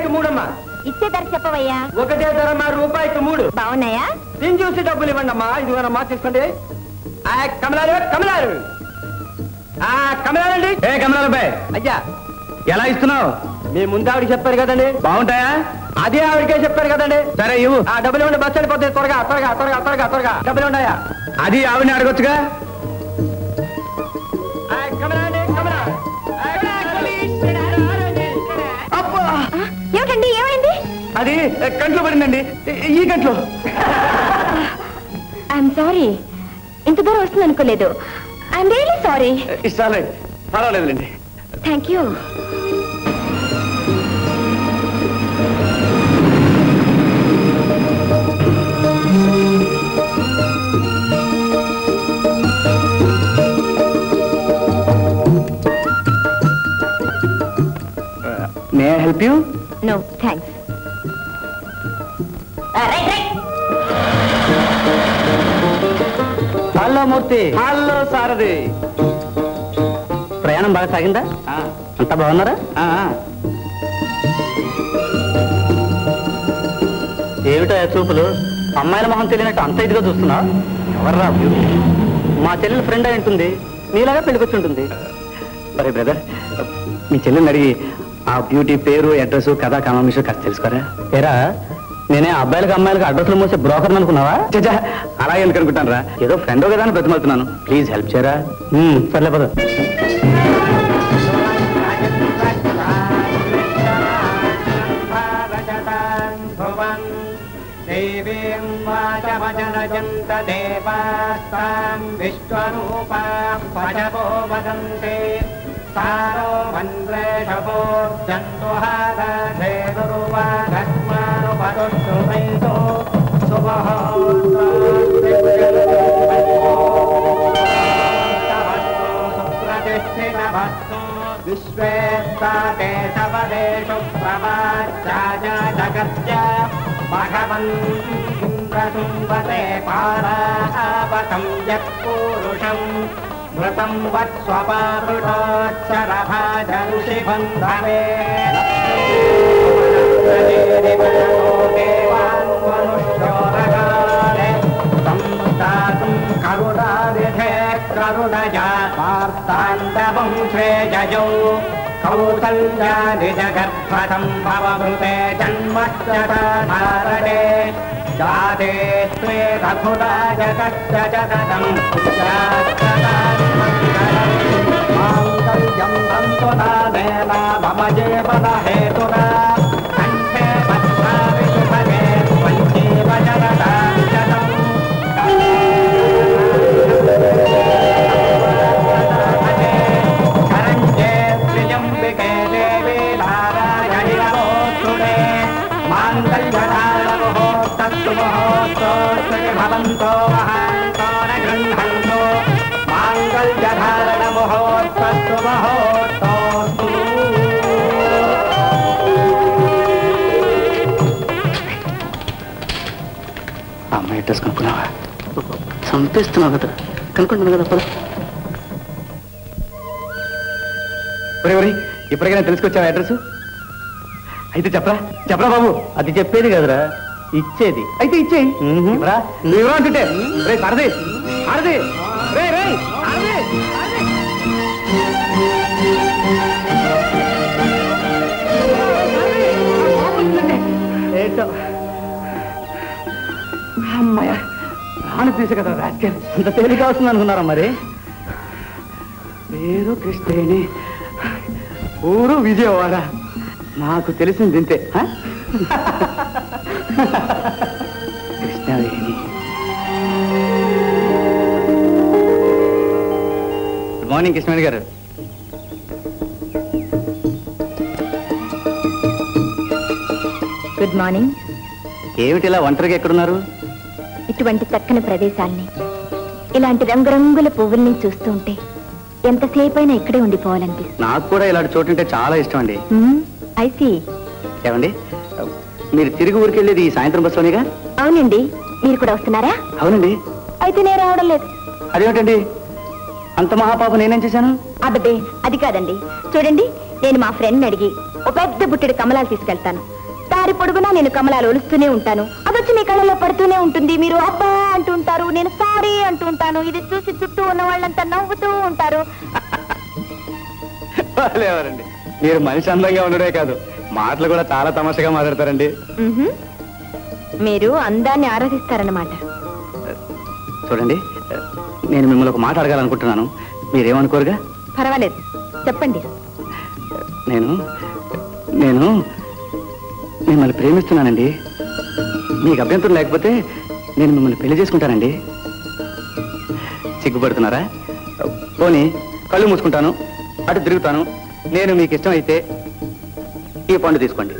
మూడమ్మా ఇచ్చే ధర చెప్పవయ్యా ఒకటే ధరమ్మా రూపాయికి మూడు బాగున్నాయా దీన్ని చూసి డబ్బులు ఇవ్వండి అమ్మా ఇదిగోనమ్మా తీసుకోండి ఆ కమలాలు కమలాలు ఆ కమలాలండి ఏ కమలాలబాయ్ అయ్యా ఎలా ఇస్తున్నావు మీ ముందు ఆవిడ చెప్పారు కదండి బాగుంటాయా అదే ఆవిడకే చెప్పారు కదండి సరే ఇవ్వు ఆ డబ్బులు ఇవ్వండి బస్సు వెళ్ళిపోతుంది త్వరగా త్వరగా త్వరగా త్వరగా త్వరగా డబ్బులు ఉన్నాయా అది ఆవిడని అడగొచ్చుగా ఆ, కమలాలండి కమలా ఆ, అబ్బా ఏమిటండి ఏమైంది అది కంట్లో పడిందండి ఈ కంట్లో ఐఎమ్ సారీ ఇంత దూరం వస్తుంది అనుకోలేదు ఐఎమ్ రియలీ సారీ ఇష్టాలే పర్వాలేదులేండి thank you may help you no thanks hello Murthy hello Sarathi ప్రయాణం బాగా సాగిందా అంతా బాగున్నారా ఏమిటో ఆ చూపులు అమ్మాయిల మొహం తెలియనట్టు అంత ఇదిగా చూస్తున్నా ఎవర్రా బ్యూటీ మా చెల్లెలు ఫ్రెండ్ అయి ఉంటుంది నీలాగా పెళ్ళికొచ్చి ఉంటుంది సరే బ్రదర్ మీ చెల్లెని అడిగి ఆ బ్యూటీ పేరు అడ్రస్ కథా కమామిషం కాస్త తెలుసుకోరా ఏరా నేనే అబ్బాయిలకు అమ్మాయిలకు అడ్రస్లు మోసే బ్రోకర్ అనుకున్నావా చచ్చా అలా ఎందుకు అనుకుంటాను రా ఏదో ఫ్రెండ్ కదా అని బ్రతిమలుతున్నాను ప్లీజ్ హెల్ప్ చేయరా ఉమ్, సర్లే పద దేవీం వాచమజనజంత దేవాస్తాం విశ్వరూపాం పశవో వదంతే సారో మన్రేషభోర్జంతు హారేరువాగస్మానుపదుష్టుమైతో సుప్రతిష్ఠితభస్తు విశ్వేత్తాతే సవదేషు ప్రవాచాయ జగత్య భగవన్ ఇంద్రశుంభతే పారాపతం యత్పూరుషం మృతం వత్స్వపామృతోచ్చరభాజరుషి బంధవే సంస్థాతుం కరుణానిధే కరుణయా వార్తాండవం శ్రేయజౌ కౌసల్యా నిజగర్భతం భవభృతే జన్మశ్చరణే జాతే త్వే రఘురాజ కష్ట జగదం మాంగళ్యం తంతునానేన మమ జీవన హేతునా కంఠే భద్రావి శుభగే పంచేవ జగదాం జగం కరంజే త్రియంబికే దేవి నారాయణి నమోస్తునే మాంగళ్యధారణో తత్తు మహోత్సోస్తి భవంతో మహాంతో న గృహంతో మాంగళ్యధారణ మహోత్సత్తు మహోత్సోస్తు అమ్మాయి అడ్రస్ కనుక్కున్నావా చంపేస్తున్నావు కదా కనుక్కుంటున్నాను కదా పద ఒరే ఒరే ఇప్పటికైనా తెలుసుకొచ్చావా అడ్రస్ అయితే చెప్పరా చెప్పరా బాబు అది చెప్పేది కదరా ఇచ్చేది అయితే ఇచ్చేయి ఇవ్వరా? నువ్వు ఇవ్వరా అంటుంటే రే సరది సరది రే రే సరది, సరది. ఏంటో అమ్మాయ ప్రాణం తీసే కదా రాజకీయాలు అంత తేలిక వస్తుంది అనుకున్నారా మరి పేరు కృష్ణేణి ఊరు విజయవాడ నాకు తెలిసింది ఇంతే ఆ? కృష్ణవేణి గుడ్ మార్నింగ్ కృష్ణవేణి గారు గుడ్ మార్నింగ్ ఏమిటి ఇలా ఒంటరిగా ఎక్కడున్నారు ఇటువంటి చక్కని ప్రదేశాల్ని ఇలాంటి రంగురంగుల పువ్వుల్ని చూస్తూ ఉంటే ఎంతసేపైనా ఇక్కడే ఉండిపోవాలనిపిస్తుంది నాకు కూడా ఇలాంటి చోటు అంటే చాలా ఇష్టం అండి ఐసి ఏమండి మీరు తిరిగి ఊరికి వెళ్ళేది ఈ సాయంత్రం బస్సులోనేగా అవునండి మీరు కూడా వస్తున్నారా అవునండి అయితే నేను రావడం లేదు అదేమిటండి అంత మహాపాప నేనేం చేశాను అబ్బే అది కాదండి చూడండి నేను మా ఫ్రెండ్ అడిగి ఒక పెద్ద బుట్టెడు కమలాలు తీసుకెళ్తాను దారి పొడుగునా నేను కమలాలు ఒలుస్తూనే ఉంటాను అదొచ్చి మీ కళ్ళలో పడుతూనే ఉంటుంది మీరు అబ్బా అంటూ ఉంటారు నేను సారీ అంటూ ఉంటాను ఇది చూసి చుట్టూ ఉన్న వాళ్ళంతా నవ్వుతూ ఉంటారు ఎవరండి మీరు మనిషి అందంగా ఉండడే కాదు మాటలు కూడా చాలా తమాషగా మాట్లాడతారండి మ్హూ. మీరు అందాన్ని ఆరాధిస్తారన్నమాట చూడండి నేను మిమ్మల్ని ఒక మాట అడగాలనుకుంటున్నాను మీరేమనుకోరుగా పర్వాలేదు చెప్పండి నేను నేను మిమ్మల్ని ప్రేమిస్తున్నానండి మీకు అభ్యంతరం లేకపోతే నేను మిమ్మల్ని పెళ్లి చేసుకుంటానండి సిగ్గుపడుతున్నారా పోనీ కళ్ళు మూసుకుంటాను అటు తిరుగుతాను నేను మీకు ఇష్టం అయితే ఈ పండు తీసుకోండి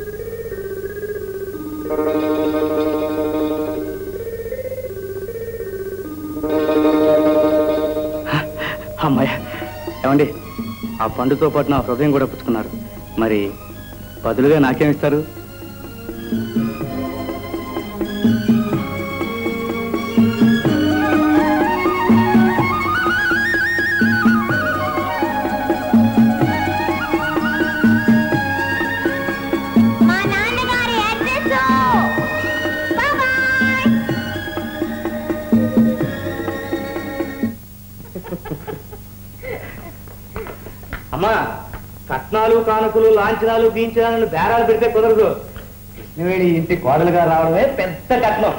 అమ్మాయ ఏమండి ఆ పండుతో పాటు నా హృదయం కూడా పుచ్చుకున్నారు మరి బదులుగా నాకేమిస్తారు మా నాన్నగారి అడ్రస్ అమ్మా కట్నాలు కానుకలు లాంఛనాలు గీంచనాలు బేరాలు పెడితే కుదరదు కృష్ణవేణి ఇంటి కోడలుగా రావడమే పెద్ద కట్నం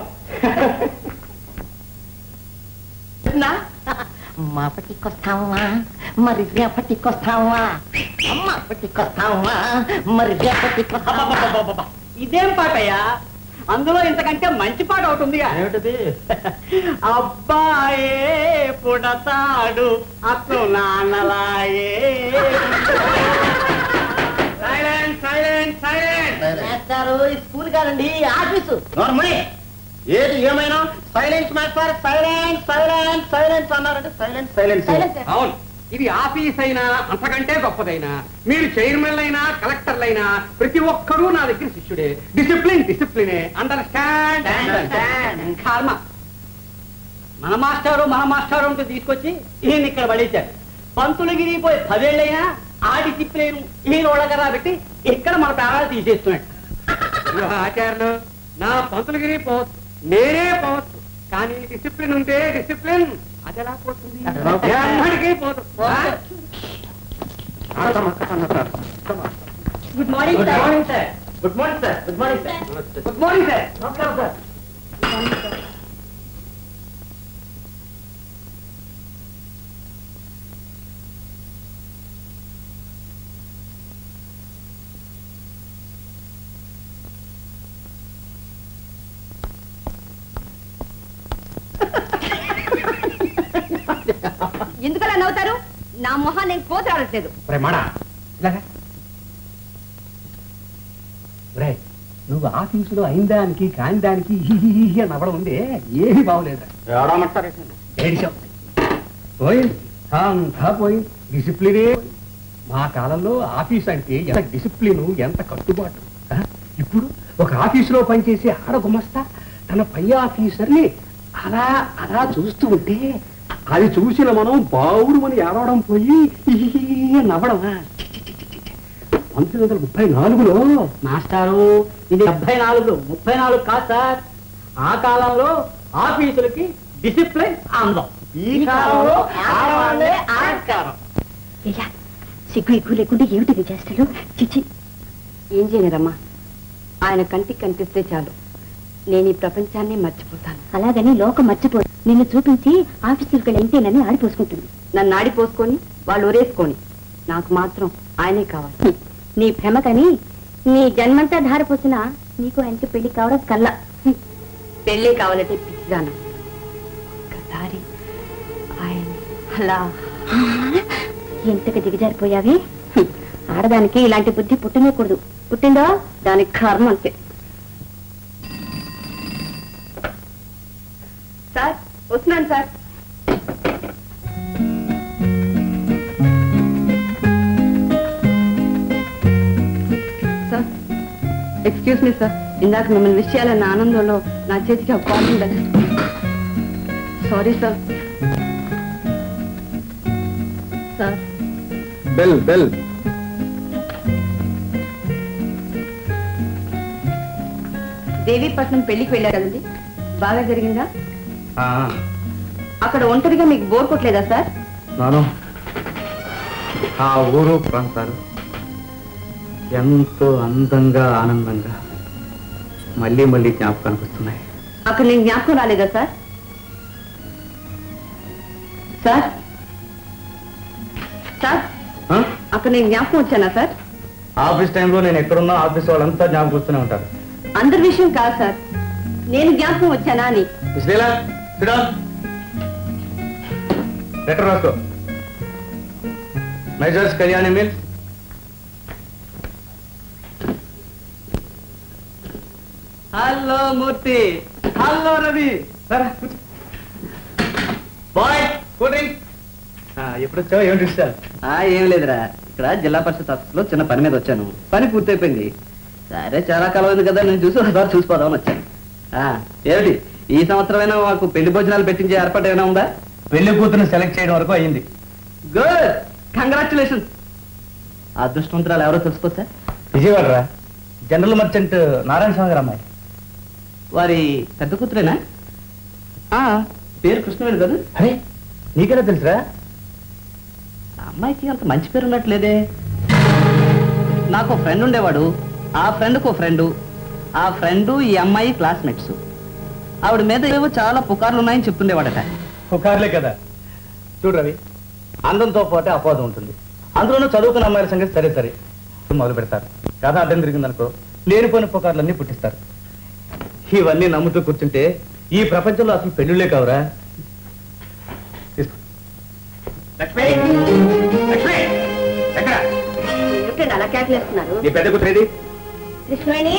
మా పట్టికొస్తావా మరి రేపటికొస్తావా అమ్మ పట్టికొస్తావా మరి రేపటికొస్తావా ఇదేం పాటయ్యా అందులో ఇంతకంటే మంచి పాట ఒకటి ఉందిగా ఏమిటది అబ్బాయే పుడతాడు అసలు నాన్నలాయే సైలెంట్ సైలెంట్ సైలెంట్ మాస్టారు ఈ స్కూల్ కాదండి ఆఫీసు నార్మల్ ఏది ఏమైనా silence master silent silent silence అన్నారంటే సైలెంట్ సైలెన్స్ అవును ఇది ఆఫీస్ అయినా అంతకంటే గొప్పదైనా మీరు చైర్మన్ అయినా కలెక్టర్లు అయినా ప్రతి ఒక్కరూ నా దగ్గర శిష్యుడే డిసిప్లిన్ డిసిప్లినే అండర్స్టాండ్ Understand. కర్మ మన మాస్టారు మన మాస్టారు అంటూ తీసుకొచ్చి ఈయన ఇక్కడ పడేశారు పంతులు గిరిగిపోయి పదేళ్ళైనా ఆ డిసిప్లిన్ ఈయన ఒళ్ళగరా పెట్టి ఇక్కడ మన ప్రాణాలు తీసేస్తున్నాడు ఇదిగో ఆచార్యులు నా పంతులగిరి పోవచ్చు నేనే పోవచ్చు కానీ డిసిప్లిన్ ఉంటే డిసిప్లిన్ అది ఎలా పోతుంది ఎన్నటికీ పోదు good morning good morning sir good morning sir good morning sir good morning sir నమస్కారం సార్ ఎందుకలా నవ్వుతారు నా మొహం నేను కోతరాడట్లేదు ప్రేమాడా ఇలాగా ఒరేయ్, నువ్వు ఆఫీసులో అయిన దానికి కాని దానికి హిహిహిహి అని నవ్వడం ఉంది ఏమీ బాగోలేదు ఏడిచావు పోయింది అంతా పోయింది డిసిప్లినే మా కాలంలో ఆఫీస్ అంటే ఎంత డిసిప్లిన్ ఎంత కట్టుబాటు ఆ? ఇప్పుడు ఒక ఆఫీసులో పనిచేసే ఆడ గుమస్తా తన పై ఆఫీసర్ని అలా అలా చూస్తూ ఉంటే అది చూసిన మనం బావుడు అని ఏడవడం పోయి హిహిహి అని నవ్వడమా చి, చి, చి, చి, చి, చి. పంతొమ్మిది వందల ముప్పై నాలుగులో మాస్టారు ఇది డెబ్బై నాలుగు ముప్పై నాలుగు కాదు సార్ ఆ కాలంలో ఆఫీసులకి డిసిప్లిన్ అందం ఈ కాలంలో ఆడవాళ్ళే ఆస్కారం ఇలా సిగ్గు ఎక్కువ లేకుండా ఏమిటి చేస్తారు చిచి ఏం చేయలేరమ్మా ఆయన కంటికి కనిపిస్తే చాలు నేను ఈ ప్రపంచాన్ని మర్చిపోతాను అలాగని లోకం మర్చిపోదు నిన్ను చూపించి ఆఫీసులకు వెళ్ళి ఇంతేనని ఆడిపోసుకుంటుంది నన్ను ఆడిపోసుకొని వాళ్ళు ఒరేసుకొని నాకు మాత్రం ఆయనే కావాలి హ్మ్. నీ భ్రమకని నీ జన్మంతా ధారపోసిన నీకు ఆయనకి పెళ్లి కావడం కల్లా హ్మ్. పెళ్ళే కావాలంటే పిచ్చిదాన ఒక్కసారి ఆయన అలా ఎంతగా దిగజారిపోయావి హ్మ్. ఆడదానికి ఇలాంటి బుద్ధి పుట్టనేకూడదు పుట్టిందో దానికి కర్మ అంతే సార్ వస్తున్నాను sir sir excuse me sir ఇందాక మిమ్మల్ని విషయాలన్న ఆనందంలో నా చేతికి ఒక కాల్ ఉండదు sorry sir sir bell bell Devipatnam పెళ్లికి వెళ్ళారు కదండి బాగా జరిగిందా ఆ, అక్కడ ఒంటరిగా మీకు బోర్ కొట్టలేదా సార్ నాను ఆ ఊరు ప్రాంతాలు ఎంతో అందంగా ఆనందంగా మళ్ళీ మళ్ళీ జ్ఞాపకానికి వస్తున్నాయి అక్కడ నేను జ్ఞాపకం రాలేదా సార్ సార్ సార్ ఆ? అక్కడ నేను జ్ఞాపకం వచ్చానా సార్ ఆఫీస్ టైంలో నేను ఎక్కడున్నా ఆఫీస్ వాళ్ళంతా జ్ఞాపకం వస్తూనే ఉంటారు అందరి విషయం కాదు సార్ నేను జ్ఞాపకం వచ్చానా అని శ్రీలా లెటర్ రాసుకో messrs Kalyani mills hello Murthy hello Ravi boy cool drink ఎప్పుడు వచ్చావు ఏమిటి విషయాలు ఏం లేదురా ఇక్కడ జిల్లా పరిషత్ ఆఫీస్లో చిన్న పని మీద వచ్చాను పని పూర్తయిపోయింది సరే చాలా కాలం అయింది కదా నేను చూసి ఒకసారి చూసిపోదామని వచ్చాను ఆ, ఏమిటి ఈ సంవత్సరమైనా మాకు పెళ్లి భోజనాలు పెట్టించే ఏర్పాటు ఏమైనా ఉందా పెళ్లి కూతురు సెలెక్ట్ చేయడం వరకు అయింది గుడ్ కంగ్రాచులేషన్ అదృష్టవంతురాలు ఎవరో తెలుసుకోవచ్చా విజయవాడ రా జనరల్ మర్చెంట్ నారాయణ స్వామి గారు అమ్మాయి వారి పెద్ద కూతురేనా ఆ, పేరు కృష్ణవేణి కదా అరే నీకెలా తెలుసురా ఆ అమ్మాయికి అంత మంచి పేరు ఉన్నట్లేదే నాకు ఫ్రెండ్ ఉండేవాడు ఆ ఫ్రెండ్కు ఫ్రెండు ఆ ఫ్రెండు ఈ అమ్మాయి క్లాస్మేట్స్ ఆవిడ మీద ఏవో చాలా పుకార్లు ఉన్నాయని చెప్తుండేవాడట పుకార్లే కదా చూడు రవి అందంతో పాటే అపోదం ఉంటుంది అందులోనూ చదువుకున్న అమ్మాయిల సంగతి సరే సరే మొదలు పెడతారు కథ అడ్డం తిరిగిందనుకో లేనిపోయిన పుకార్లన్నీ పుట్టిస్తారు ఇవన్నీ నమ్ముతూ కూర్చుంటే ఈ ప్రపంచంలో అసలు పెళ్ళిళ్ళే కావురా తీసుకో. లక్ష్మి లక్ష్మి ఎక్కడ ఏమిటండి అలా కేకలేస్తున్నారు నీ పెద్ద కూతురేది కృష్ణవేణి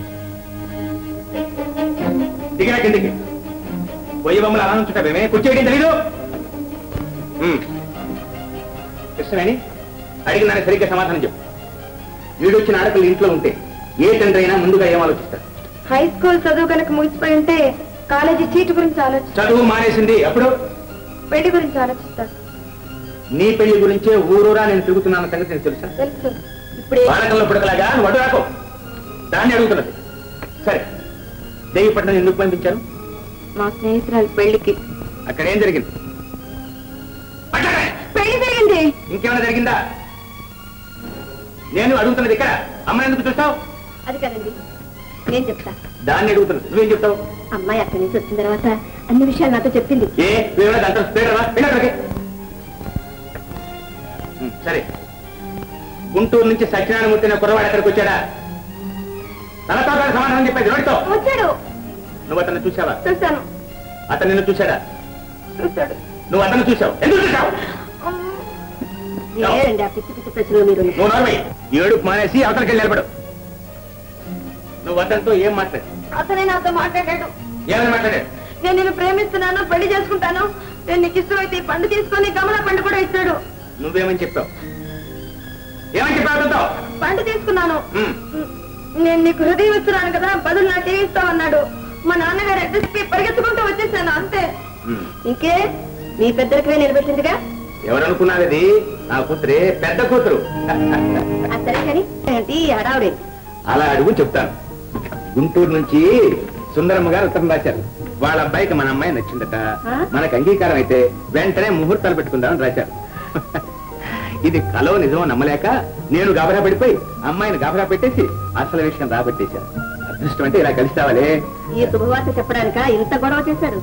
దిగిన కిందికి పొయ్యి బొమ్మలు అలా ఉంచుతావేమే కూర్చోయడం తెలీదు ఉమ్. కృష్ణవేణి అడిగిన దానికి సరిగ్గా సమాధానం చెప్పు వీడొచ్చిన ఆడపిల్ల ఇంట్లో ఉంటే ఏ తండ్రి అయినా ముందుగా ఏం ఆలోచిస్తారు హై స్కూల్ చదువు కనుక ముగిసిపోయి ఉంటే కాలేజీ సీటు గురించి ఆలోచిస్తారు చదువు మానేసింది అప్పుడు పెళ్లి గురించి ఆలోచిస్తారు నీ పెళ్లి గురించే ఊరూరా నేను తిరుగుతున్నాన్న సంగతి నీకు తెలుసా తెలుసు ఇప్పుడు బాలకంలో పుడకలాగా నువ్వు అడ్డు రాకో దాన్ని అడుగుతున్నది సరే దేవిపట్నం ఎందుకు పంపించారు మా స్నేహితురాలు పెళ్లికి అక్కడ ఏం జరిగింది మాట్లాడే. పెళ్లి జరిగింది ఇంకేమైనా జరిగిందా నేను అడుగుతున్నది ఇక్కడ అమ్మ ఎందుకు చూస్తావు అది కదండి నేను చెప్తా దాన్ని అడుగుతున్నది నువ్వేం చెప్తావు అమ్మాయి అక్కడి నుంచి వచ్చిన తర్వాత అన్ని విషయాలు నాతో చెప్పింది ఏ నువ్వేమైనా దాంట్లో స్పీడరా వెళ్ళక్కడికి సరే గుంటూరు నుంచి సత్యనారాయణమూర్తి అనే కుర్రవాడు ఎక్కడికి వచ్చాడా తనతో పాటు సమాధానం చెప్పేది నోటితో వచ్చాడు నువ్వు అతన్ని చూసావా చూశాను అతను నిన్ను చూశాడా చూశాడు నువ్వు అతను చూసావు ఎందుకు చూసావు లేదండి ఆ పిచ్చి పిచ్చి ప్రశ్నలు మీరు నువ్వు నోర్మై ఏడు మానేసి అవతలకి వెళ్ళి నిలబడు నువ్వు అతనితో ఏం మాట్లాడు అతనే నాతో మాట్లాడాడు ఏమని మాట్లాడాడు నేను నిన్ను ప్రేమిస్తున్నాను పెళ్లి చేసుకుంటాను నేను నీకు ఇష్టమైతే ఈ పండు తీసుకొని కమల పండు కూడా ఇచ్చాడు నువ్వేమని చెప్పావు ఏమని చెప్పావు అతనితో పండు తీసుకున్నాను ఉమ్. నేను నీకు హృదయం ఇస్తున్నాను కదా బదులు నాకు ఏమి ఇస్తావన్నాడు మా నాన్నగారు అడ్రస్ చెప్పి పరిగెత్తుకుంటూ వచ్చేసాను అంతే ఉమ్. ఇంకే నీ పెద్దరికవే నిలబెట్టిందిగా ఎవరనుకున్నారది నా కూతురే పెద్ద కూతురు అది సరే కానీ ఏంటి ఈ హడావుడి అలా అడుగు చెప్తాను గుంటూరు నుంచి సుందరమ్మ గారు ఉత్తరం రాశారు వాళ్ళ అబ్బాయికి మన అమ్మాయి నచ్చిందట ఆ? మనకు అంగీకారం అయితే వెంటనే ముహూర్తాలు పెట్టుకుందామని రాశారు ఇది కలో నిజమో నమ్మలేక నేను గాబరా పడిపోయి అమ్మాయిని గాబరా పెట్టేసి అసలు విషయం రాబట్టేశాను అదృష్టం అంటే ఇలా కలిసి రావాలే ఈ శుభవార్త చెప్పడానిక ఇంత గొడవ చేశారు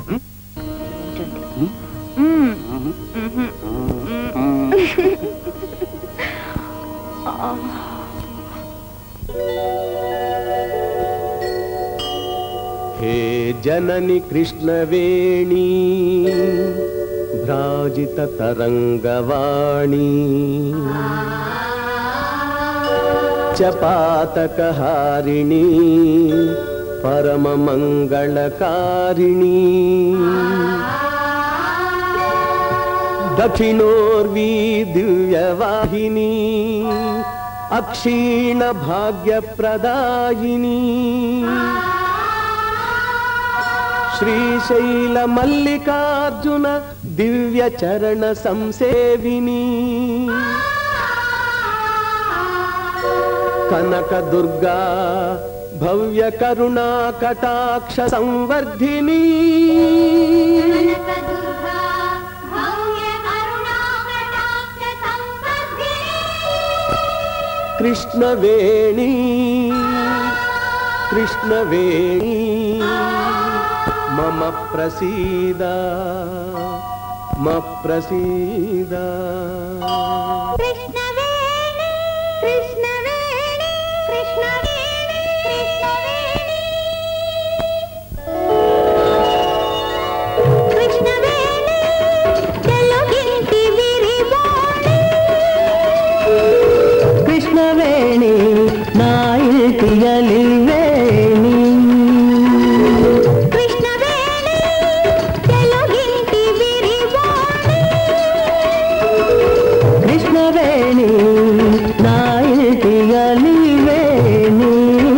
हे जननि कृष्णवेणी भ्राजिततरङ्गवाणी चपातकहारिणी परममङ्गलकारिणी दक्षिणोर्वी दिव्यवाहिनी अक्षीणभाग्यप्रदायिनी श्रीशैलमल्लिकार्जुन दिव्यचरणसंसेविनी कनकदुर्गा భవ్య కరుణా కటాక్ష సంవర్ధిని కృష్ణవేణి కృష్ణవేణి మమ ప్రసీద మ ప్రసీద కృష్ణవేణి కృష్ణవేణి కృష్ణవేణి కృష్ణవేణి కృష్ణవేణి తెలుగింటి విరివాణి కృష్ణవేణి నా ఇంటియలి వేణి కృష్ణవేణి తెలుగింటి విరివాణి కృష్ణవేణి నా ఇంటియలి వేణి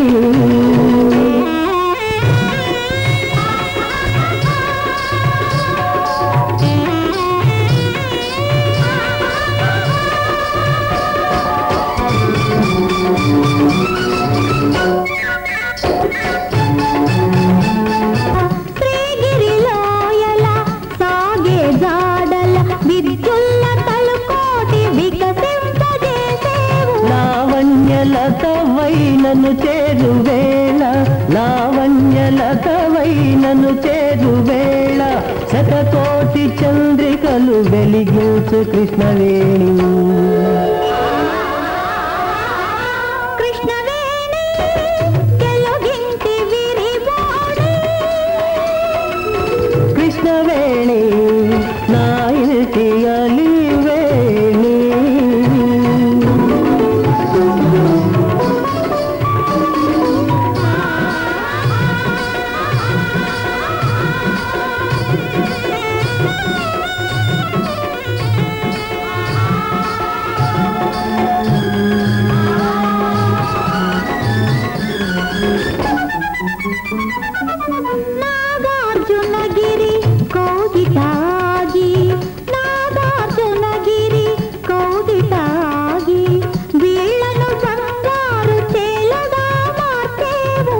శ్రీగిరిలోయల సాగే జాడల విద్యుల్ల తలుకోటి వికసింపజేసేవు లావణ్యలత వైనను చేరువేళ లావణ్యలత వైనను చేరువేళ శతకోటి చంద్రికలు వెలిగించు కృష్ణవేణి కృష్ణవేణి తెలుగింటి విరివాణి కృష్ణవేణి నా ఇంటి అలివేణి నాగార్జునగిరి కౌగిటాగి నాగార్జునగిరి కౌగిటాగి వీళ్ళను బంగారు చేలగా మార్చేవు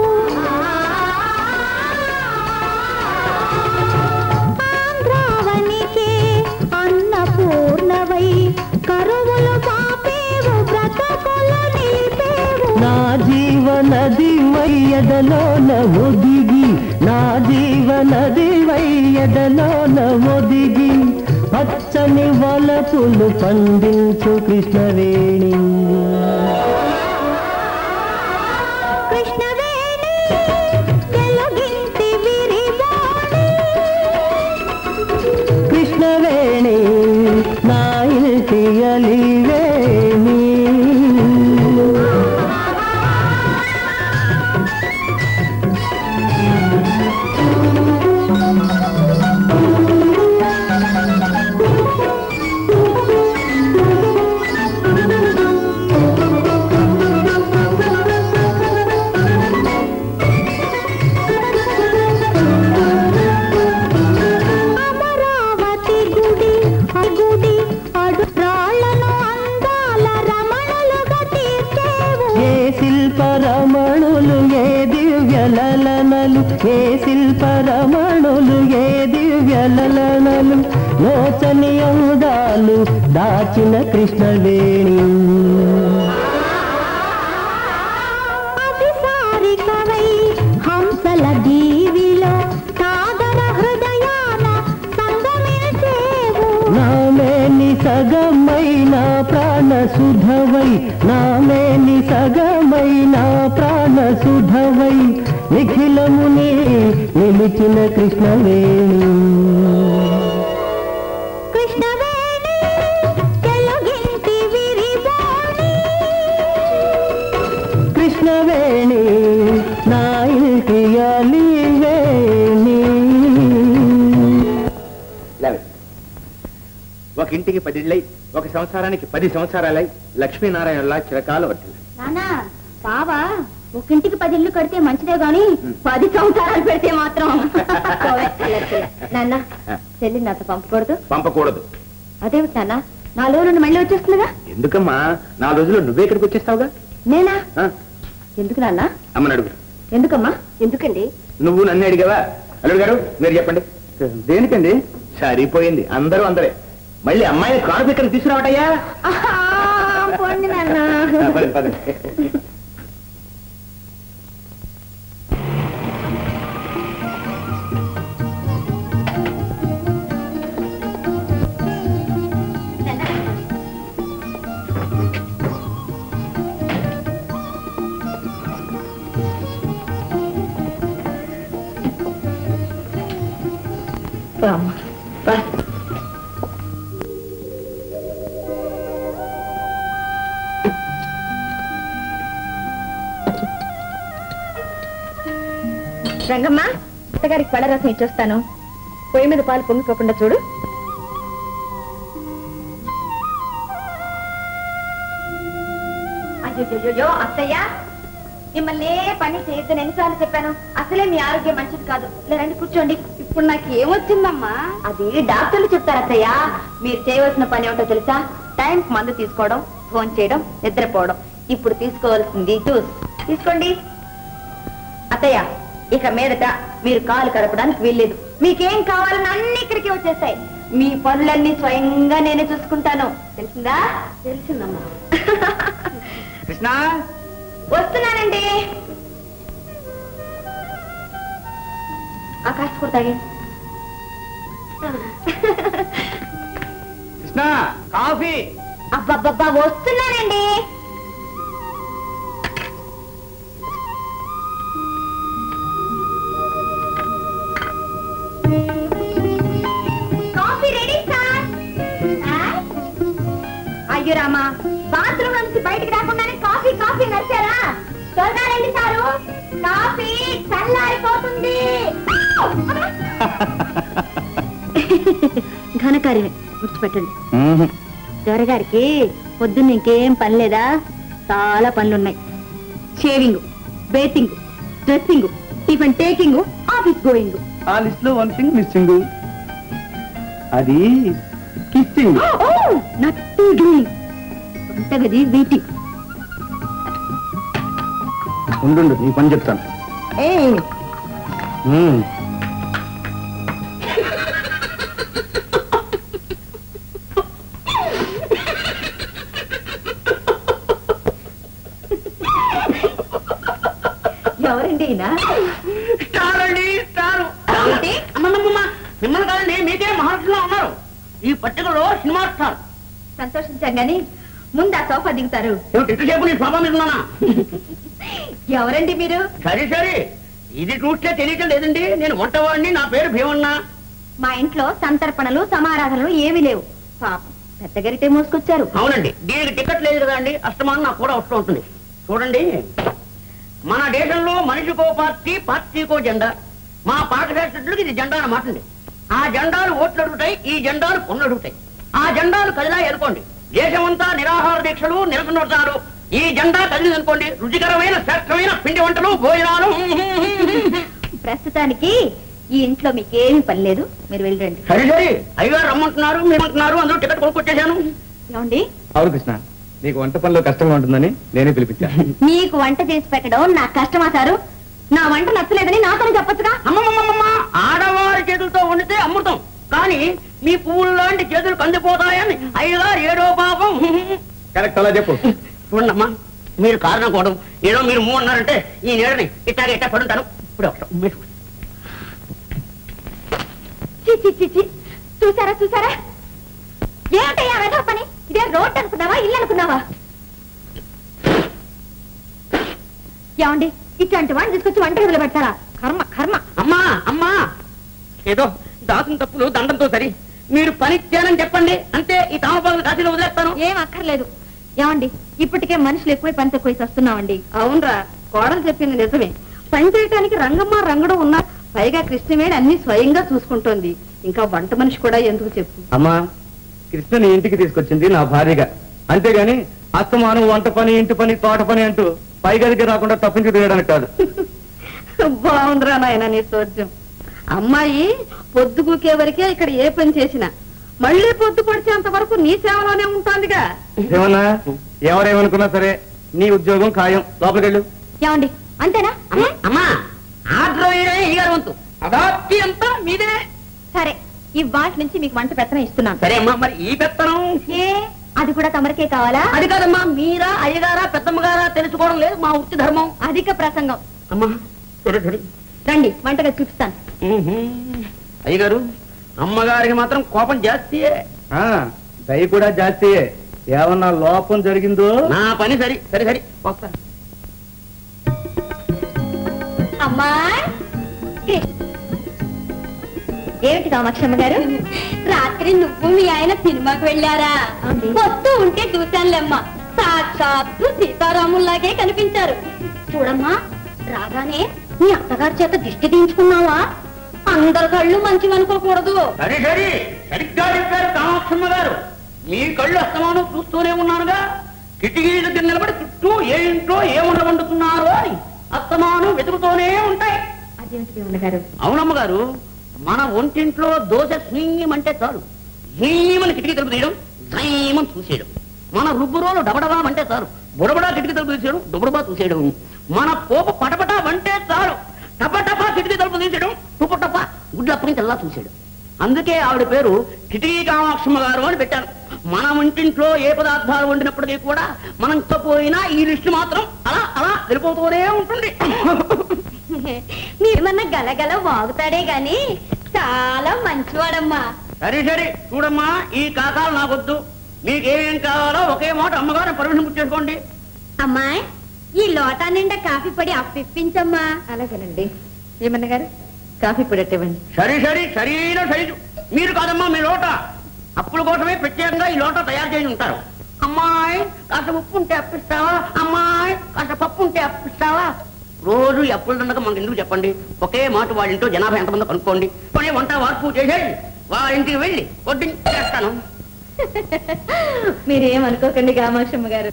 ఆంధ్రావనికే అన్నపూర్ణవై కరువులు పాపేవు బ్రతకులు నిలిపేవు నా జీవనది వయ్యదలోన ఒదిగి నా జీవనది వయ్యదలోన ఒదిగి పచ్చని వలపులు పండించు కృష్ణవేణి కృష్ణవేణి తెలుగింటి విరివాణి కృష్ణవేణి నా ఇంటి అలివేణి అమరావతి గుడి ఆ గుడి అడు రాళ్లను అందాల రమణలుగా తీర్చేవు ఏ శిల్పరమణులు ఏ దివ్యలలనలు ఏ శిల్పరమణులు ఏ దివ్యలలనలు లోచని అందాలు దాచిన కృష్ణవేణి అభిసారికవై హంసల దీవిలో సాగర హృదయాన సంగమించేవు నామేని సగమైన ప్రాణ సుధవై నామేని సగమైన ప్రాణ సుధవై నిఖిలముని నిలిచిన కృష్ణవేణి కృష్ణవేణి తెలుగింటి విరివాణి కృష్ణవేణి నా ఇంటి అలివేణి ఒక ఇంటికి పదిళ్ళై ఒక సంవత్సరానికి పది సంవత్సరాలై లక్ష్మీనారాయణలా చిరకాల వర్తిల్లి నానా బావా ఒకింటికి పది ఇల్లు కడితే మంచిదే గాని పది సంవత్సరాలు పెడితే మాత్రం నాన్న చెల్లి నాతో పంపకూడదు పంపకూడదు అదేమిటి నాన్న నాలుగు నుండి మళ్ళీ వచ్చేస్తుందిగా ఎందుకమ్మా నాలుగు రోజులు నువ్వే ఇక్కడికి వచ్చేస్తావుగా నేనా ఆ, ఎందుకు నాన్న అమ్మని అడుగు ఎందుకమ్మా ఎందుకండి నువ్వు నన్ను అడిగావా అల్లుడు గారు మీరు చెప్పండి దేనికండి సరిపోయింది అందరూ అందరే మళ్ళీ అమ్మాయిని కాను ఇక్కడ తీసుకురావటయ్యా పోండి నాన్న పదండి, పదండి. రామ్మా రా. రంగమ్మ అత్తగారికి పళ్ళ రసం ఇచ్చొస్తాను పొయ్యి మీద పాలు పొంగిపోకుండా చూడు అయ్యో అత్తయ్య మిమ్మల్ని ఏ పని చేయొద్దని ఎన్నిసార్లు చెప్పాను అసలే మీ ఆరోగ్యం మంచిది కాదు లేరండి కూర్చోండి ఇప్పుడు నాకు ఏమొచ్చిందమ్మా అది డాక్టర్లు చెప్తారు అత్తయ్య మీరు చేయవలసిన పని ఏమిటో తెలుసా టైం మందు తీసుకోవడం ఫోన్ చేయడం నిద్రపోవడం ఇప్పుడు తీసుకోవాల్సింది జ్యూస్ తీసుకోండి అత్తయ్య ఇక మీదట మీరు కాలు కలపడానికి వీల్లేదు మీకేం కావాలని అన్ని ఇక్కడికి వచ్చేస్తాయి మీ పనులన్నీ స్వయంగా నేనే చూసుకుంటాను తెలిసిందా తెలిసిందమ్మా కృష్ణ వస్తున్నానండి ఆ కాస్త కూడా తాగి కృష్ణ కాఫీ అబ్బబ్బబ్బా వస్తున్నానండి కాఫీ రెడీ సార్ సార్? అయ్యో రామా బాత్రూమ్ నుంచి బయటికి రాకుండానే కాఫీ కాఫీ నచ్చారా త్వరగా రండి సారు కాఫీ చల్లారిపోతుంది ఘనకార్యమే గుర్తుపెట్టండి దొరగారికి పొద్దున్న ఇంకేం పని లేదా చాలా పనులున్నాయి shaving bathing dressing tiffin taking office going ఆ లిస్ట్ లో వన్ థింగ్ మిస్సింగ్ అది కిస్సింగ్ నథింగ్ డూయింగ్ వంటగది వెయిటింగ్ ఉండు నీ పని చెప్తాను ఏ మ్మ్. ఎవరండి ఈయన స్టార్ అండి స్టార్ ఏంటి? అమ్మమ్మమ్మ మిమ్మల్ని కాదండి మీకే మహారాష్ట్రలో ఉన్నారు ఈ పట్టికలో సినిమా స్టార్ సంతోషించాం గాని ముందు ఆ సోఫా దిగుతారు ఏమిటి ఎంతసేపు నీ స్వభావం మీద ఉన్నానా ఎవరండి మీరు సరే సరే ఇది చూస్తే తెలియటం లేదండి నేను వంటవాడిని నా పేరు భీమన్నా మా ఇంట్లో సంతర్పణలు సమారాధనలు ఏమీ లేవు పాపం పెద్దగరిటే మోసుకొచ్చారు అవునండి దీనికి టికెట్ లేదు కదా అండి అష్టమానం నాకు కూడా వస్తూ ఉంటుంది చూడండి మన దేశంలో మనిషికో పార్టీ పార్టీకో జెండా మా పాఠశాస్త్రులకు ఇది జెండా అన్నమాట అండి ఆ జెండాలు ఓట్లు అడుగుతాయి ఈ జెండాలు పనులు అడుగుతాయి ఆ జెండాలు కదిలాయి అనుకోండి దేశమంతా నిరాహార దీక్షలు నిరసనోత్సాలు ఈ జెండా కదిలింది అనుకోండి రుచికరమైన శ్రేష్టమైన పిండి వంటలు భోజనాలు ప్రస్తుతానికి ఈ ఇంట్లో మీకేమీ పని లేదు మీరు వెళ్ళండి సరే సరే అయ్యగారు రమ్మంటున్నారు మీరంటున్నారు అందరూ టికెట్ కొనుక్కొచ్చేసాను ఏమండి అవును కృష్ణ నీకు వంట పనిలో కష్టంగా ఉంటుందని నేనే పిలిపించాను మీకు వంట చేసి పెట్టడం నాకు కష్టమా సారు నా వంట నచ్చలేదని నాతో చెప్పొచ్చుగా అమ్మమ్మమ్మమ్మ ఆడవారి చేతులతో వండితే అమృతం కానీ మీ పువ్వులు లాంటి చేతులు కందిపోతాయని అయ్యగారు ఏడో పాపం కరెక్ట్ అలా చెప్పు చూడమ్మా మీరు కారణం కూడా ఏదో మీరు మూ అన్నారంటే ఈ నీడని ఇట్టాగే ఇట్టా పడుంటాను ఇప్పుడు ఒకసారి ఉమ్మేసుకో. చి చి చి చి చూసారా చూసారా ఏమిటయ్యా వెధవ పని ఇదే రోడ్ అనుకున్నావా ఇల్లు అనుకున్నావా ఏమండి ఇట్లాంటి వాడిని తీసుకొచ్చి వంట గదిలో పెడతారా కర్మ కర్మ అమ్మా అమ్మా ఏదో దాసిన తప్పులు దండంతో సరి మీరు పని చేయాలని చెప్పండి అంతే ఈ తామపాలను కాశీలో వదిలేస్తాను ఏం అక్కర్లేదు ఏమండి ఇప్పటికే మనుషులు ఎక్కువ పని తక్కువ వస్తున్నామండి అవునరా కోడలు చెప్పింది నిజమే పని చేయడానికి రంగమ్మ రంగడు ఉన్నా పైగా కృష్ణవేణి అన్ని స్వయంగా చూసుకుంటోంది ఇంకా వంట మనిషి కూడా ఎందుకు చెప్పు అమ్మా కృష్ణని ఇంటికి తీసుకొచ్చింది నా భార్యగా అంతేగాని అస్తమానం వంట పని ఇంటి పని తోట పని అంటూ పై గదికి రాకుండా తప్పించి తిరగడానికి కాదు బాగుందిరా నాయన నీ సోద్యం అమ్మాయి పొద్దుగుకే వరకే ఇక్కడ ఏ పని చేసినా మళ్ళీ పొద్దు పొడిచేంత వరకు నీ సేవలోనే ఉంటోందిగా ఏమన్నా ఎవరేమనుకున్నా సరే నీ ఉద్యోగం ఖాయం లోపలికి వెళ్ళు ఏమండి అంతేనా అమ్మా అమ్మా ఆర్డర్ వేయడమే అయ్యగారు వంతు అదాప్తి అంతా మీదే సరే ఈ వాటి నుంచి మీకు వంట పెత్తనం ఇస్తున్నాను సరే అమ్మా మరి ఈ పెత్తనం ఏ అది కూడా తమరికే కావాలా అది కాదమ్మా మీరా అయ్యగారా పెద్దమ్మగారా తెలుసుకోవడం లేదు మా వృత్తి ధర్మం అధిక ప్రసంగం అమ్మా సరే సరే రండి వంటగా చూపిస్తాను అయ్యగారు అమ్మగారికి మాత్రం కోపం జాస్తియే ఆ, దయ కూడా జాస్తియే ఏమన్నా లోపం జరిగిందో నా పని సరి సరే సరే వస్తా అమ్మా ఏమిటి కామాక్షమ్మ గారు రాత్రి నువ్వు మీ ఆయన సినిమాకి వెళ్ళారా వస్తూ ఉంటే చూశానులేమ్మా సాక్షాత్తు సీతారాముల్లాగే కనిపించారు చూడమ్మా రాగానే మీ అత్తగారి చేత దిష్టి తీయించుకున్నావా అందరి కళ్ళు మంచివనుకోకూడదు సరే సరే సరిగ్గా చెప్పారు కామాక్షమ్మ గారు మీ కళ్ళు అస్తమానం చూస్తూనే ఉన్నానుగా కిటికీ దగ్గర నిలబడి చుట్టూ ఏ ఇంట్లో ఏముండ వండుతున్నారో అని అస్తమానం వెతుకుతూనే ఉంటాయి అదేమిటి గారు అవునమ్మ గారు మన ఒంటింట్లో దోశ స్వీయమంటే చాలు హీమని కిటికీ తలుపు తీయడం జయమని చూసేయడం మన రుబ్బురోలు డబడబా అంటే చాలు బుడబడా కిటికీ తలుపు తీసేయడం డుబడబా చూసేయడం మన పోపు పటపట వంటే చాలు టపటపా కిటికీ తలుపు తీసేయడం టుపటప గుడ్లప్పని తెల్లా చూసేయడం అందుకే ఆవిడ పేరు కిటికీ కామాక్షమ్మ గారు అని పెట్టాను మన ఒంటింట్లో ఏ పదార్థాలు వండినప్పటికీ కూడా మనం పోయినా ఈ లిస్టు మాత్రం అలా అలా వెళ్ళిపోతూనే ఉంటుంది మీరేమన్నా గలగల వాగుతాడే గాని చాలా మంచివాడమ్మా సరే సరే చూడమ్మా ఈ కాకాలు నాకొద్దు మీకేమేం కావాలో ఒకే మాట అమ్మగారు పర్మిషన్ బుక్ చేసుకోండి అమ్మాయి ఈ లోటా నిండా కాఫీ పొడి అప్పిప్పించమ్మా అలాగేనండి ఏమన్నా గారు కాఫీ పొడి అట్టివ్వండి సరే సరే సరైన సైజు మీరు కాదమ్మా మీ లోట అప్పుల కోసమే ప్రత్యేకంగా ఈ లోట తయారు చేసి ఉంటారు అమ్మాయి కాస్త ఉప్పు ఉంటే అప్పిస్తావా అమ్మాయి కాస్త పప్పు ఉంటే అప్పిస్తావా రోజు ఈ అప్పులు దండక మనకు ఎందుకు చెప్పండి ఒకే మాట వాళ్ళ ఇంట్లో జనాభా ఎంతమంది కనుక్కోండి పని వంట వార్పు చేసేది వాళ్ళ ఇంటికి వెళ్ళి వడ్డించేస్తాను మీరేమనుకోకండి కామాక్షమ్మ గారు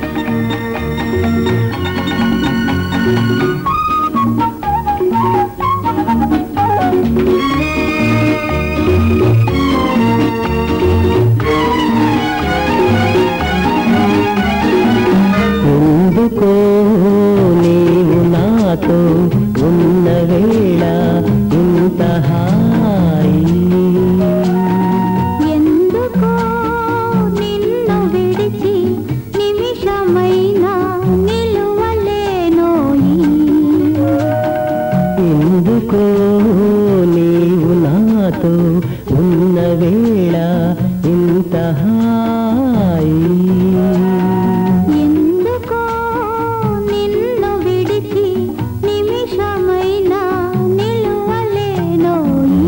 ఎందుకో నీవు నాతో ఉన్న వేళ ఇంత హాయి ఎందుకో నిన్ను విడిచి నిమిషమైనా నిలువలేనోయి ఎందుకో నీవు నాతో ఉన్న వేళ ఇంత హాయి ఎందుకో నిన్ను విడిచి నిమిషమైనా నిలువలేనోయి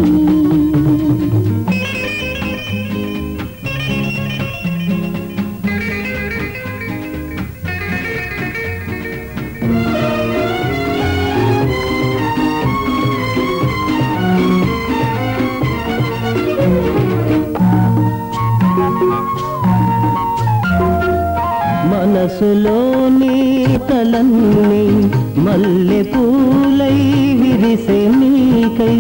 మనసులోని తలన్ని మల్లె పూలై విరిసే నీకై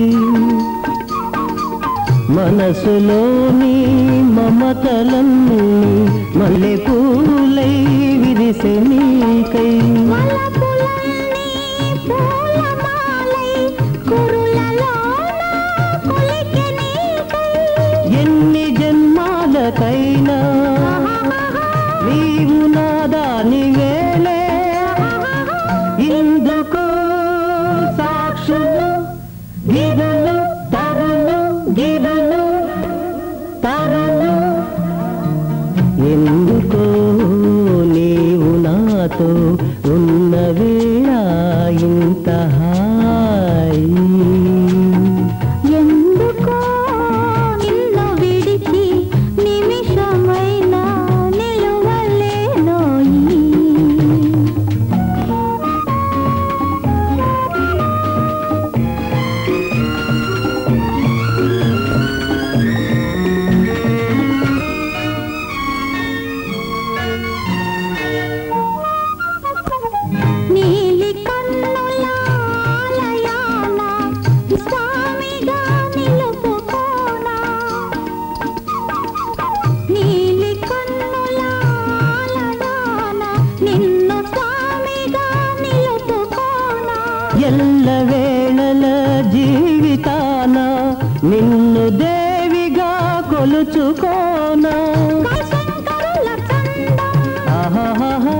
మనసులోని మమతలన్ని మల్లె పూలై విరిసే నీకై ఎన్ని జన్మాలకైనా నీవు నాదాని వేలే ఇందుకు సాక్షులు గిరులు తరులు గిరులు తరులు ఎందుకో నీవు నాతో ఉన్న వేళ ఇంత హాయి ఎందుకో నిన్ను విడిచి నిమిషమైనా నిలువలేనోయి నీలి కన్నుల జీవితాన నిన్ను దేవిగా కొలుచుకోనా ఆహాహాహా.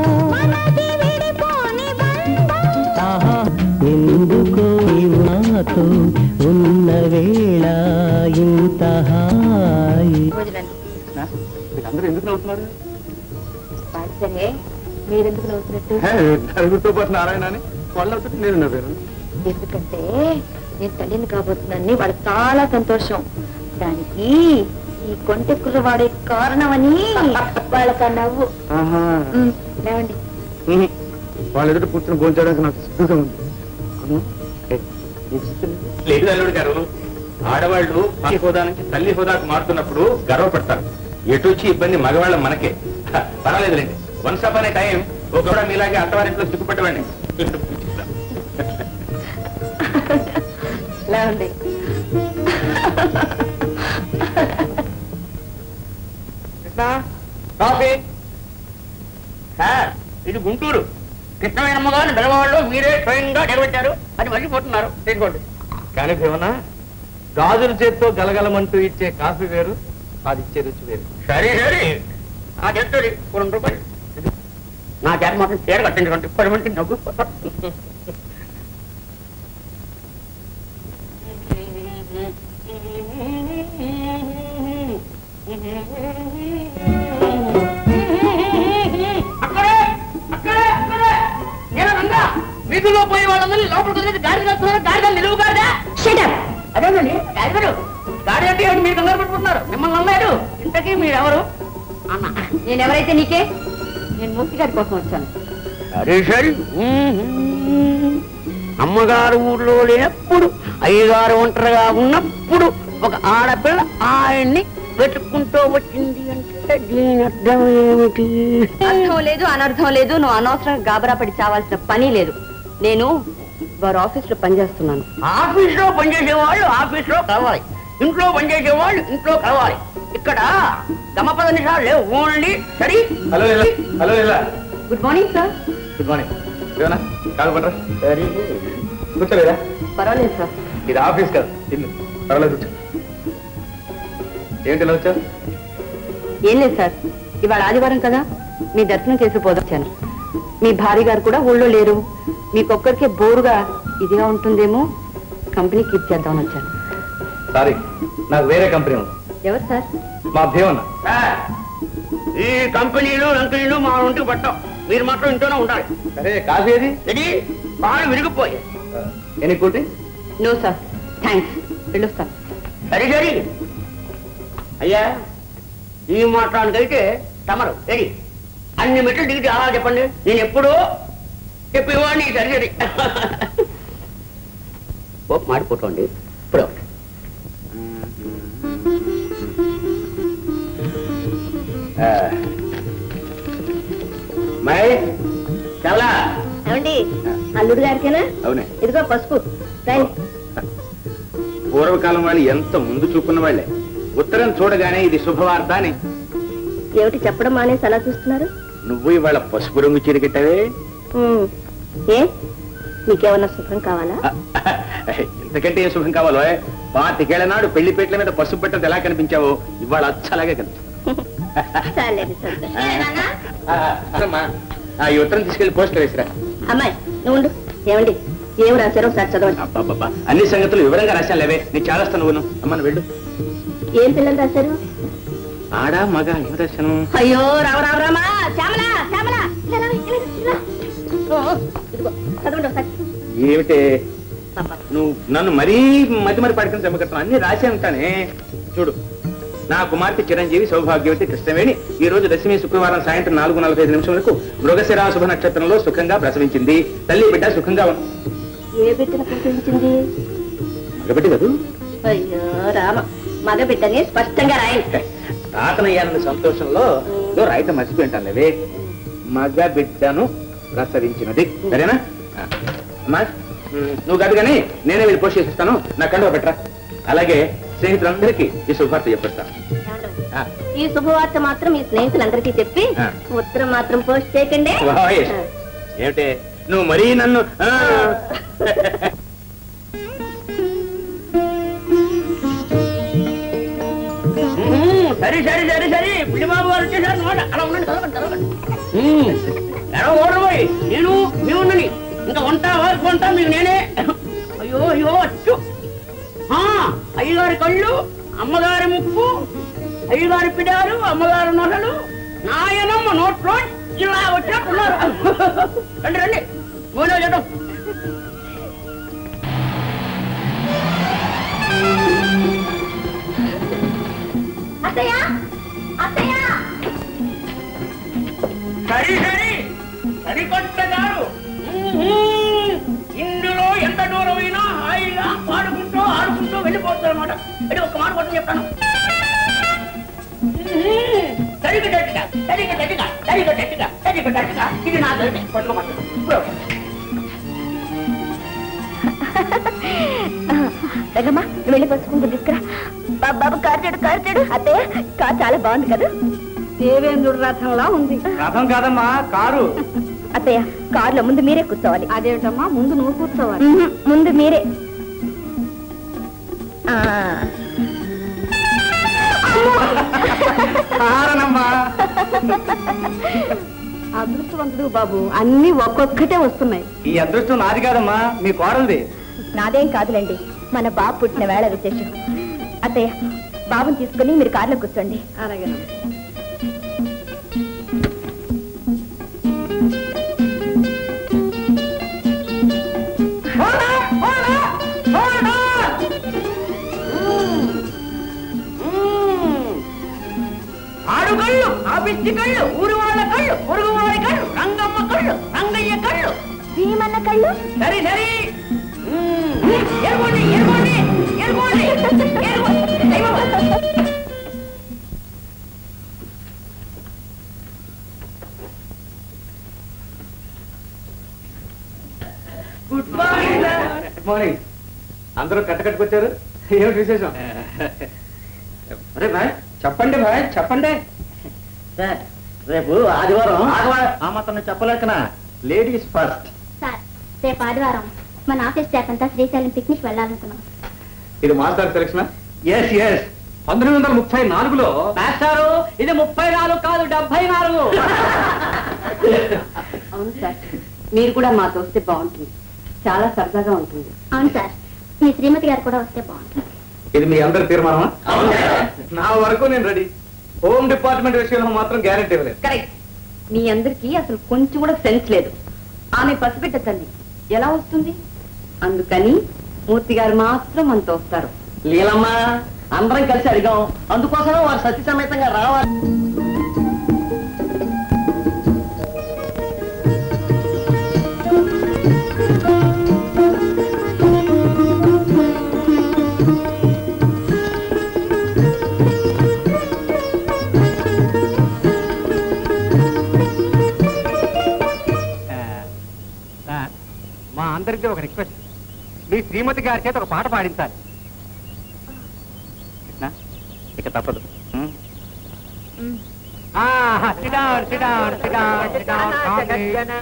ఆహా. ఎందుకో నీవు నాతో ఉన్న వేళ ఇంత హాయి వీళ్ళందరూ ఎందుకు నవ్వుతున్నారు సరే మీరెందుకు నవ్వుతున్నట్టు నలుగురితో పాటు నారాయణ అని వాళ్ళు నవ్వుతుంటే నేను నవ్వాను ఎందుకంటే నేను తల్లిని కాబోతున్నానని వాళ్ళు చాలా సంతోషం దానికి ఈ కొంటె కుర్రవాడే కారణమని వాళ్ళకి ఆ నవ్వు ఉమ్, లేవండి వాళ్ళ ఎదుట కూర్చొని భోంచడానికి నాకు సిద్ధంగా ఉంది అవును? ఏ, నీకు సిద్ధం లేదా? లేదు అల్లుడు గారు ఆడవాళ్ళు తల్లి హోదా నుంచి తల్లి హోదాకు మారుతున్నప్పుడు గర్వపడతారు ఎటు వచ్చి ఇబ్బంది మగవాళ్ళం మనకే హ, పర్వాలేదులేండి వన్స్ అప్ అనే టైం ఒక కూడా మీలాగే అత్తవారింట్లో సిగ్గుపట్టవండి లేవండి కాఫీ సార్ ఇది గుంటూరు కృష్ణవేణమ్మ గారిని బెలవాళ్ళు మీరే స్వయంగా నిలబెట్టారు అది మర్చిపోతున్నారు తీసుకోండి కానీ భీమనా గాజుల చేత్తో గలగలమంటూ ఇచ్చే కాఫీ వేరు అది ఇచ్చే రుచి వేరు సరే సరే ఆ చెప్తుంది రెండు రూపాయలు నా చేత మాత్రం చీర కట్టించుకోండి పది మంది నవ్వు అక్కడే అక్కడే అక్కడే ఏరా రంగా వీధుల్లో పోయే వాళ్ళందరినీ లోపలికి వదిలేసి గాడి కడుతున్నారు గాడిగా నిలువు గాడిదా షటప్ అదేనండి గాడిగారు గాడి అంటే ఏమిటి మీరు కంగారు పట్టుకుంటున్నారు మిమ్మల్ని అన్నారు ఇంతకీ మీరు ఎవరు అన్న నేను ఎవరైతే నీకే నేను మూర్తి గారి కోసం వచ్చాను సరే సరే అమ్మగారు ఊర్లో లేనప్పుడు అయ్యగారు ఒంటరిగా ఉన్నప్పుడు ఒక ఆడపిల్ల ఆయన్ని వెతుక్కుంటూ వచ్చింది అంటే దీని అర్థం ఏమిటి అర్థం లేదు అనర్థం లేదు నువ్వు అనవసరంగా గాబరా పడి చావాల్సిన పని లేదు నేను వారి ఆఫీస్ లో పనిచేస్తున్నాను ఆఫీస్ లో పనిచేసే వాళ్ళు ఆఫీస్ లో కలవాలి ఇంట్లో పనిచేసే వాళ్ళు ఇంట్లో కలవాలి ఇక్కడ గమపద నిషాలు లేవు ఓన్లీ సరి హలో ఇలా హలో ఇలా good morning sir good morning ఏమన్నా కాదు పడరా సరే కూర్చోలేదా పర్వాలేదు సార్ ఇది ఆఫీస్ కాదు ఇల్లు పర్వాలేదు కూర్చో ఏంటి ఇలా వచ్చావు ఏం లేదు సార్ ఇవాళ ఆదివారం కదా మీ దర్శనం చేసి పోదొచ్చాను మీ భార్య గారు కూడా ఊళ్ళో లేరు మీకొక్కరికే బోరుగా ఇదిగా ఉంటుందేమో కంపెనీ కీప్ చేద్దామని వచ్చాను సారీ నాకు వేరే కంపెనీ ఉంది ఎవరు సార్ మా భీమన్న సార్, ఈ కంపెనీలు లంకనీలు మా ఒంటికి పట్టాం మీరు మాత్రం ఇంట్లోనే ఉండాలి సరే కాఫీ ఏది ఇది పాలు విరిగిపోయాయి any cool drink no sir thanks వెళ్ళొస్తాను సరే సరే అయ్యా ఈ మాట్లాడానికైతే తమరు సరి అన్ని మెట్లు దిగితే అలా చెప్పండి నేను ఎప్పుడూ చెప్పేవాడిని సరి సరి ఓ మాడిపోతుంది ఇప్పుడు ఒకటి. మై చాలా ఏమండి అల్లుడు గారికేనా అవునే ఇదిగో పసుపు రండి పూర్వకాలం వాళ్ళు ఎంత ముందు చూపున్న వాళ్ళే ఉత్తరం చూడగానే ఇది శుభవార్త అని ఏమిటి చెప్పడం మానేసి అలా చూస్తున్నారు నువ్వు ఇవాళ పసుపు రంగు చీర కట్టావే ఉమ్. ఏ మీకేమన్నా సుఖం కావాలా ఇంతకంటే ఏ శుభం కావాలో పాతికేళ్ల నాడు పెళ్లి పేట్ల మీద పసుపు పెట్టదు ఎలా కనిపించావో ఇవాళ అచ్చలాగే కనిపిస్తుంది చాలండి సంతోషం. ఆ, అమ్మా, ఆ, ఈ ఉత్తరం తీసుకెళ్లి పోస్ట్ వేసిరా అమ్మాయి నువ్వు ఉండు. ఏమండి ఏం రాశారో ఒకసారి చదవండి అబ్బబ్బబ్బా, అన్ని సంగతులు వివరంగా రాశాను లేవే నేను చాలా నువ్వును అమ్మను వెళ్ళు ఏం పిల్లలు రాశారు ఆడా మగ ఏం రాశాను అయ్యో రామ రామ రామ శ్యామల శ్యామల ఇలా రా, ఇలా రా, ఇలా రా. ఓ, ఇదిగో చదవండి ఒకసారి ఏమిటే అబ్బా. నువ్వు నన్ను మరీ మధ్య మరి పడుకుని చమ్మకట్టం అన్ని రాసే ఉంటానే చూడు నా కుమార్తె చిరంజీవి సౌభాగ్యవతి కృష్ణవేణి ఈ రోజు దశమి శుక్రవారం సాయంత్రం నాలుగు నలభై ఐదు నిమిషములకు మృగశిరా శుభ నక్షత్రంలో సుఖంగా ప్రసవించింది తల్లి బిడ్డ సుఖంగా ఉంది ఏ బిడ్డన ప్రసవించింది మగబిడ్డ కదూ అయ్యో రామ మగ బిడ్డని స్పష్టంగా రాయండి తాతనయ్యానన్న సంతోషంలో ఏదో రాయిత మర్చిపోయి ఉంటాను లేవే మగ బిడ్డను ప్రసవించినది సరేనా ఆ. అమ్మా ఉమ్, నువ్వు కాదు కానీ నేనే వెళ్ళి పోస్ట్ చేసిస్తాను నా కండువ పెట్టరా అలాగే స్నేహితులందరికీ ఈ శుభార్త చెప్పేస్తాను ఆ. ఈ శుభవార్త మాత్రం మీ స్నేహితులందరికీ చెప్పి ఆ. ఉత్తరం మాత్రం పోస్ట్ చేయకండి వాయ్. ఏమిటే నువ్వు మరీ నన్ను ఆ. సరే సరే సరే సరే పిల్లిబాబు గారు వచ్చేసారు అనమాట అలా ఉండండి చదవండి చదవండి ఉమ్, ఎలా ఓడబోయి నేను మీ ఉన్నని ఇంకా వంట వరకు వంట మీకు నేనే అయ్యో అయ్యో అచ్చు ఆ, అయ్యగారి కళ్ళు అమ్మగారి ముక్కు అయ్యగారి పిడారు అమ్మగారు నొసలు నాయనమ్మ నోట్లో ఇలా వచ్చినట్టున్నారు రండి రండి మూడో చెట్టు అత్తయ్య అత్తయ్య సరి సరి సరికొట్టగారు ఇందులో ఎంత దూరమైనా హాయిగా పాడుకుంటూ ఆడుకుంటూ వెళ్ళిపోతారు అనమాట ఇది ఒక మాట కొట్టి చెప్తాను సరిగ్గా గట్టిగా సరిగ్గా గట్టిగా సరిగ్గా గట్టిగా సరిగ్గా గట్టిగా ఇది నా దొరికి పట్టుకోమంటారు రంగమ్మా నువ్వు వెళ్ళి పసుకుంటూ తీసుకురా బాబు బాబు కారు చెడు కారు చెడు అత్తయ్య కారు చాలా బాగుంది కదా దేవేంద్రుడు రథంలా ఉంది రథం కాదమ్మా కారు అత్తయ్య కారులో ముందు మీరే కూర్చోవాలి అదేమిటమ్మా ముందు నువ్వు కూర్చోవాలి మ్మ్, ముందు మీరే ఆ, కారణమ్మా అదృష్టవంతుడు బాబు అన్ని ఒక్కొక్కటే వస్తున్నాయి ఈ అదృష్టం నాది కాదమ్మా మీ కోడలిది నాదేం కాదులేండి మన బాబు పుట్టిన వేళ విశేషం అత్తయ్య బాబుని తీసుకుని మీరు కారులో కూర్చోండి అలాగే ఆడు కళ్ళు ఆ పిచ్చి కళ్ళు ఊరు వాళ్ళ కళ్ళు పొరుగు వారి కళ్ళు రంగమ్మ కళ్ళు రంగయ్య కళ్ళు భీమన్న కళ్ళు సరే సరే ఎరుగోండి ఎరుగోండి ఎరుగోండి గుడ్ మార్నింగ్ గుడ్ మార్నింగ్ అందరూ కట్టకట్టుకొచ్చారు ఏమిటి విశేషం అరే భాయ్ చెప్పండి భాయ్ చెప్పండి సార్ రేపు ఆదివారం ఆ మాత్రం చెప్పలేకనా లేడీస్ ఫస్ట్ సార్ రేపు ఆదివారం మన ఆఫీస్ స్టాఫ్ అంతా శ్రీశైలం పిక్నిక్ వెళ్ళాలనుకున్నాం ఇది మాస్టర్ సెలక్షన్ ఎస్ ఎస్ పంతొమ్మిది వందల ముప్పై నాలుగులో మాస్టారు ఇది ముప్పై నాలుగు కాదు డెబ్బై నాలుగు అవును సార్ మీరు కూడా మాతో వస్తే బాగుంటుంది చాలా సరదాగా ఉంటుంది అవును సార్ మీ శ్రీమతి గారు కూడా వస్తే బాగుంటుంది ఇది మీ అందరి తీర్మానమా నా వరకు నేను రెడీ హోమ్ డిపార్ట్మెంట్ విషయంలో మాత్రం గ్యారెంటీ ఇవ్వలేదు కరెక్ట్ మీ అందరికీ అసలు కొంచెం కూడా సెన్స్ లేదు ఆమె పసిబిడ్డ తల్లి ఎలా వస్తుంది అందుకని మూర్తి గారు మాత్రం మనతో వస్తారు లీలమ్మ అందరం కలిసి అడిగాం అందుకోసం వారు సత్య సమేతంగా రావాలి సార్ మా అందరికీ ఒక రిక్వెస్ట్ మీ శ్రీమతి గారి చేత ఒక పాట పాడించాలి కృష్ణ ఇక తప్పదు ఉం? ఆహా, sit down, sit down, sit down, sit down, calmly.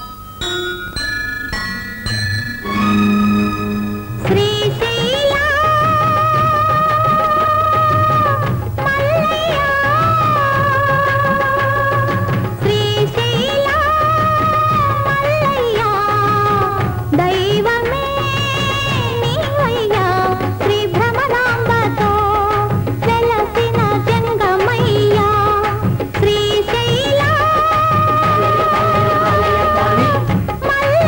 దైవమే నీవయ్యా శ్రీ భ్రమరాంబతో వెలసిన జంగమయ్యా శ్రీశైల మల్లయ్య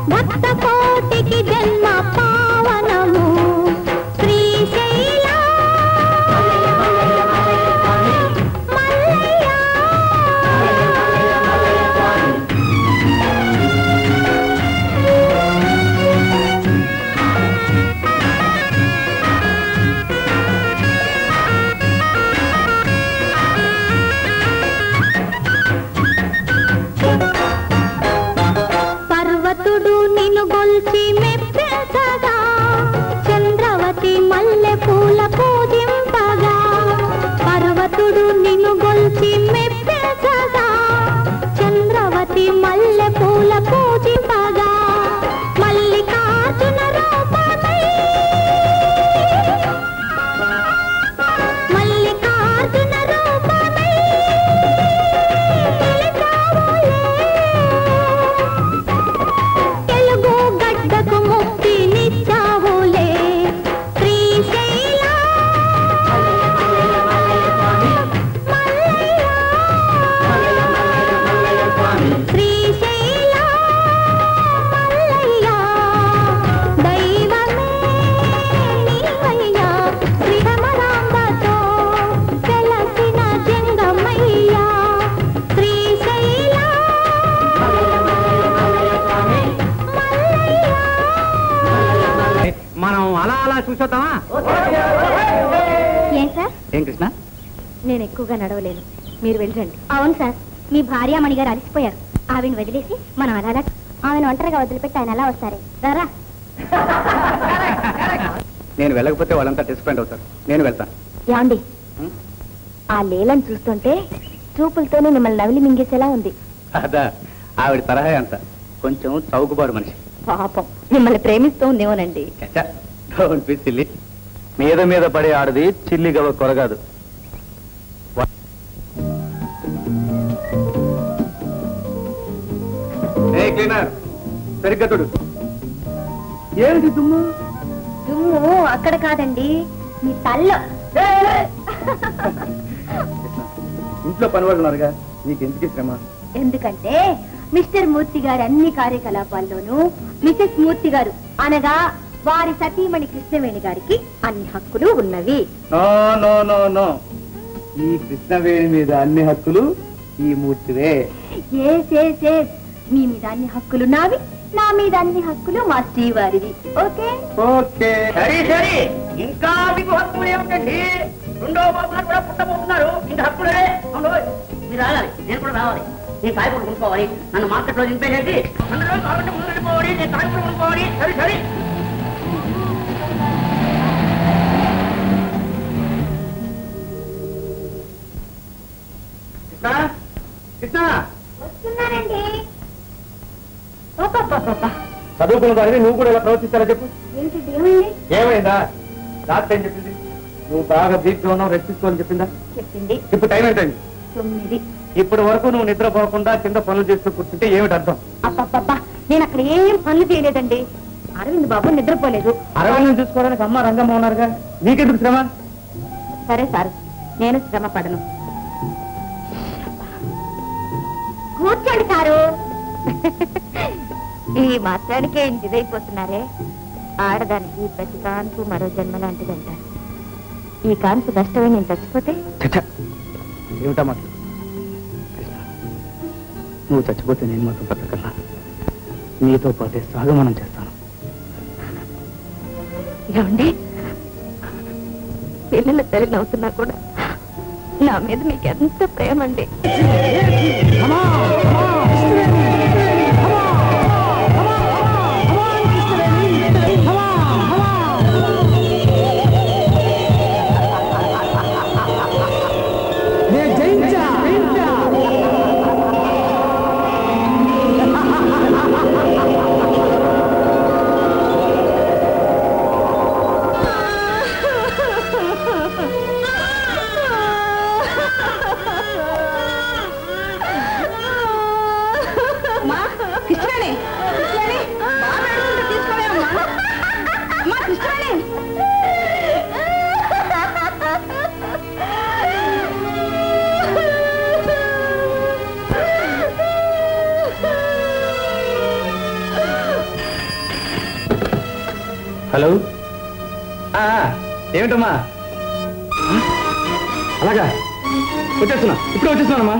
భక్త కోటికి జన్మ పావనము శ్రీశైల పర్వతుడు నిన్ను గొల్చి మెప్పెసగా చంద్రవతి మల్లె పూల పూజింపగా పర్వతుడు నిన్ను గొల్చి మెప్పెసగా చంద్రవతి మల్లె పూల పూజింపగా మల్లికార్జున రూపమై మల్లికార్జున రూపమై తెలుగు గడ్డకు ముక్తినిచ్చావులే శ్రీశైల శ్రీశైల మల్లయ్య దైవమే నీవయ్య శ్రీరమరాంబతో వెలసిన జంగమయ్య శ్రీశైల మనం అలా అలా చూసొద్దామా ఏం సార్ ఏం కృష్ణ నేను ఎక్కువగా నడవలేను మీరు వెళ్ళండి అవును సార్ మీ భార్యామణి గారు అలసిపోయారు ఆవిని వదిలేసి మనం అలా అలా- ఆమెను ఒంటరిగా వదిలిపెట్టి ఆయన ఎలా వస్తారే రారా నేను వెళ్ళకపోతే వాళ్ళంతా డిస్పాయింట్ అవుతారు నేను వెళ్తాను యాండి ఆ లేలను చూస్తుంటే చూపులతోనే మిమ్మల్ని నవిలి మింగేసేలా ఉంది అదా ఆవిడ తరహా అంత కొంచెం చౌకబారు మనిషి పాపం మిమ్మల్ని ప్రేమిస్తూ ఉందేమోనండి డోంట్ బి సిల్లీ మీద మీద పడే ఆడది చిల్లి గవ కొరగాదు ఏ క్లీనర్ సరిగ్గా చూడు ఏంటి దుమ్ము దుమ్ము అక్కడ కాదండి మీ తల్ల ఇంట్లో పనివాళ్ళు ఉన్నారుగా నీకు ఎందుకు శ్రమ ఎందుకంటే మిస్టర్ మూర్తి గారి అన్ని కార్యకలాపాల్లోనూ మిసెస్ మూర్తి గారు అనగా వారి సతీమణి కృష్ణవేణి గారికి అన్ని హక్కులు ఉన్నవి నో నో నో నో ఈ కృష్ణవేణి మీద అన్ని హక్కులు ఈ మూర్తివే ఏస్ ఏస్ ఏస్ మీ మీద అన్ని హక్కులు నావి నా మీద అన్ని హక్కులు మా శ్రీవారివి ఓకే ఓకే సరే సరే ఇంకా మీకు హక్కులు ఏమిటండి రెండో బాబులు కూడా పుట్టబోతున్నారు ఇంకా హక్కులే అవును మీరు రావాలి నేను కూడా రావాలి నేను కాయకూర కొనుక్కోవాలి నన్ను మార్కెట్లో దింపేసేసి అందులో కావాలంటే ముందు వెళ్ళిపోవాలి నేను కాయకూర కొనుక్కోవాలి సరే సరే కృష్ణ కృష్ణ వస్తున్నానండి చదువుకున్న దానివి నువ్వు కూడా ఇలా ప్రవర్తిస్తారా చెప్పు ఏంటి ఏమైంది ఏమైందా డాక్టర్ ఏం చెప్పింది నువ్వు బాగా వీక్గా ఉన్నావు రెస్ట్ తీసుకోవాలని చెప్పిందా చెప్పింది ఇప్పుడు టైం ఏంటండి తొమ్మిది ఇప్పటి వరకు నువ్వు నిద్రపోకుండా కింద పనులు చేస్తూ కూర్చుంటే ఏమిటి అర్థం అబ్బబ్బబ్బా నేను అక్కడ ఏం పనులు చేయలేదండి అరవింద్ బాబు నిద్రపోలేదు అరవై చూసుకోవడానికి అమ్మ రంగమ్మ ఉన్నారుగా నీకెందుకు శ్రమ సరే సార్ నేను శ్రమ పడను కూర్చోండి సారు ఈ మాత్రానికే ఇంత ఇదైపోతున్నారే ఆడదానికి ప్రతి కాన్పు మరో జన్మ లాంటిదంటారు ఈ కాన్పు నష్టమే నేను చచ్చిపోతే ఏమిటా మాటలు కృష్ణ నువ్వు చచ్చిపోతే నేను మాత్రం బ్రతకన్నా నీతో పాటే సాగమనం చేస్తాను ఏమండి పిల్లల తల్లి నవ్వుతున్నా కూడా నా మీద మీకు ఎంత ప్రేమ అండి హలో ఆ, ఏమిటమ్మా ఆ, అలాగా వచ్చేస్తున్నా ఇప్పుడు వచ్చేస్తున్నానమ్మా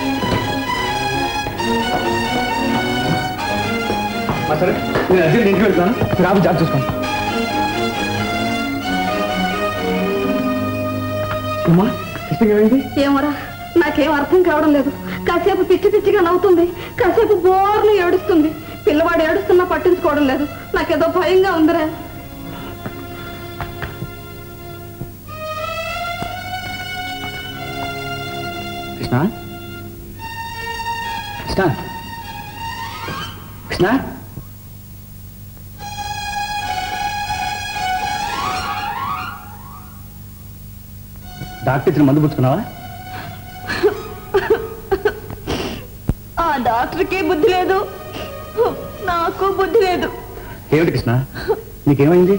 ఆ, సరే నేను అర్జెంట్ ఇంటికి వెళ్తాను మీరు ఆఫీస్ జాబ్ చూసుకోండి అమ్మా ఇష్టం ఏమైంది ఏమోరా నాకేం అర్థం కావడం లేదు కాసేపు పిచ్చి పిచ్చిగా నవ్వుతుంది కాసేపు బోర్లు ఏడుస్తుంది పిల్లవాడు ఏడుస్తున్నా పట్టించుకోవడం లేదు నాకేదో భయంగా ఉందిరా కృష్ణ కృష్ణ కృష్ణ డాక్టర్ ఇచ్చిన మందు పుచ్చుకున్నావా ఆ డాక్టర్కి బుద్ధి లేదు నాకు బుద్ధి లేదు ఏమిటి కృష్ణ నీకేమైంది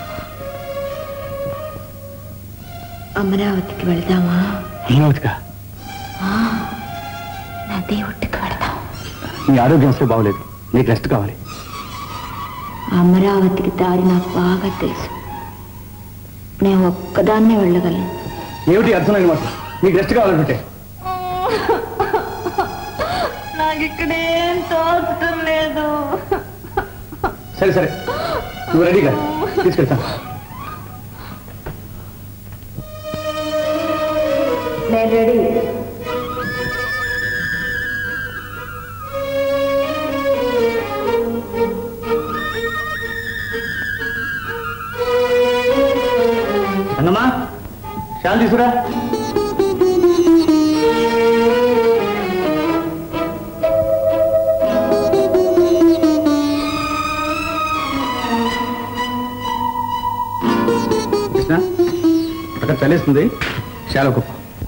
అమరావతికి వెళ్దామా అమరావతిగా నా దేవుడికి వెళ్దాం నీ ఆరోగ్యం అసలు బాగోలేదు నీకు రెస్ట్ కావాలి అమరావతికి దారి నాకు బాగా తెలుసు నేను ఒక్కదాన్నే వెళ్ళగలను ఏమిటి అర్థం లేని మాట నీకు రెస్ట్ కావాలంటే నాకు ఇక్కడేం తోచటం లేదు సరే సరే నువ్వు రెడీగా తీసుకెళ్తా నేను రెడీ అన్నమ్మా శాల్ తీసుకురా కృష్ణ అక్కడ చలేస్తుంది శాల కుప్ప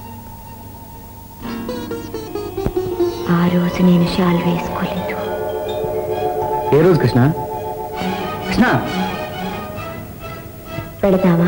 ఆ రోజు నేను షాల్ వేసుకోలేదు ఏ రోజు కృష్ణ కృష్ణ పెడతావా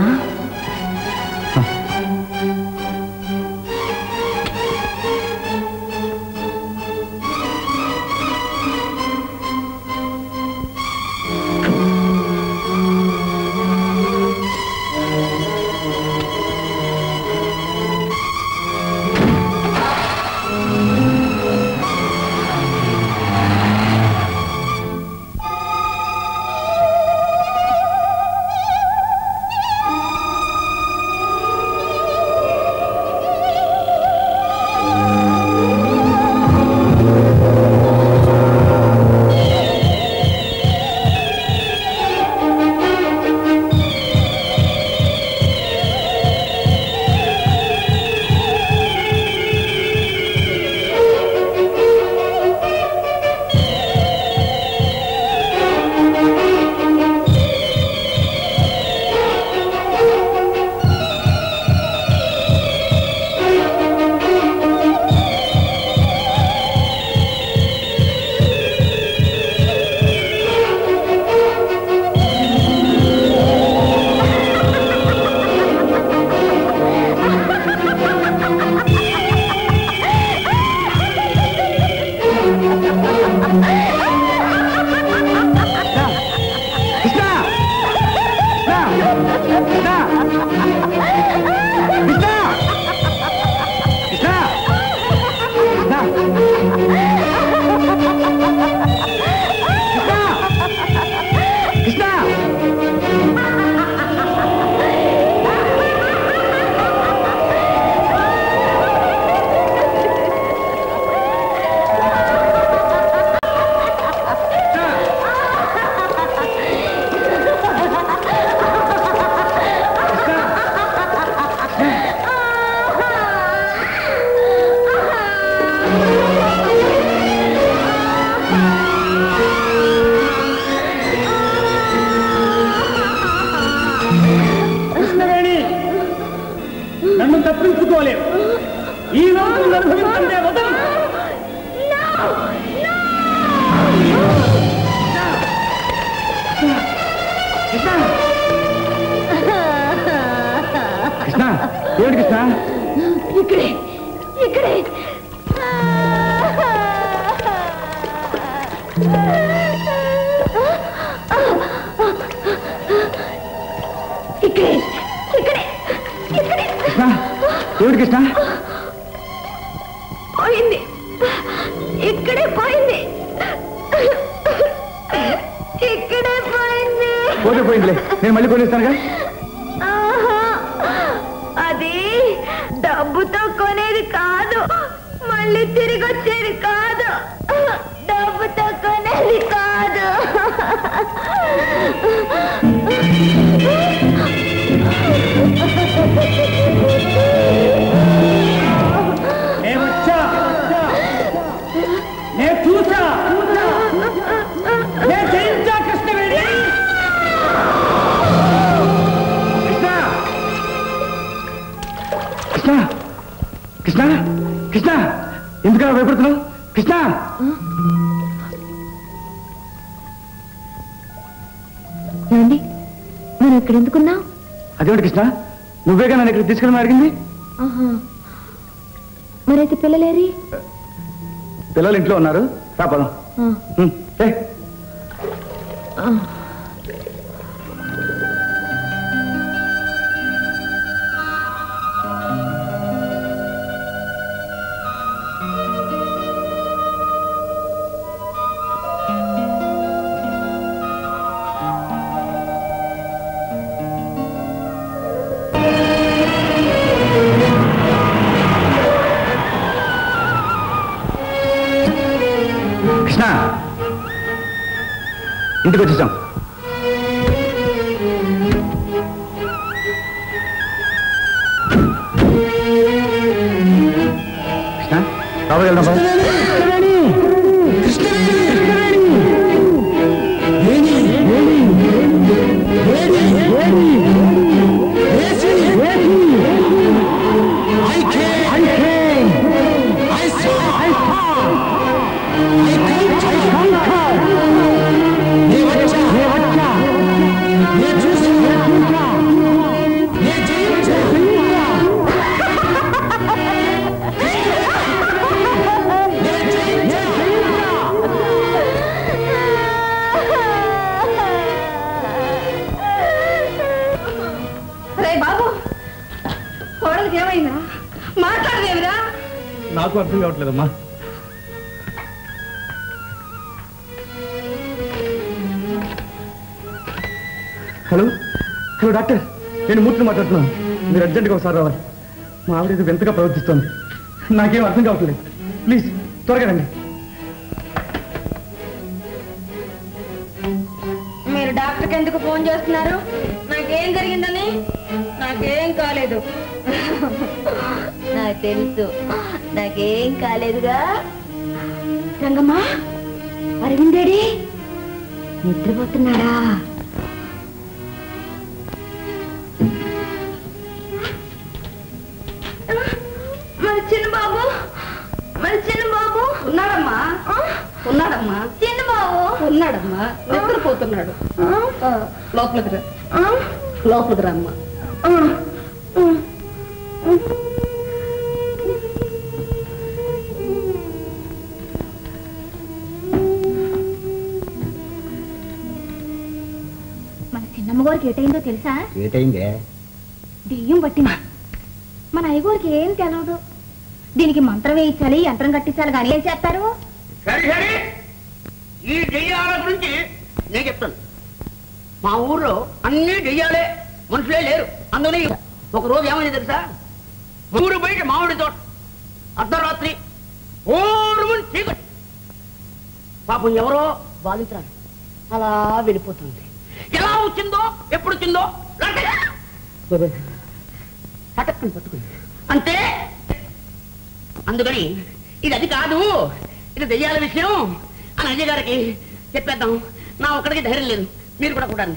కృష్ణవేణి నన్ను తప్పించుకోలేవు ఈ రోజు అనుభవించే వదం కృష్ణ ఏమిటి కృష్ణ ఇక్కడే ఇక్కడే అదేమిటి కృష్ణ పోయింది ఇక్కడే పోయింది ఇక్కడే పోయింది పోతే పోయిందిలే నేను మళ్ళీ కొనిస్తానుగా ఆహా, అది డబ్బుతో కొనేది కాదు మళ్ళీ తిరిగి వచ్చేది కాదు డబ్బుతో కొనేది కాదు నేను వచ్చా నేను చూసా నేను జయించా కృష్ణవేణి కృష్ణ కృష్ణ కృష్ణ కృష్ణ ఎందుకలా భయపడుతున్నావు కృష్ణ ఏమండి మనం ఇక్కడ ఎందుకున్నావు అదేమిటి కృష్ణ నువ్వేగా నన్ను ఇక్కడ తీసుకెళ్ళమని అడిగింది ఆహా మరైతే పిల్లలేరి పిల్లలు ఇంట్లో ఉన్నారు రా పదం ఆ, ఉమ్, ఏ ఆ. కృష్ణ ఇంటికి వచ్చేసాం కృష్ణ లోపలికి వెళ్దాం పద. రే బాబు కోడలికి ఏమైందా మాట్లాడదేవిరా నాకు అర్థం కావట్లేదమ్మా హలో హలో డాక్టర్ నేను మూర్తిని మాట్లాడుతున్నాను మీరు అర్జెంటుగా ఒకసారి రావాలి మా ఆవిడ ఇది వింతగా ప్రవర్తిస్తోంది నాకేం అర్థం కావట్లేదు ప్లీజ్ త్వరగా రండి మీరు డాక్టర్కి ఎందుకు ఫోన్ చేస్తున్నారు నాకేం జరిగిందని నాకేం కాలేదు నాకు తెలుసు నాకేం కాలేదుగా రంగమ్మా అరవిందేడి నిద్రపోతున్నాడా మరి చిన్న బాబు మరి చిన్న బాబు ఉన్నాడమ్మా ఉన్నాడమ్మా చిన్న బాబు ఉన్నాడమ్మా నిద్రపోతున్నాడు ఆ, లోపలికి రా లోపలికి రా అమ్మా మన చిన్నమ్మగారికి ఏటైందో తెలుసా ఏటైందే దెయ్యం పట్టింది మన అయ్యగారికి ఏం తెలవదు దీనికి మంత్రం వేయించాలి యంత్రం కట్టించాలి కానీ ఏం చేస్తారు సరే సరే ఈ దెయ్యాల గురించి నేను చెప్తాను మా ఊర్లో అన్ని దెయ్యాలే మనుషులే లేరు అందులో ఒక రోజు ఏమైంది తెలుసా ఊరు బయట మామిడి తోట అర్ధరాత్రి ఓడుమని చీకటి పాపం ఎవరో బాధించారు అలా వెళ్ళిపోతుంది ఎలా వచ్చిందో ఎప్పుడు వచ్చిందో పటక్కని పట్టుకుంది అంతే అందుకని ఇది అది కాదు ఇది దెయ్యాల విషయం అని అజయ్ గారికి చెప్పేద్దాం నా ఒక్కడికి ధైర్యం లేదు మీరు కూడా కూడా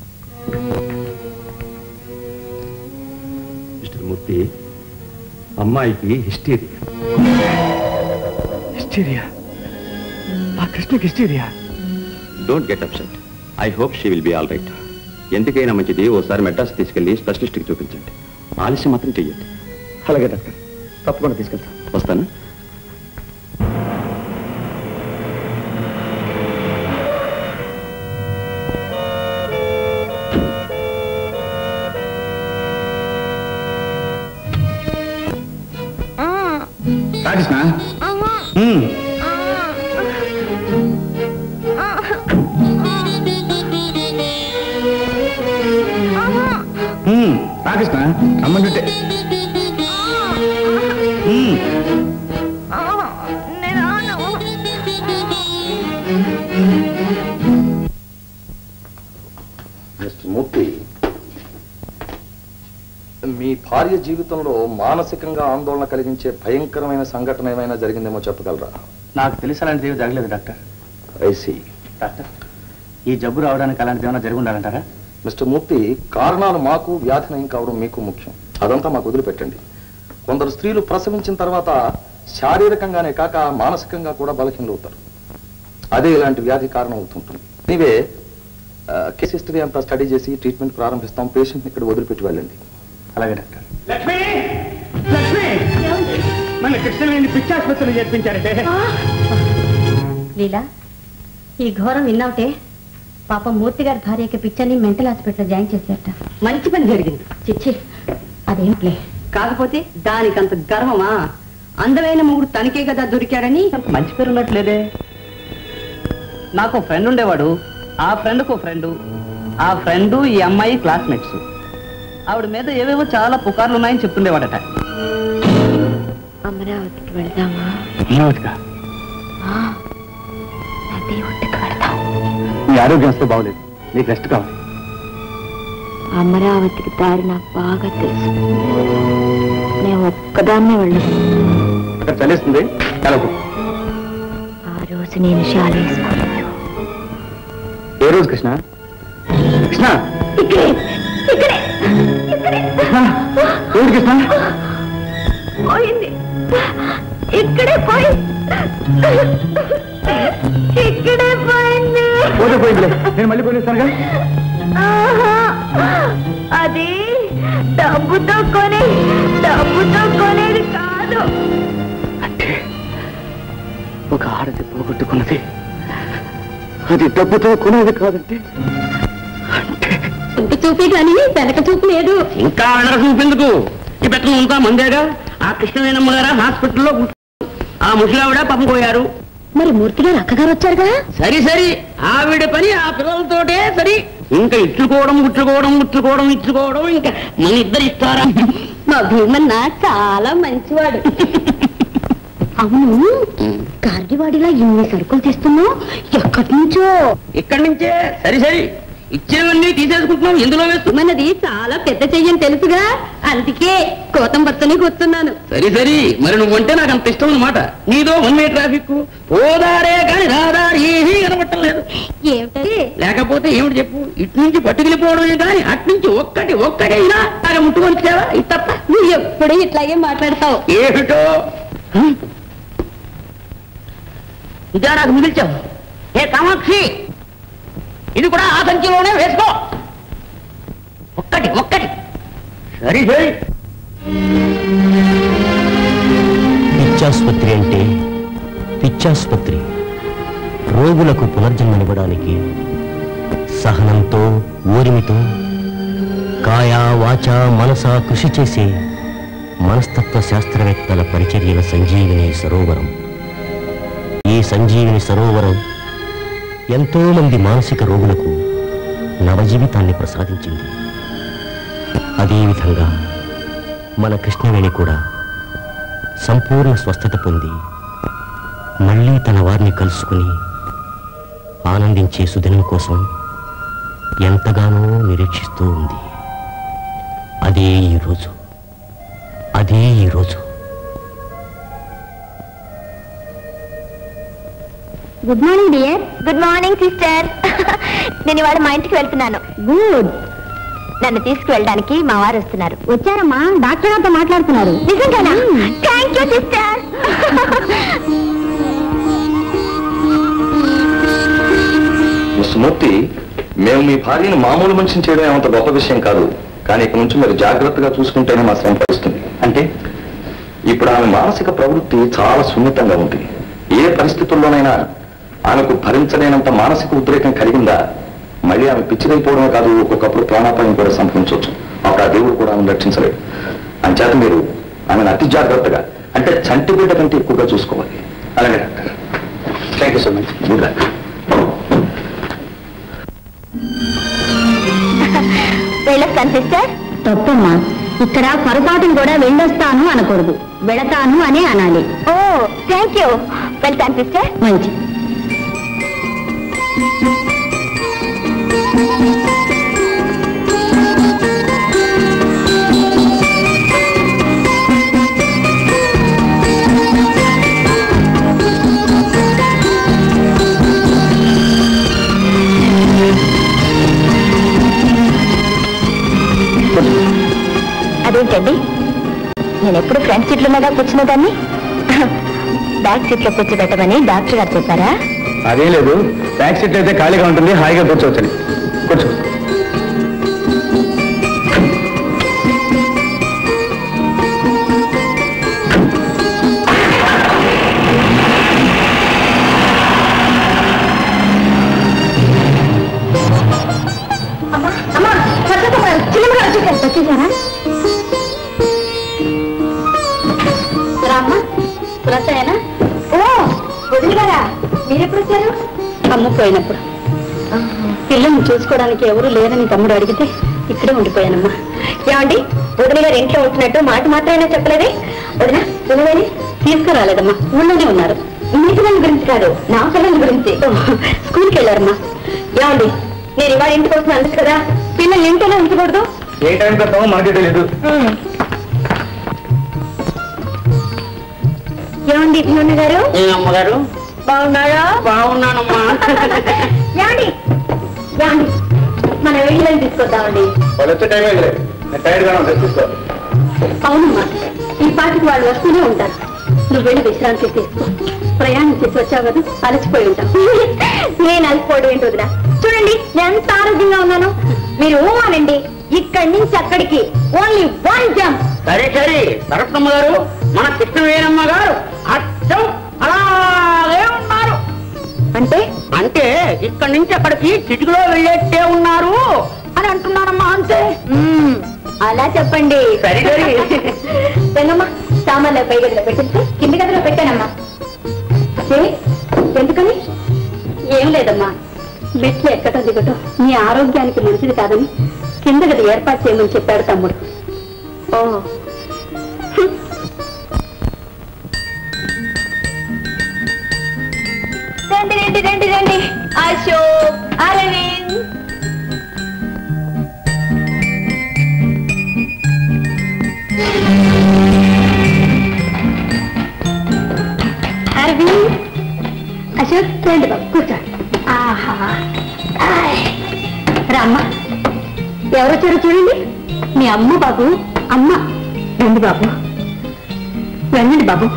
మిస్టర్ మూర్తి అమ్మాయికి హిస్టీరియా హిస్టీరియా ఆ కృష్ణకి hysteria don't get upset I hope she will be all right ఎందుకైనా మంచిది ఓసారి మెడ్రాస్ తీసుకెళ్లి స్పెషలిస్ట్కి చూపించండి ఆలస్యం మాత్రం చెయ్యొద్దు అలాగే డాక్టర్ తప్పకుండా తీసుకెళ్తా వస్తాను రాకృష్ణ రమ్మంటుంటే మిస్టర్ మూర్తి మీ భార్య జీవితంలో మానసికంగా ఆందోళన కలిగించే భయంకరమైన సంఘటన ఏమైనా జరిగిందేమో చెప్పగలరా నాకు తెలిసి అలాంటిది ఏమీ జరగలేదు డాక్టర్ ఐసి డాక్టర్ ఈ జబ్బు రావడానికి అలాంటిది ఏమైనా జరిగి ఉండాలంటారా మిస్టర్ మూర్తి కారణాలు మాకు వ్యాధి నయం కావడం మీకు ముఖ్యం అదంతా మాకు వదిలిపెట్టండి కొందరు స్త్రీలు ప్రసవించిన తర్వాత శారీరకంగానే కాక మానసికంగా కూడా బలహీనవుతారు అదే ఇలాంటి వ్యాధి కారణం అవుతుంటుంది నీవే కేస్ హిస్టరీ అంతా స్టడీ చేసి ట్రీట్మెంట్ ప్రారంభిస్తాం పేషెంట్ ఇక్కడ వదిలిపెట్టి వెళ్ళండి అలాగే డాక్టర్ లక్ష్మి లక్ష్మి మన కృష్ణవేణి పిచ్చాసుపత్రిలో చేర్పించారంటే లీలా ఈ ఘోరం విన్నావుటే పాప మూర్తి గారి భార్యకి పిచ్చని మెంటల్ హాస్పిటల్ జాయిన్ చేశారట మంచి పని జరిగింది చిచ్చి అదేంట్లే కాకపోతే దానికంత గర్వమా అందమైన మూడు తనకే కదా దొరికాడని మంచి పేరు ఉన్నట్లేదే నాకు ఫ్రెండ్ ఉండేవాడు ఆ ఫ్రెండ్కు ఫ్రెండ్ ఆ ఫ్రెండ్ ఈ అమ్మాయి క్లాస్మేట్స్ ఆవిడ మీద ఏవేవో చాలా పుకార్లు ఉన్నాయని చెప్తుండేవాడట అమరావతికి వెళ్దామా అమరావతిగా నది ఒడ్డుకు వెళ్దాం మీ ఆరోగ్యం అసలు బాగలేదు నీకు రెస్ట్ కావాలి అమరావతికి దారి నాకు బాగా తెలుసు నేను ఒక్కదాన్నే వెళ్ళను అక్కడ చలిస్తుంది కలపు ఆ రోజు నేను శాలేసుకోలేదు ఏ రోజు కృష్ణ కృష్ణ ఇక్కడే ఇక్కడే కృష్ణ ఏంటి కృష్ణ పోయింది ఇక్కడే పోయి ఇక్కడే పోయింది పోతే పోయిందిలే నేను మళ్ళీ పోయిస్తానుగా ఆహా! అది డబ్బుతో కొని డబ్బుతో కొనేది కాదు అంటే ఒక ఆడది పోగొట్టుకున్నది అది డబ్బుతో కొనేది కాదంటే ఇంటి చూపి కానీ వెనక చూపు లేదు ఇంకా అడగ చూపెందుకు ఈ పెత్తనం అంతా మందేగా ఆ కృష్ణవేణమ్మ గారు హాస్పిటల్లో కూర్చో- ఆ ముసలావిడ పాపం పోయారు మరి మూర్తి గారు అక్కగారు వచ్చారుగా సరి సరి ఆవిడ పని ఆ పిల్లలతోటే సరి ఇంకా ఇచ్చుకోవడం ముట్టుకోవడం ముట్టుకోవడం ఇచ్చుకోవడం ఇంకా మన ఇద్దరు ఇస్తారా మా భీమన్న చాలా మంచివాడు అవును గార్గివాడిలా ఇన్ని సరుకులు తెస్తున్నావు ఎక్కడి నుంచో ఇక్కడి నుంచే సరి సరి ఇచ్చేవన్నీ తీసేసుకుంటున్నాం ఎందులో వేస్తు మనది చాలా పెద్ద చెయ్యని తెలుసుగా అందుకే కోతం బత్తని కూర్చున్నాను సరి సరి మరి నువ్వంటే నాకు అంత ఇష్టం అన్నమాట నీదో వన్ వే ట్రాఫిక్ పోదారే కానీ రాదారి ఏమీ కనబట్టలేదు ఏమిటది లేకపోతే ఏమిటి చెప్పు ఇటు నుంచి పట్టుకెళ్ళిపోవడమే కానీ అటు నుంచి ఒక్కటి ఒక్కటైనా బాగా ముట్టుకొని వచ్చావా ఇది తప్ప నువ్వు ఎప్పుడూ ఇట్లాగే మాట్లాడతావు ఏమిటో హ్మ్? ఇదా నాకు మిగిల్చావు ఏ కామాక్షి ఇది కూడా ఆ సంఖ్యలోనే వేసుకో ఒక్కటి ఒక్కటి సరి సరి పిచ్చాసుపత్రి అంటే పిచ్చాసుపత్రి రోగులకు పునర్జన్మనివ్వడానికి సహనంతో ఊరిమితో కాయ వాచ మనస కృషి చేసే మనస్తత్వ శాస్త్రవేత్తల పరిచర్యల సంజీవిని సరోవరం ఈ సంజీవిని సరోవరం ఎంతో మంది మానసిక రోగులకు నవజీవితాన్ని ప్రసాదించింది అదేవిధంగా మన కృష్ణవేణి కూడా సంపూర్ణ స్వస్థత పొంది మళ్ళీ తన వారిని కలుసుకుని ఆనందించే సుదినం కోసం ఎంతగానో నిరీక్షిస్తూ ఉంది అదే ఈ రోజు అదే ఈ రోజు good morning dear good morning sister నేను ఇవాళ మా ఇంటికి వెళ్తున్నాను గుడ్ నన్ను తీసుకువెళ్ళడానికి మా వారు వస్తున్నారు వచ్చారమ్మా డాక్టర్ గారితో మాట్లాడుతున్నారు నిజంగానా thank you sister mister Murthy మేము మీ భార్యను మామూలు మనిషిని చేయడం ఏమంత గొప్ప విషయం కాదు కానీ ఇక నుంచి మీరు జాగ్రత్తగా చూసుకుంటేనే మా శ్రమ పడుతుంది అంటే ఇప్పుడు ఆమె మానసిక ప్రవృత్తి చాలా సున్నితంగా ఉంది ఏ పరిస్థితుల్లోనైనా ఆమెకు భరించలేనంత మానసిక ఉద్రేకం కలిగిందా మళ్ళీ ఆమె పిచ్చిదైపోవడమే కాదు ఒక్కొక్కప్పుడు ప్రాణాపాయం కూడా సంభవించవచ్చు అప్పుడు ఆ దేవుడు కూడా ఆమెను రక్షించలేడు అంచేత మీరు ఆమెను అతి జాగ్రత్తగా అంటే చంటి బిడ్డ కంటే ఎక్కువగా చూసుకోవాలి అలాగే doctor thank you so much good luck వెళ్ళొస్తాను సిస్టర్ తప్పమ్మా ఇక్కడ పొరపాటును కూడా వెళ్ళొస్తాను అనకూడదు వెళతాను అనే అనాలి ఓ థ్యాంక్ యూ వెళ్తాను సిస్టర్ మంచి అదేంటండి నేను ఎప్పుడు ఫ్రంట్ సీట్లో మీద కూర్చునేదాన్ని బ్యాక్ సీట్లో కూర్చోబెట్టమని డాక్టర్ గారు చెప్పారా అదేం లేదు బ్యాక్ సీట్ అయితే ఖాళీగా ఉంటుంది హాయిగా కూర్చోవచ్చని కూర్చో అమ్మా చిన్నగా వచ్చేసారు వచ్చేసారా రామ్మా సురత్తయ్యనా ఓ వదిలి గారా మీరెప్పుడు వచ్చారు అమ్మ పోయినప్పుడు పిల్లల్ని చూసుకోవడానికి ఎవరు లేరని తమ్ముడు అడిగితే ఇక్కడే ఉండిపోయానమ్మా ఏమండి వదిలి గారు ఇంట్లో ఉంటున్నట్టు మాట మాత్రమే చెప్పలేదే వదిన వదిలేని తీసుకురాలేదమ్మా ఊళ్ళోనే ఉన్నారు మీ పిల్లల గురించి కాదు నా పిల్లల గురించి స్కూల్కి వెళ్ళారమ్మా ఏమండి నేను ఇవాళ ఇంటికి వస్తున్నాను అందుకు కదా పిల్లల్ని ఇంట్లోనే ఉంచకూడదు ఏ టైం పెడతామో మనకే తెలియదు ఏమండి భీమన్న గారు ఏ అమ్మగారు బాగున్నారా బాగున్నానమ్మా ఏమండి ఏమండి మన వెళ్ళని తీసుకొద్దామండి వాళ్ళు వచ్చే టైం లేదు నేను టైర్డ్గా రెస్ట్ తీసుకోవాలి అవునమ్మా ఈ పాటికి వాళ్ళు వస్తూనే ఉంటారు నువ్వు వెళ్ళి విశ్రాంతి తీసుకో ప్రయాణం చేసి వచ్చావు కదా అలసిపోయి ఉంటావు నేను అలసిపోవడం ఏంటి వదినా చూడండి నేను ఎంత ఆరోగ్యంగా ఉన్నాను మీరు ఊమానండి ఇక్కడి నుంచి అక్కడికి ఓన్లీ వన్ జంప్ సరే సరే సరస్వమ్మ గారు మన కృష్ణవేణమ్మ గారు అచ్చం అలాగే ఉన్నారు అంటే అంటే ఇక్కడి నుంచి అక్కడికి చిటికలో వెళ్ళేట్టే ఉన్నారు అని అంటున్నానమ్మా అంతే మ్మ్, అలా చెప్పండి సరే, సరే. రంగమ్మ సామాన్లు పై గదిలో పెట్టించి కింది గదిలో పెట్టానమ్మా ఏ? ఎందుకని ఏం లేదమ్మా మెట్లు ఎక్కటో దిగటో నీ ఆరోగ్యానికి మంచిది కాదని కింద గది ఏర్పాటు చేయమని చెప్పాడు తమ్ముడు ఓ రండి రండి రండి రండి అశోక్ అరవింద్ అరవింద్ అశోక్ రండి బాబు కూర్చోండి ఆహా ఆయ్. రామ్మ ఎవరొచ్చారో చూడండి మీ అమ్మ బాబు అమ్మ రండి బాబు రండి బాబు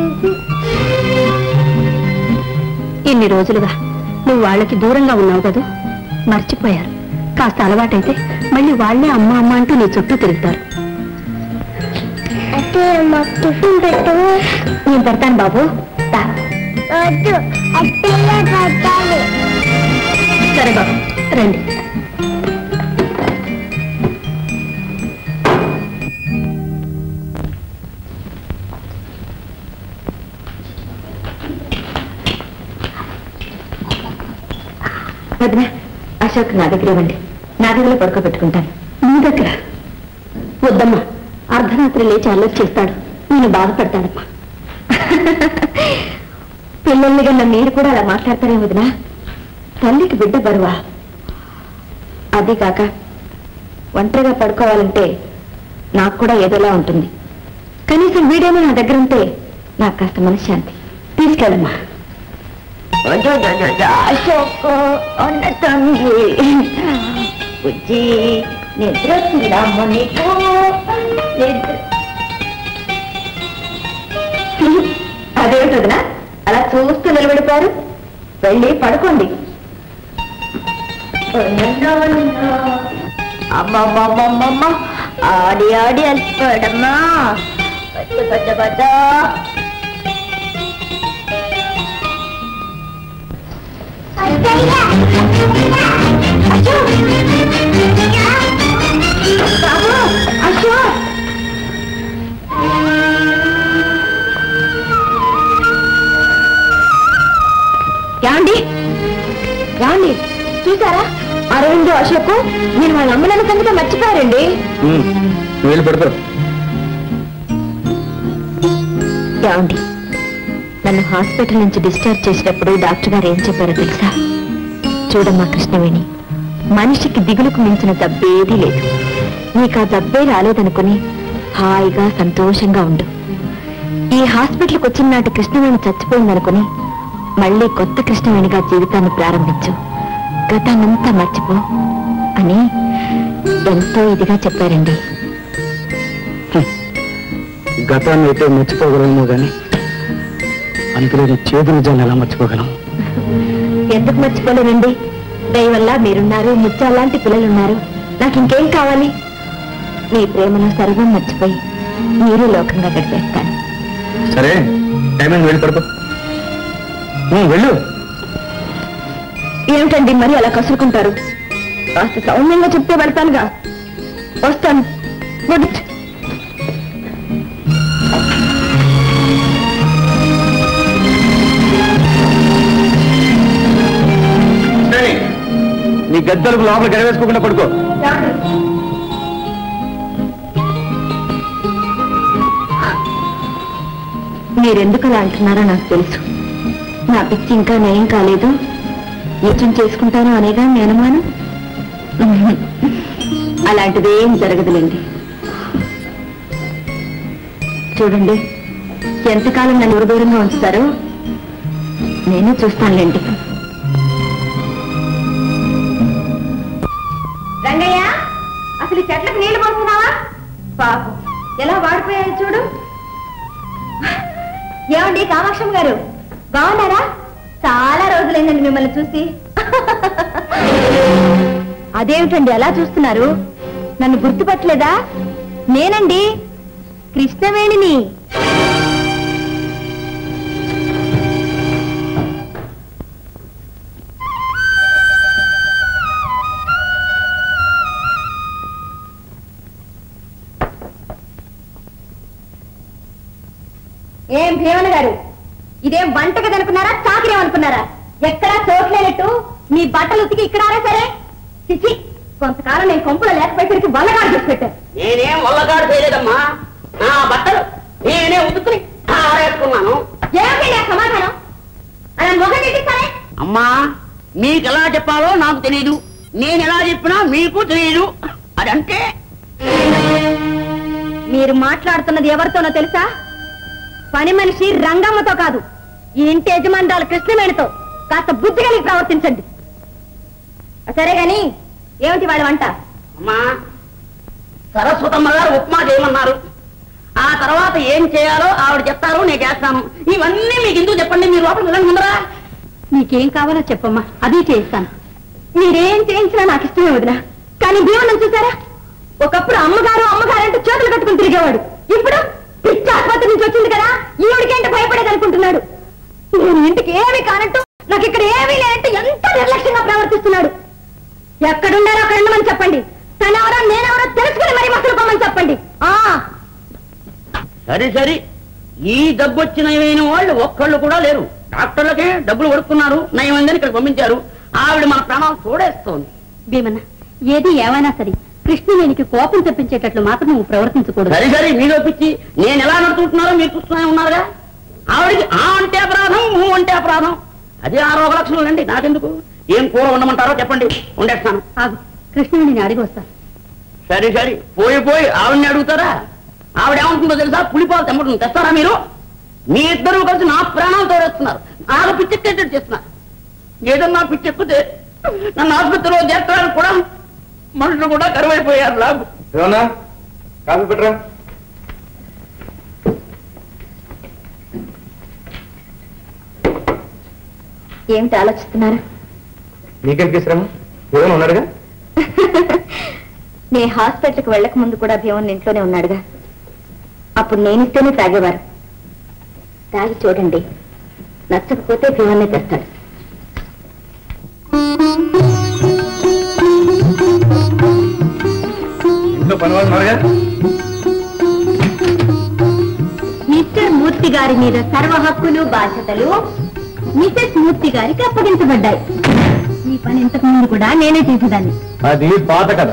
ఇన్ని రోజులుగా నువ్వు వాళ్ళకి దూరంగా ఉన్నావు కదా మర్చిపోయారు కాస్త అలవాటైతే మళ్ళీ వాళ్ళే అమ్మ అమ్మ అంటూ నీ చుట్టూ తిరుగుతారు అంటే మాకు టిఫిన్ పెట్టు నేను పెడతాను బాబు దా. వద్దు అట్టెలా పెట్టాలి సరే బాబు రండి వదిన అశోక్ నా దగ్గర ఇవ్వండి నా దగ్గర పడుకోబెట్టుకుంటాను నీ దగ్గర వద్దమ్మా అర్ధరాత్రి లేచి అల్లరి చేస్తాడు నేను బాధపడతానమ్మా పిల్లల్ని కన్నా మీరు కూడా అలా మాట్లాడతారే వదినా తల్లికి బిడ్డ బరువా అది కాక ఒంటరిగా పడుకోవాలంటే నాకు కూడా ఏదోలా ఉంటుంది కనీసం వీడేమో నా దగ్గర ఉంటే నాకు కాస్త మనశ్శాంతి తీసుకెళ్ళమ్మా అశోక్ అన్న తండ్రి బుజ్జి నిద్ర వస్తుందమ్మ నీకు నిద్ర అదేమిటదినా అలా చూస్తూ నిలబడిపోయారు వెళ్ళి పడుకోండి అమ్మమ్మమ్మమ్మమ్మ ఆడి ఆడి అలసిపోయాడమ్మా పచ్చ పచ్చ పచ్చ బాబు అశోక్ యాండి యాండి చూసారా అరవింద్ అశోక్ వాళ్ళకు నేను వాళ్ళ అమ్మలన్న సంగతి మర్చిపోయారండి వీళ్ళు పెడతారు ఏమండి నన్ను హాస్పిటల్ నుంచి డిశ్చార్జ్ చేసినప్పుడు డాక్టర్ గారు ఏం చెప్పారో తెలుసా చూడమ్మా కృష్ణవేణి మనిషికి దిగులుకు మించిన దబ్బేదీ లేదు నీకు ఆ దబ్బే రాలేదనుకుని హాయిగా సంతోషంగా ఉండు ఈ హాస్పిటల్కి వచ్చిన నాటి కృష్ణవేణి చచ్చిపోయిందనుకుని మళ్ళీ కొత్త కృష్ణవేణిగా జీవితాన్ని ప్రారంభించు గతాన్నంతా మర్చిపో అని ఎంతో ఇదిగా చెప్పారండి గతాన్ని అయితే మర్చిపోగలమో గాని అందులోని చేదు నిజాన్ని ఎలా మర్చిపోగలం ఎందుకు మర్చిపోలేనండి దయ వల్ల మీరున్నారు ముత్యాల లాంటి పిల్లలున్నారు నాకు ఇంకేం కావాలి మీ ప్రేమను సర్వం మర్చిపోయి మీరు లోకంగా గడిపేస్తాను సరే టైం అయింది వెళ్ళి పడుకో ఉమ్, వెళ్ళు ఏమిటండి మరి అలా కసురుకుంటారు కాస్త సౌమ్యంగా చెప్తే వెళ్తానుగా వస్తాను గుడ్ నైట్. నీ గద్దలకు లోపల గడవేసుకోకుండా పడుకో మీరెందుకు అలా అంటున్నారో నాకు తెలుసు నా పిచ్చి ఇంకా నయం కాలేదు నిత్యం చేసుకుంటాను అనేగా మీ అనుమానం అలాంటిది ఏం జరగదులేండి చూడండి ఎంతకాలం నన్ను ఎవరు దూరంగా ఉంచుతారో నేను చూస్తానులేండి రంగయ్య అసలు ఈ చెట్లకు నీళ్లు పోస్తున్నావా పాపం ఎలా వాడిపోయాయి చూడు ఏమండి కామాక్షం గారు బాగున్నారా చాలా రోజులైందండి మిమ్మల్ని చూసి అదేమిటండి ఎలా చూస్తున్నారు నన్ను గుర్తుపట్టలేదా నేనండి కృష్ణవేణిని ఏం భీమన గారు ఇదేం వంటగది అనుకున్నారా చాకరేం అనుకున్నారా ఎక్కడా చోట్లేనట్టు మీ బట్టలు ఉతికి ఇక్కడ సరే చిచి కొంతకాలం నేను కొంపలో లేకపోయేసరికి వల్లగాడు చేసి పెట్టారు నేనేం వల్లగాడు చేయలేదమ్మా నా బట్టలు నేనే ఉతుకుని ఆరేసుకున్నాను ఏమిటండి ఆ సమాధానం అలా మొగం తిట్టిస్తారే అమ్మా మీకు ఎలా చెప్పాలో నాకు తెలియదు నేను ఎలా చెప్పినా మీకు తెలియదు అదంటే మీరు మాట్లాడుతున్నది ఎవరితోనో తెలుసా పని మనిషి రంగమ్మతో కాదు ఈ ఇంటి యజమానురాలు కృష్ణవేణితో కాస్త బుద్ధి కలిగి ప్రవర్తించండి సరే గాని ఏమిటి వాళ్ళ వంట అమ్మా సరస్వతమ్మ గారు ఉప్మా చేయమన్నారు ఆ తర్వాత ఏం చేయాలో ఆవిడ చెప్తారు నేను చేస్తాను ఇవన్నీ మీకు ఎందుకు చెప్పండి మీరు లోపలికి వెళ్ళండి ముందరా నీకేం కావాలో చెప్పమ్మా అది చేస్తాను మీరేం చేయించినా నాకు ఇష్టమే వదినా కానీ భీమనం చూసారా ఒకప్పుడు అమ్మగారు అమ్మగారు అంటూ చేతులు కట్టుకుని తిరిగేవాడు ఇప్పుడు పిచ్చి ఆసుపత్రి నుంచి వచ్చింది కదా ఈవిడికేంటి భయపడేది అనుకుంటున్నాడు నేను ఇంటికి ఏమీ కానట్టు నాకు ఇక్కడ ఏమీ లేనట్టు ఎంత నిర్లక్ష్యంగా ప్రవర్తిస్తున్నాడు ఎక్కడున్నారో అక్కడ ఉండమని చెప్పండి తనెవరో నేనెవరో తెలుసుకుని మరీ మసలు పోమని చెప్పండి ఆ సరే సరే ఈ డబ్బు వచ్చి నయమైన వాళ్ళు ఒక్కళ్ళు కూడా లేరు డాక్టర్లకే డబ్బులు కొడుకున్నారు నయమైందని ఇక్కడ పంపించారు ఆవిడ మన ప్రాణాలు చూడేస్తోంది భీమన్న ఏది ఏమైనా సరే కృష్ణవేణికి కోపం తెప్పించేటట్లు మాత్రం నువ్వు ప్రవర్తించకూడదు సరే సరే మీలో పిచ్చి నేను ఎలా నడుచుకుంటున్నారో మీరు చూస్తూనే ఉన్నారుగా ఆవిడికి ఆ అంటే అపరాధం ఊ అంటే అపరాధం అదే ఆ రోగ లక్షణాలు అండి నాకెందుకు ఏం కూర ఉండమంటారో చెప్పండి ఉండేస్తాను ఆగు కృష్ణవేణిని అడిగి వస్తాను సరే సరే పోయి పోయి ఆవిడని అడుగుతారా ఆవిడ ఏమంటుందో తెలుసా పులిపాలు తెమ్మటం తెస్తారా మీరు మీ ఇద్దరు కలిసి నా ప్రాణాలు తోడేస్తున్నారు నాకు పిచ్చెక్కేటట్టు చేస్తున్నారు ఏదన్నా పిచ్చెక్కితే నన్ను ఆసుపత్రిలో చేర్చడానికి కూడా మనుషులు కూడా కరువైపోయారు నాకు ఏమన్నా కాఫీ పెట్టరా ఏమిటి ఆలోచిస్తున్నారు నీకేం శ్రమ ఏమైనా ఉన్నాడుగా నే హాస్పిటల్కి వెళ్ళక ముందు కూడా భీమన్ ఇంట్లోనే ఉన్నాడుగా అప్పుడు నేనిస్తేనే తాగేవారు తాగి చూడండి నచ్చకపోతే భీమన్నే తెస్తాడు ఇంట్లో పని వాళ్ళు ఉన్నారుగా మిస్టర్ మూర్తి గారి మీద సర్వ హక్కులు బాధ్యతలు మిసెస్ మూర్తి గారికి అప్పగించబడ్డాయి ఈ పని ఇంతకు ముందు కూడా నేనే చేసేదాన్ని అది పాత కథ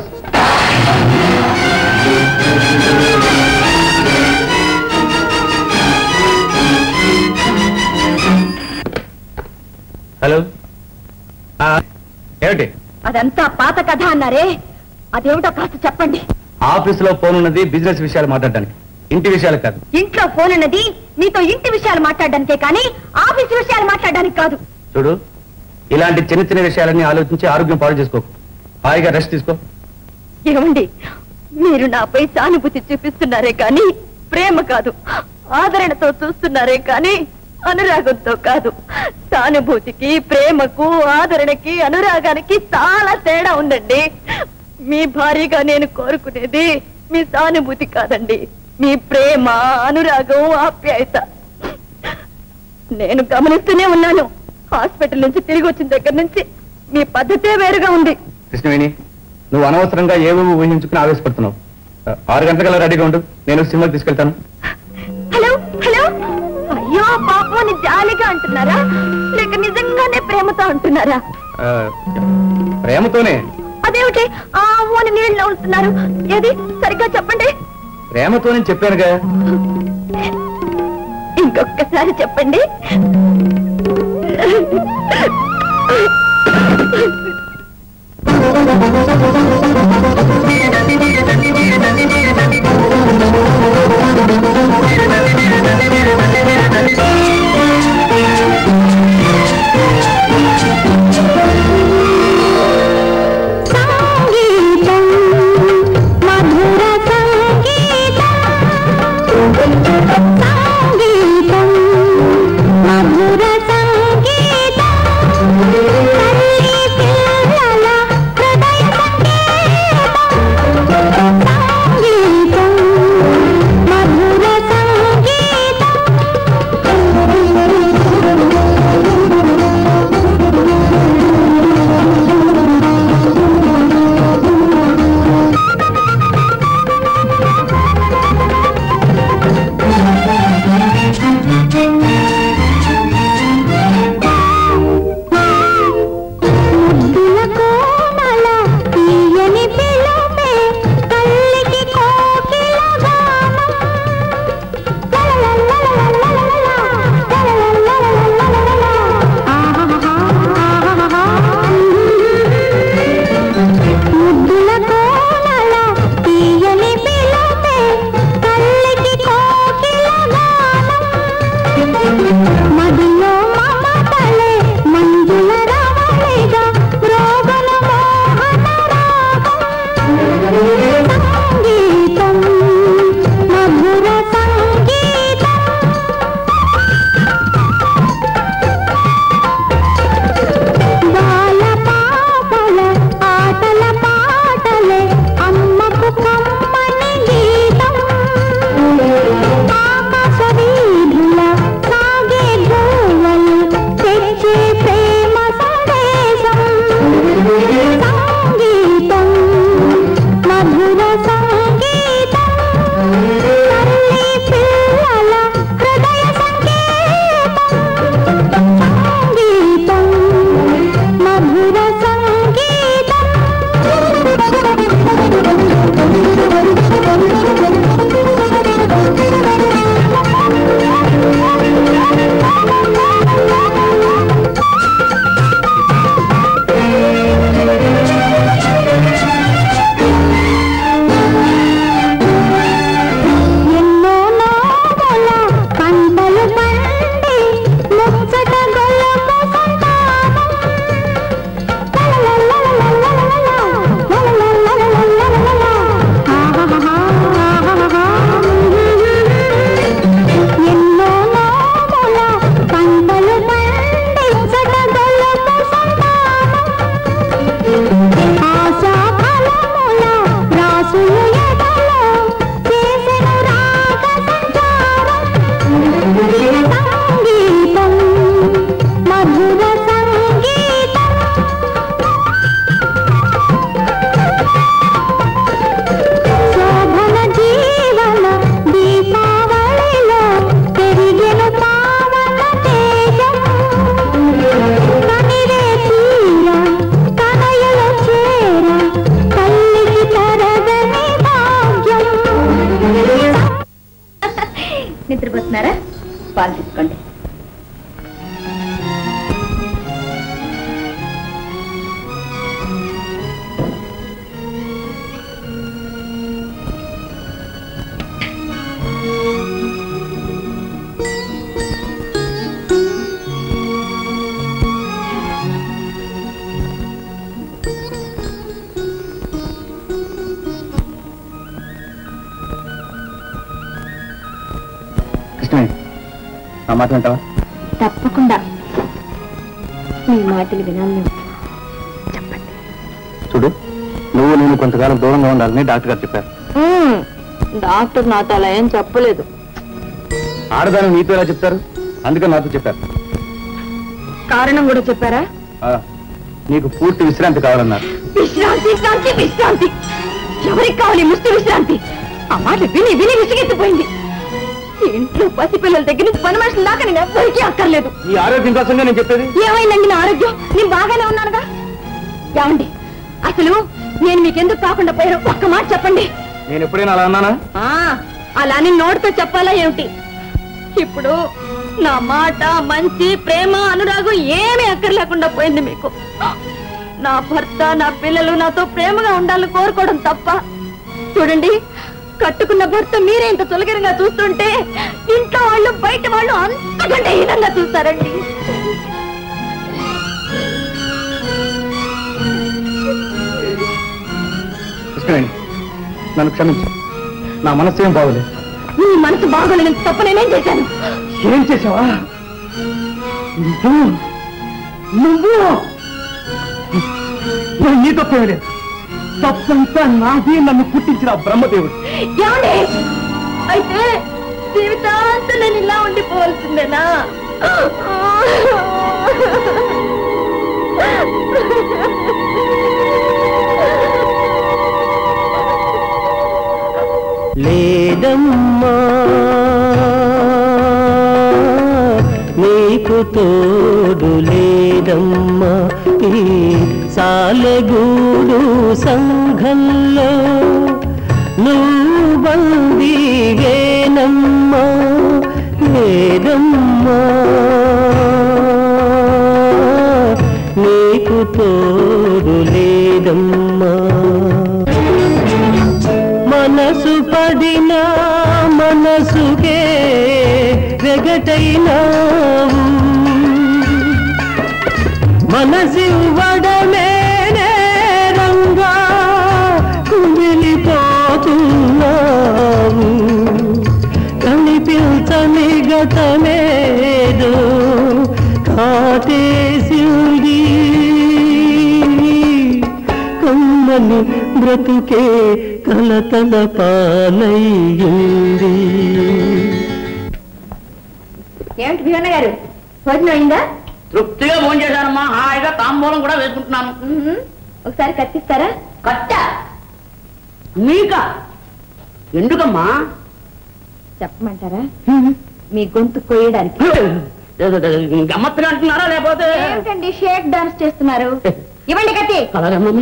హలో ఆ, ఏమిటి అదంతా పాత కథ అన్నారే అదేమిటో కాస్త చెప్పండి ఆఫీసులో ఫోన్ ఉన్నది బిజినెస్ విషయాలు మాట్లాడడానికి ఇంటి విషయాలు కాదు ఇంట్లో ఫోన్ ఉన్నది నీతో ఇంటి విషయాలు మాట్లాడడానికే కానీ ఆఫీస్ విషయాలు మాట్లాడడానికి కాదు చూడు ఇలాంటి చిన్న చిన్న విషయాలన్నీ ఆలోచించి ఆరోగ్యం పాడు చేసుకోకు హాయిగా రెస్ట్ తీసుకో ఏమండి మీరు నాపై సానుభూతి చూపిస్తున్నారే కానీ ప్రేమ కాదు ఆదరణతో చూస్తున్నారే కానీ అనురాగంతో కాదు సానుభూతికి ప్రేమకు ఆదరణకి అనురాగానికి చాలా తేడా ఉందండి మీ భారీగా నేను కోరుకునేది మీ సానుభూతి కాదండి మీ ప్రేమ అనురాగం ఆప్యాయత నేను గమనిస్తూనే ఉన్నాను హాస్పిటల్ నుంచి తిరిగి వచ్చిన దగ్గర నుంచి మీ పద్ధతే వేరుగా ఉంది కృష్ణవేణి నువ్వు అనవసరంగా ఏవేవో ఊహించుకుని ఆవేశపడుతున్నావు ఆ, ఆరు గంటలకల్లా రెడీగా ఉండు నేను సినిమాకి తీసుకెళ్తాను హలో హలో అయ్యో పాపం అని జాలిగా అంటున్నారా లేక నిజంగానే ప్రేమతో అంటున్నారా ఆ, ప్రేమతోనే అదేమిటి ఆ అని నీళ్ళు ఉంటున్నారు ఏది సరిగ్గా చెప్పండి ప్రేమతోనే చెప్పానుగా ఇంకొకసారి చెప్పండి సంగీతం మధుర సంగీతం సంగీతం మధుర సంగీతం తల్లి పాలు తీసుకోండి కృష్ణయ్య నా మాట వింటావా తప్పకుండా మీ మాటలు వినాలి చెప్పండి చూడు నువ్వు నేను కొంతకాలం దూరంగా ఉండాలని డాక్టర్ గారు చెప్పారు డాక్టర్ నాతో అలా ఏం చెప్పలేదు ఆడదాని నీతో ఎలా చెప్తారు అందుకని నాతో చెప్పారు కారణం కూడా చెప్పారా ఆ, నీకు పూర్తి విశ్రాంతి కావాలన్నారు విశ్రాంతి విశ్రాంతి విశ్రాంతి ఎవరికి కావాలి ముష్టి విశ్రాంతి ఆ మాట విని విని విసిగెత్తిపోయింది ఇంట్లో పసిపిల్లల దగ్గర నుంచి పని మనుషుల దాకా నేను ఎవ్వరికీ అక్కర్లేదు నీ ఆరోగ్యం కోసంగా నేను చెప్పేది ఏమైందండి నా ఆరోగ్యం నేను బాగానే ఉన్నానుగా ఏమండి అసలు నేను మీకెందుకు కాకుండా పోయాను ఒక్క మాట చెప్పండి నేను ఎప్పుడైనా అలా అన్నానా ఆ అలానే నోటితో చెప్పాలా ఏమిటి ఇప్పుడు నా మాట మంచి ప్రేమ అనురాగం ఏమీ అక్కర్లేకుండా పోయింది మీకు నా భర్త నా పిల్లలు నాతో ప్రేమగా ఉండాలని కోరుకోవడం తప్ప చూడండి కట్టుకున్న భర్త మీరే ఇంత చులకరంగా చూస్తుంటే ఇంట్లో వాళ్ళు బయట వాళ్ళు అంతకంటే హీనంగా చూస్తారండి కృష్ణవేణి నన్ను క్షమించు నా మనసు ఏం బాగోలేదు నీ మనసు బాగోలేని తప్ప నేనేం చేశాను ఏం చేసావా నువ్వు నువ్వు నేను నీ తప్పేం లేదు తప్పంతా నాది నన్ను పుట్టించిన ఆ బ్రహ్మదేవుడు ఏమండి అయితే జీవితాంతం నేను ఇలా ఉండిపోవాల్సిందేనా లేదమ్మా నీకు తోడు లేదమ్మా ఈ సాలెగూడు సంఘంలో నువ్వు బందీవేనమ్మా లేదమ్మా నీకు తోడు లేదమ్మా మనసు పడిన మనసుకే వెగటైనావు మనసివ్వడమే నేరంగా కుమిలిపోతున్నావు కనిపించని గతమేదో కాటేసింది కమ్మని బ్రతుకే కలతల పాలయ్యింది ఏమిటి భీమన్న గారు భోజనం అయిందా తృప్తిగా ఫోన్ చేశానమ్మా హాయిగా తాంబూలం కూడా వేసుకుంటున్నాను మ్మ్. ఒకసారి కత్తిస్తారా కట్ట నీకా ఎందుకమ్మా చెప్పమంటారా మీ గొంతు కొయ్యడానికి గమ్మత్తుగా అంటున్నారా లేకపోతే ఏమిటండి షేక్ డాన్స్ చేస్తున్నారు ఇవ్వండి కత్తి అలాగమ్మా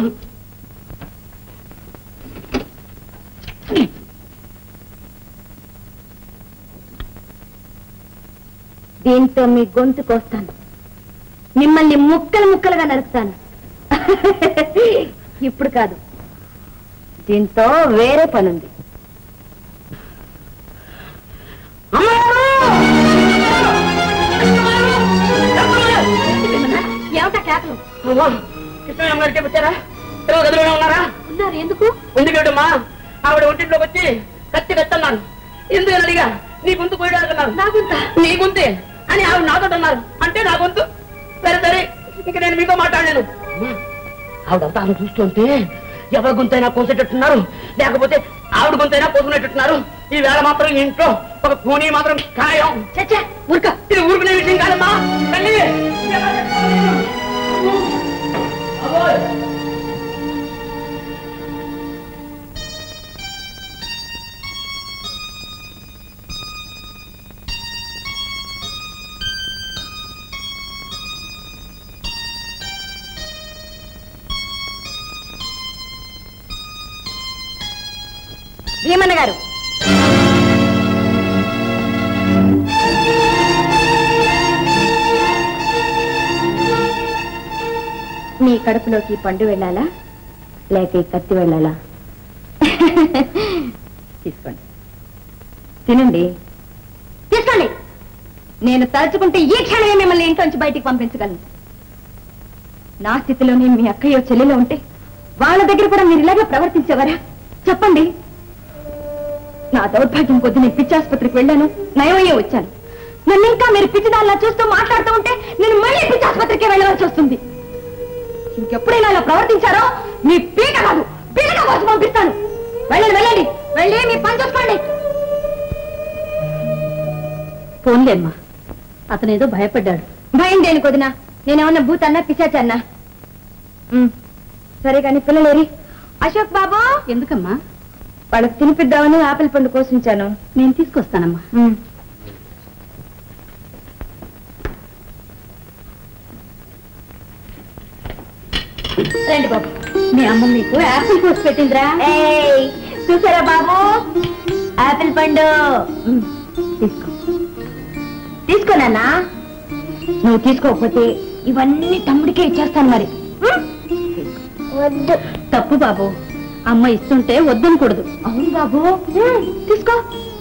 దీంతో మీ గొంతు కోస్తాను మిమ్మల్ని ముక్కలు ముక్కలుగా నరుకుతాను ఇప్పుడు కాదు దీంతో వేరే పనుంది ఏమిటా కేకలు కృష్ణయ్య గారు చెప్పారా ఇరవై గదిలోనే ఉన్నారా ఉన్నారు ఎందుకు ఎందుకేటమ్మా ఆవిడ ఒంటింట్లోకి వచ్చి కత్తి కత్తన్నాను ఎందుకు అని అడిగా నీ గొంతు పోయడానికి అన్నారు నా గుంత నీ గొంతే అని ఆవిడ నాతో అన్నారు అంటే నా గొంతు సరే సరే ఇక నేను మీతో మాట్లాడలేను అమ్మా, ఆవిడ అవతారం చూస్తుంటే ఎవరి గొంతైనా కోసేటట్టున్నారు లేకపోతే ఆవిడ గొంతైనా కోసుకునేటట్టున్నారు ఈ వేళ మాత్రం ఇంట్లో ఒక కూనీ మాత్రం ఖాయం చచ్చా ఊరుక ఇది ఊరుకునే విషయం కాదమ్మా తల్లి అబ్బోయ్. భీమన్న గారు మీ కడుపులోకి పండు వెళ్ళాలా లేక ఈ కత్తి వెళ్ళాలా తీసుకోండి తినండి తీసుకోండి నేను తలుచుకుంటే ఈ క్షణమే మిమ్మల్ని ఇంట్లోంచి బయటికి పంపించగలను నా స్థితిలోనే మీ అక్కయ్యో చెల్లెలో ఉంటే వాళ్ళ దగ్గర కూడా మీరు ఇలాగే ప్రవర్తించేవారా చెప్పండి నా దౌర్భాగ్యం కొద్ది నేను పిచ్చాసుపత్రికి వెళ్ళాను నయమయ్యే వచ్చాను నన్ను ఇంకా మీరు పిచ్చిదాల్లా చూస్తూ మాట్లాడుతూ ఉంటే నేను మళ్ళీ పిచ్చాసుపత్రికి వెళ్ళవలసి వస్తుంది ఇంకెప్పుడైనా ఇలా ప్రవర్తించారో మీ పీక కాదు పీక కోసం పంపిస్తాను వెళ్ళండి వెళ్ళండి వెళ్ళి మీ పని చూసుకోండి ఫోన్లేమ్మా అతనేదో భయపడ్డాడు భయం దేని కొదినా నేనేమన్నా భూతన్నా పిశాచన్నా ఉమ్, సరే కానీ పిల్లలేరి అశోక్ బాబు ఎందుకమ్మా వాళ్ళకి తినిపిద్దామని ఆపిల్ పండు కోసించాను నేను తీసుకొస్తానమ్మా ఉమ్. రండి బాబు మీ అమ్మ మీకు యాపిల్ కోసి పెట్టిందిరా ఏయ్, చూసారా బాబు ఆపిల్ పండు ఉమ్, తీసుకో తీసుకోనన్నా నువ్వు తీసుకోకపోతే ఇవన్నీ తమ్ముడికే ఇచ్చేస్తాను మరి ఉమ్? వద్దు తప్పు బాబు అమ్మ ఇస్తుంటే వద్దనకూడదు అవును బాబు ఉమ్, తీసుకో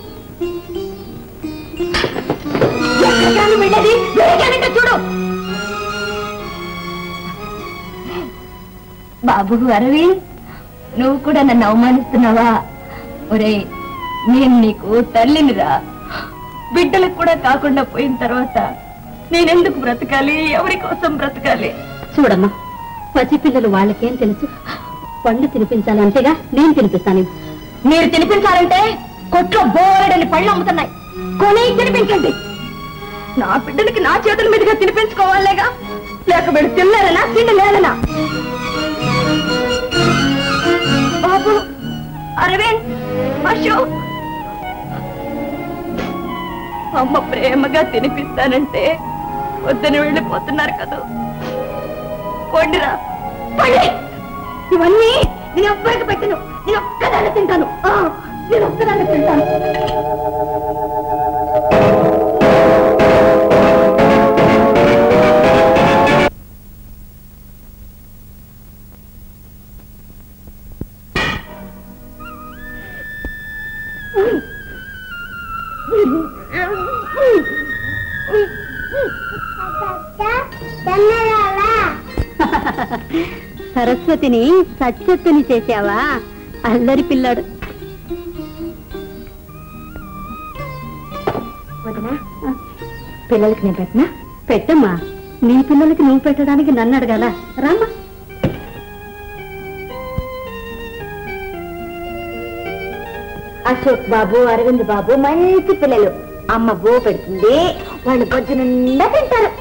ఎక్కడికి వెళ్ళేది వెళ్ళానంటే చూడు బాబు అరవింద్ నువ్వు కూడా నన్ను అవమానిస్తున్నావా ఒరే నేను నీకు తల్లినిరా బిడ్డలకు కూడా కాకుండా పోయిన తర్వాత నేనెందుకు బ్రతకాలి ఎవరి కోసం బ్రతకాలి చూడమ్మా పసిపిల్లలు వాళ్ళకేం తెలుసు పండు తినిపించాలి అంతేగా నేను తినిపిస్తాను మీరు తినిపించాలంటే కొట్లో బోరడని పళ్ళు అమ్ముతున్నాయి కొని తినిపించండి నా బిడ్డలకి నా చేతుల మీదుగా తినిపించుకోవాలేగా లేక వీడు తిన్నారనా తిండి లేదనా బాబు అరవింద్ అశోక్ అమ్మ ప్రేమగా తినిపిస్తానంటే వద్దని వెళ్ళిపోతున్నారు కదా పొండిరా పండి ఇవన్నీ నేను ఒక్కరికి పెట్టను నేను ఒక్కదాన్ని తింటాను ఆ, నేను ఒక్కదాన్ని తింటాను సరస్వతిని సత్యత్తుని చేశావా అల్లరి పిల్లాడు వదినా పిల్లలకి నేను పెట్టినా పెట్టమ్మా నీ పిల్లలకి నువ్వు పెట్టడానికి నన్ను అడగాల రామ్మా అశోక్ బాబు అరవింద్ బాబు మంచి పిల్లలు అమ్మ బో పెడుతుంది వాళ్ళు పొద్దు నిండా తింటారు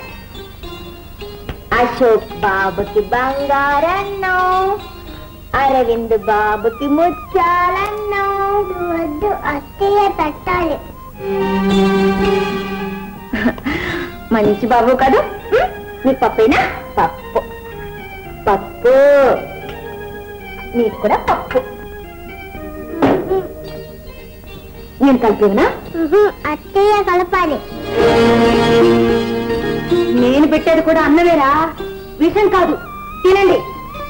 అశోక్ బాబుకి బంగారన్నం అరవింద్ బాబుకి ముచ్చాలన్నం వద్దు అత్తయ్య పెట్టాలి మంచి బాబు కదా ఉం? నీకు పప్పేనా పప్పు పప్పు నీకు కూడా పప్పు నేను కలిపినా అత్తయ్య కలపాలి నేను పెట్టేది కూడా అన్నవేరా విషం కాదు తినండి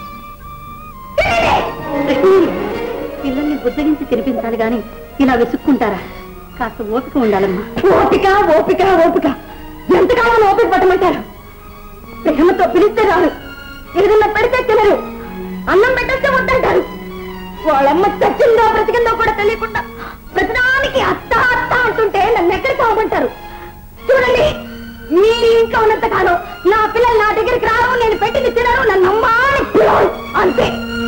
పిల్లల్ని బుద్ధగించి తినిపించాలి గాని ఇలా విసుక్కుంటారా కాస్త ఓపిక ఉండాలమ్మా ఓపిక ఓపిక ఓపిక ఎంతకాలం ఓపిక పట్టమంటారు ప్రేమతో పిలిస్తే రారు ఏదన్నా పెడితే తినరు అన్నం పెట్టేస్తే వద్దంటారు వాళ్ళమ్మ చచ్చిందో బ్రతికిందో కూడా తెలియకుండా ప్రతిదానికి అత్త అత్త అంటుంటే నన్ను ఎక్కడ చావమంటారు చూడండి మీరు ఇంట్లో ఉన్నంత కాలం నా పిల్లలు నా దగ్గరికి రారు నేను పెట్టింది తినరు నన్ను అమ్మా అని పిలవరు. అంతే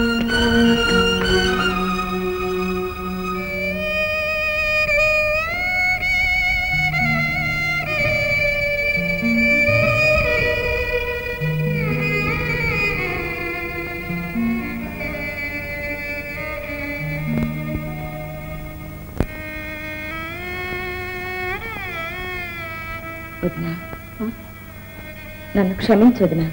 వదినా నన్ను క్షమించు వదినా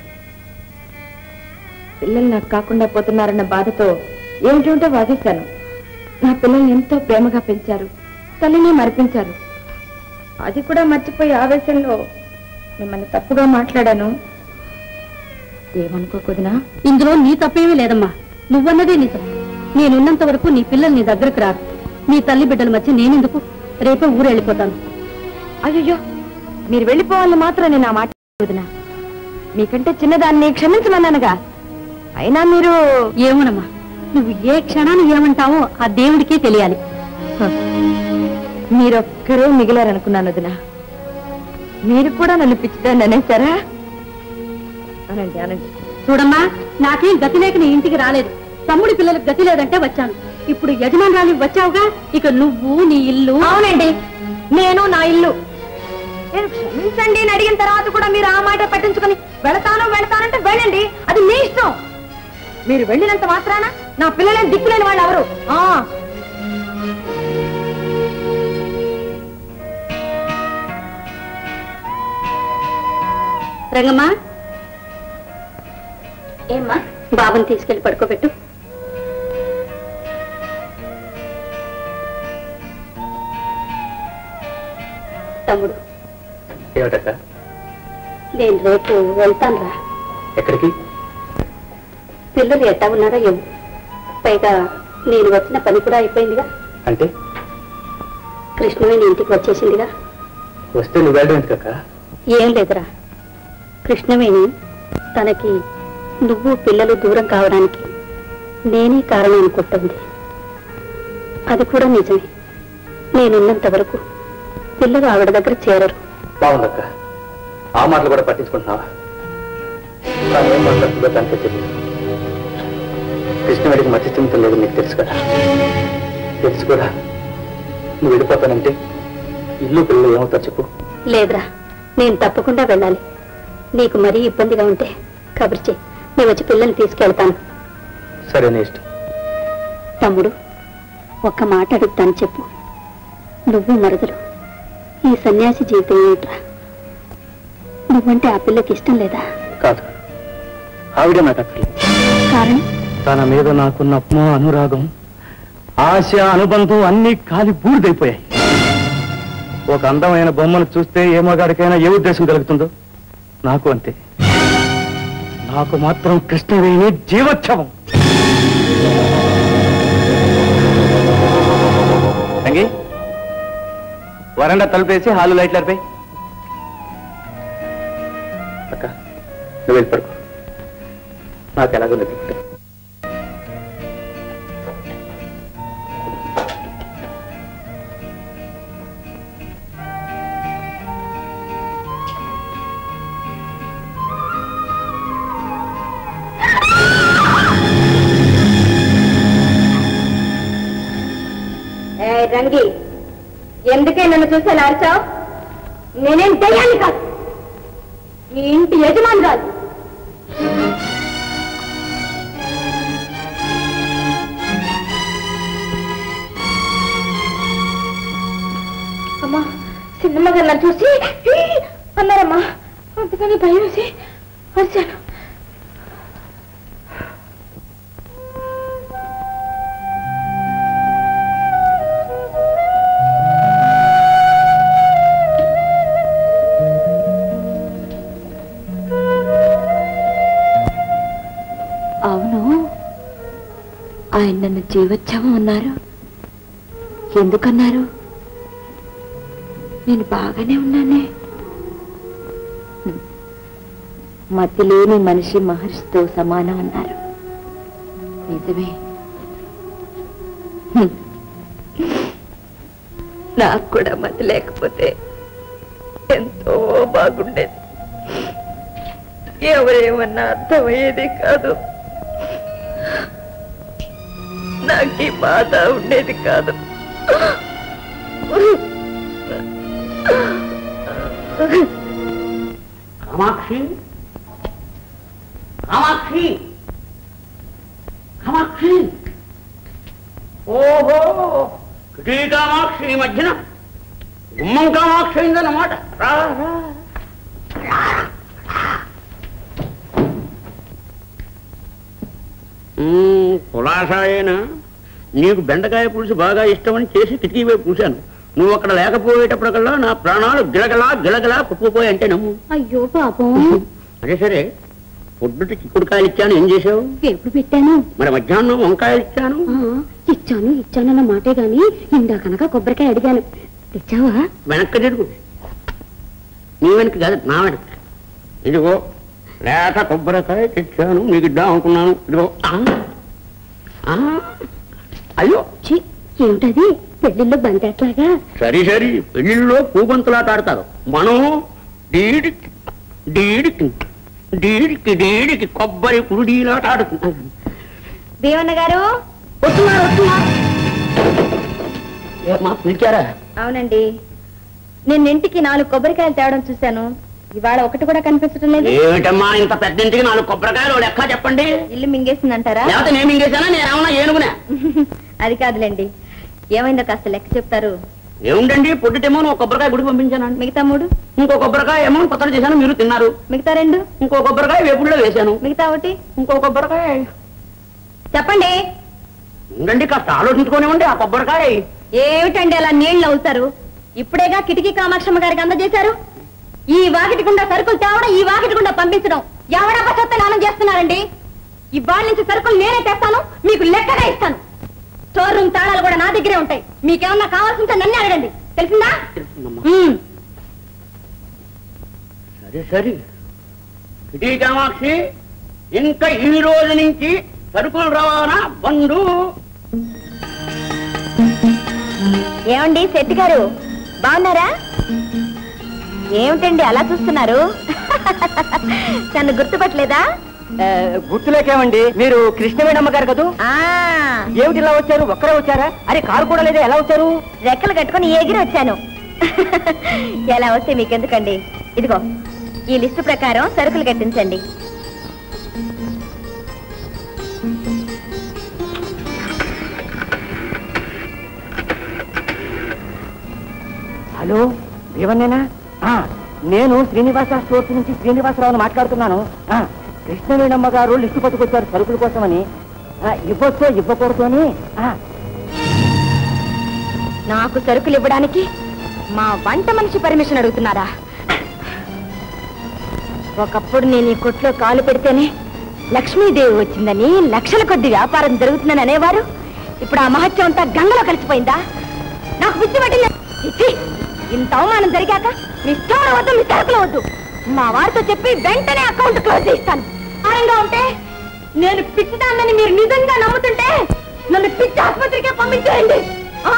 పిల్లలు నాకు కాకుండా పోతున్నారన్న బాధతో ఏమిటంటో వాదిస్తాను నా పిల్లల్ని ఎంతో ప్రేమగా పెంచారు తల్లిని మరిపించారు అది కూడా మర్చిపోయి ఆవేశంలో మిమ్మల్ని తప్పుగా మాట్లాడాను ఏమనుకోకుదినా ఇందులో నీ తప్పేమీ లేదమ్మా నువ్వన్నదే నిజం నేనున్నంత వరకు నీ పిల్లలు నీ దగ్గరకు రారు నీ తల్లి బిడ్డల మధ్య నేనెందుకు రేపే ఊరు వెళ్ళిపోతాను అయ్యో మీరు వెళ్ళిపోవాలని మాత్రం నేను ఆ మాట వదినా మీకంటే చిన్నదాన్ని క్షమించమన్నానుగా అయినా మీరు ఏమోనమ్మా నువ్వు ఏ క్షణాన్ని ఏమంటావో ఆ దేవుడికే తెలియాలి మీరొక్కరే మిగిలారనుకున్నాను వదినా మీరు కూడా నన్ను పిచ్చిదాన్ని అనేసారా అనండి అనండి చూడమ్మా నాకేం గతి లేక నీ ఇంటికి రాలేదు తమ్ముడి పిల్లలకు గతి లేదంటే వచ్చాను ఇప్పుడు యజమానురాలు వచ్చావుగా ఇక నువ్వు నీ ఇల్లు అవునండి నేను నా ఇల్లు నేను క్షమించండి అని అడిగిన తర్వాత కూడా మీరు ఆ మాట పట్టించుకొని వెళతాను వెళతానంటే వెళ్ళండి అది మీ ఇష్టం మీరు వెళ్ళినంత మాత్రాన నా పిల్లలే దిక్కులేని వాళ్ళు ఎవరు ఆ రంగమ్మా ఏమ్మా బాబుని తీసుకెళ్లి పడుకోబెట్టు తమ్ముడు ఏమిటక్క నేను రేపు వెళ్తాను రా ఎక్కడికి పిల్లలు ఎట్టా ఉన్నారో ఏమో పైగా నేను వచ్చిన పని కూడా అయిపోయిందిగా అంటే కృష్ణవేణి ఇంటికి వచ్చేసిందిగా వస్తే నువ్వు వెళ్ళడం ఎందుకక్క ఏం లేదురా కృష్ణవేణి తనకి నువ్వు పిల్లలు దూరం కావడానికి నేనే కారణం అనుకుంటుంది అది కూడా నిజమే నేనున్నంత వరకు పిల్లలు ఆవిడ దగ్గర చేరరు బాగుందక్క ఆ మాటలు కూడా పట్టించుకుంటున్నావా తాను ఏం మాట్లాడుతుందో తనకే తెలియదు కృష్ణవేడికి మధ్య చింత లేదు నీకు తెలుసు కదా తెలుసు కూడా నువ్వు వెళ్ళిపోతానంటే ఇల్లు పిల్లలు ఏమవుతారు చెప్పు లేదురా నేను తప్పకుండా వెళ్ళాలి నీకు మరీ ఇబ్బందిగా ఉంటే కబురు చేయి నేను వచ్చి పిల్లల్ని తీసుకెళ్తాను సరే నీ ఇష్టం తమ్ముడు ఒక్క మాట అడుగుతాను చెప్పు నువ్వు మరదలు ఈ సన్యాసి జీవితం ఏమిట్రా నువ్వంటే ఆ పిల్లకి ఇష్టం లేదా కాదు ఆవిడ నాకు అక్కర్లేదు కారణం తన మీద నాకున్న అప్మ అనురాగం ఆశ అనుబంధం అన్ని కాలి బూడిదైపోయాయి ఒక అందమైన బొమ్మను చూస్తే ఏ మగాడికైనా ఏ ఉద్దేశం కలుగుతుందో నాకు అంతే నాకు మాత్రం కృష్ణవేణి జీవోత్సవం తంగి వరండా తలుపేసి హాలు లైట్లు అరిపాయి అక్క నువ్వు వెళ్ళి పడుకో నాకు ఎలాగో నిద్ర ఏ రంగి ఎందుకే నన్ను చూసి అలా అరిచావు నేనేం దయ్యాన్ని కాదు ఈ ఇంటి యజమాని కాదు అమ్మా సినిమా గారు నన్ను చూసి "ఈ" అన్నారమ్మా అందుకని భయం వేసి అరిచాను అవును ఆయన నన్ను జీవోత్సవం అన్నారు ఎందుకన్నారు నేను బాగానే ఉన్నానే హ్మ్. మతి లేని మనిషి మహర్షితో సమానం అన్నారు నిజమే హ్మ్. నాకు కూడా మతి లేకపోతే ఎంతో బాగుండేది ఎవరేమన్నా అర్థమయ్యేది కాదు నాకు ఈ బాధ ఉండేది కాదు కామాక్షి కామాక్షి కామాక్షి ఓహో కిటీ కామాక్షి ఈ మధ్యన గుమ్మం కామాక్షి అయిందన్నమాట రా రా మ్మ్, కులాసాయేనా నీకు బెండకాయ పులుసు బాగా ఇష్టమని చేసి కిటికీ వైపు పూశాను నువ్వు అక్కడ లేకపోయేటప్పటికల్లా నా ప్రాణాలు గిలగలా గిలగలా కుప్పుపోయి అంటే నమ్ము అయ్యో పాపం అదే సరే పొద్దుట చిక్కుడుకాయలు ఇచ్చాను ఏం చేసావు ఎప్పుడు పెట్టాను మరి మధ్యాహ్నం వంకాయలు ఇచ్చాను ఆ, ఇచ్చాను ఇచ్చానన్న మాటే గాని ఇందాకనక కొబ్బరికాయ అడిగాను తెచ్చావా వెనక్కి తిరుగు నీ వెనక్కి కాదు నా వెనక్కి ఇదిగో లేత కొబ్బరికాయ తెచ్చాను మీకు ఇద్దాం అనుకున్నాను ఇదిగో ఆ. ఆ. అయ్యో ఛీ, ఏమిటది పెళ్లిలో బంతెట్లాగా సరి సరి పెళ్లిళ్ళలో పూగంతులాట ఆడతారు మనం డీడికి డీడికి డీడికి డీడికి కొబ్బరి కురుడీలాట ఆడుతున్నాం దేవన్న గారు వస్తున్నారు వస్తున్నారు ఏమ్మా, పిలిచారా అవునండి నేను ఇంటికి నాలుగు కొబ్బరికాయలు తేవడం చూశాను ఇవాళ ఒకటి కూడా కనిపించడం లేదు ఏమిటమ్మా ఇంత పెద్ద ఇంటికి నాలుగు కొబ్బరికాయలు వాడు ఎక్క చెప్పండి ఇల్లు మింగేసిందంటారా లేకపోతే నేను మింగేశానా నేను ఏమన్నా ఏనుగునే అది కాదులేండి ఏమైందో కాస్త లెక్క చెప్తారు ఏముండండి పొద్దుటేమో ఒక కొబ్బరికాయ గుడికి పంపించానండి మిగతా మూడు ఇంకో కొబ్బరికాయ ఏమో పచ్చడి చేశాను మీరు తిన్నారు మిగతా రెండు ఇంకో కొబ్బరికాయ వేపుల్లో వేశాను మిగతా ఒకటి ఇంకో కొబ్బరికాయ చెప్పండి ఉండండి కాస్త ఆలోచించుకోనివ్వండి ఆ కొబ్బరికాయ ఏమిటండి అలా నీళ్లు అవుతారు ఇప్పుడేగా కిటికీ కామాక్షమ్మ గారికి అందజేశారు ఈ వాకిటి గుండా సరుకులు తేవడం ఈ వాకిటి గుండా పంపించడం ఎవడా పచ్చత్త నానం చేస్తున్నారండి ఇవాళ నుంచి సరుకులు నేనే తెస్తాను మీకు లెక్కగా ఇస్తాను స్టోర్ రూమ్ తాళాలు కూడా నా దగ్గరే ఉంటాయి మీకేమన్నా కావాల్సి ఉంటే నన్నే అడగండి తెలిసిందా తెలుస్తుందమ్మా. ఉమ్. సరే సరే కిటీ కామాక్షి ఇంకా ఈ రోజు నుంచి సరుకులు రవాణా బండు ఏమండి శెట్టి గారు బాగున్నారా ఏమిటండి అలా చూస్తున్నారు నన్ను గుర్తుపట్టలేదా గుర్తులేకేమండి మీరు కృష్ణవేణమ్మ గారు కదూ ఆ ఏమిటి ఇలా వచ్చారు ఒక్కరే వచ్చారా అరే కారు కూడా లేదా ఎలా వచ్చారు రెక్కలు కట్టుకుని ఎగిరి వచ్చాను ఎలా వస్తే మీకెందుకండి ఇదిగో ఈ లిస్టు ప్రకారం సరుకులు కట్టించండి హలో దేవన్నేనా ఆ, నేను శ్రీనివాస స్టోర్స్ నుంచి శ్రీనివాసరావుని మాట్లాడుతున్నాను ఆ, కృష్ణవేణమ్మ గారు లిస్టు పట్టుకొచ్చారు సరుకుల కోసమని ఆ, ఇవ్వొచ్చో ఇవ్వకూడదు అని ఆ, నాకు సరుకులు ఇవ్వడానికి మా వంట మనిషి పర్మిషన్ అడుగుతున్నారా ఒకప్పుడు నేను ఈ కొట్లో కాలు పెడితేనే లక్ష్మీదేవి వచ్చిందని లక్షల కొద్ది వ్యాపారం జరుగుతుందని అనేవారు ఇప్పుడు ఆ మహత్యం అంతా గంగలో కలిసిపోయిందా నాకు పిచ్చి పట్టింది ఇచ్చి ఇంత అవమానం జరిగాక మీ స్టోర్ వద్దు మీ సరుకులు వద్దు మా వారితో చెప్పి వెంటనే అకౌంట్ క్లోజ్ చేస్తాను ఆనంగా ఉంటే నేను పిచ్చిదాన్నని మీరు నిజంగా నమ్ముతుంటే నన్ను పిచ్చి ఆసుపత్రికే పంపించేయండి ఆ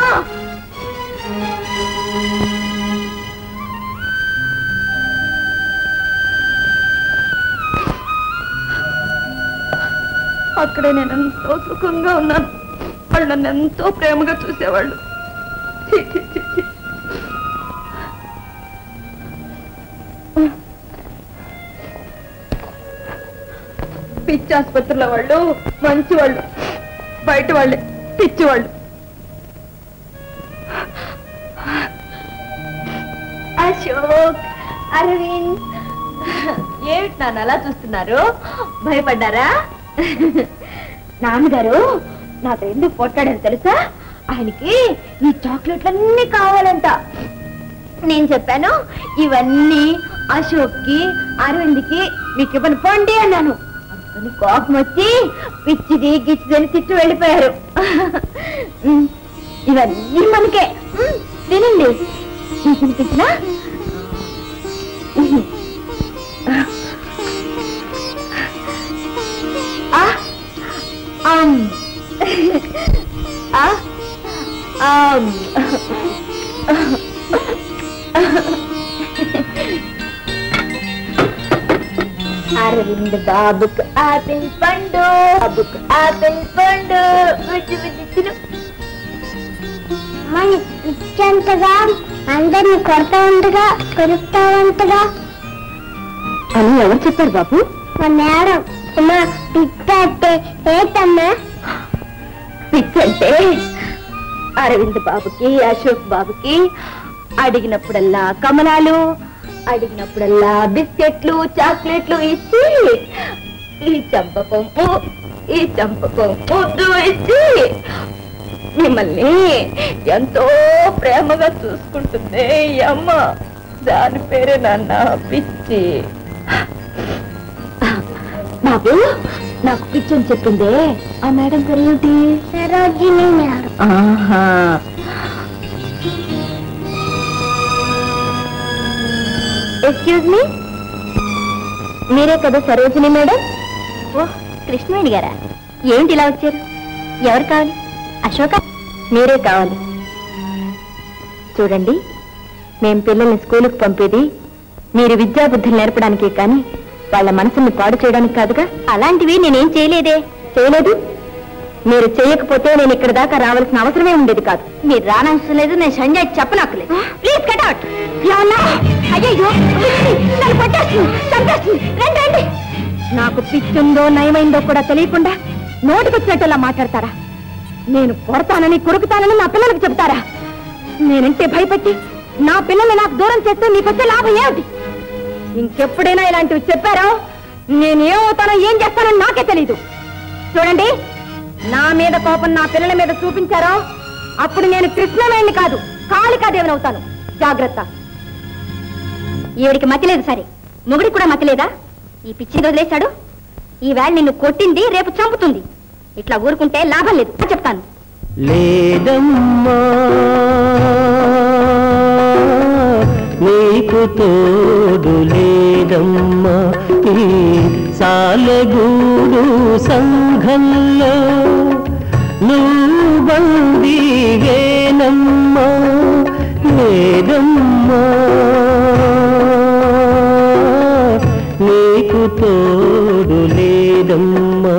అక్కడే నేను ఎంతో సుఖంగా ఉన్నాను వాళ్ళు నన్ను ఎంతో ప్రేమగా చూసేవాళ్ళు ఛీ, ఛీ, ఛీ, ఛీ. పిచ్చి ఆసుపత్రుల వాళ్ళు మంచి వాళ్ళు బయట వాళ్ళే పిచ్చి వాళ్ళు అశోక్ అరవింద్ ఏమిటి నాన్న అలా చూస్తున్నారు భయపడ్డారా నాన్నగారు నాతో ఎందుకు పొట్టాడని తెలుసా ఆయనకి ఈ చాక్లెట్లన్నీ కావాలంట నేను చెప్పాను ఇవన్నీ అశోక్ కి అరవింద్ కి మీకు ఇవ్వను పోండి అన్నాను అందుకని కోపం వచ్చి పిచ్చిది గిచ్చిది అని తిట్టి వెళ్ళిపోయారు ఉమ్, ఇవన్నీ మనకే ఉమ్, తినండి మీకు తినిపించినా ఆ ఆమ్ ఆ ఆమ్ అరవింద్ బాబుకు ఆపిల్ పండు బాబుకు ఆపిల్ పండు బుజ్జి బుజ్జి తిను అమ్మాయి పిచ్చంతగా అందరిని కొడతా ఉంటగా కొరుకుతా ఉంటగా అని ఎవరు చెప్పారు బాబు మా మేడం అమ్మా పిచ్చ అంటే ఏటమ్మా పిచ్చంటే అరవింద్ బాబుకి అశోక్ బాబుకి అడిగినప్పుడల్లా కమలాలు అడిగినప్పుడల్లా బిస్కెట్లు చాక్లెట్లు ఇచ్చి ఈ చంపకొంపు ఈ చంపకొంపు ఇచ్చి మిమ్మల్ని ఎంతో ప్రేమగా చూసుకుంటుంది ఈ అమ్మ దాని పేరే నాన్న పిచ్చి బాబు నాకు పిచ్చని చెప్పిందే ఆ మేడం పేరు ఏమిటి సరోజిని మేడం ఆహా ఎక్స్క్యూజ్ మీ మీరే కదా సరోజిని మేడం ఓ కృష్ణవేణి గారా ఏంటి ఇలా వచ్చారు ఎవరు కావాలి అశోక మీరే కావాలి చూడండి మేం పిల్లల్ని స్కూలుకు పంపేది మీరు విద్యాబుద్ధులు నేర్పడానికే కానీ వాళ్ళ మనసుని పాడు చేయడానికి కాదుగా అలాంటివి నేనేం చేయలేదే చేయలేదు మీరు చేయకపోతే నేను ఇక్కడ దాకా రావాల్సిన అవసరమే ఉండేది కాదు మీరు రానవసరం లేదు నేను సంజయ్ చెప్పనక్కలేదు ప్లీజ్ కట్ అవుట్ అయ్యో నన్ను పట్టేస్తుంది చంపేస్తుంది రండి రండి నాకు పిచ్చుందో నయమైందో కూడా తెలియకుండా నోటికొచ్చినట్టులా మాట్లాడతారా నేను కొడతానని కొరుకుతానని నా పిల్లలకు చెబుతారా నేనంటే భయపెట్టి నా పిల్లల్ని నాకు దూరం చేస్తే మీకొచ్చే లాభం ఏమిటి ఇంకెప్పుడైనా ఇలాంటివి చెప్పారో నేను ఏమవుతానో ఏం చేస్తానో నాకే తెలీదు చూడండి నా మీద కోపం నా పిల్లల మీద చూపించారో అప్పుడు నేను కృష్ణవేణి కాదు కాళికాదేవిని అవుతాను జాగ్రత్త ఈవిడికి మతి లేదు సరే మొగుడికి కూడా మతి లేదా ఈ పిచ్చి వదిలేశాడు ఈ వేళ నిన్ను కొట్టింది రేపు చంపుతుంది ఇట్లా ఊరుకుంటే లాభం లేదు చెప్తాను లేదమ్మా నీకు తోడు లేదమ్మా ఈ సాలెగూడు సంఘంలో నువ్వు బందీవేనమ్మా లేదమ్మా నీకు తోడు లేదమ్మా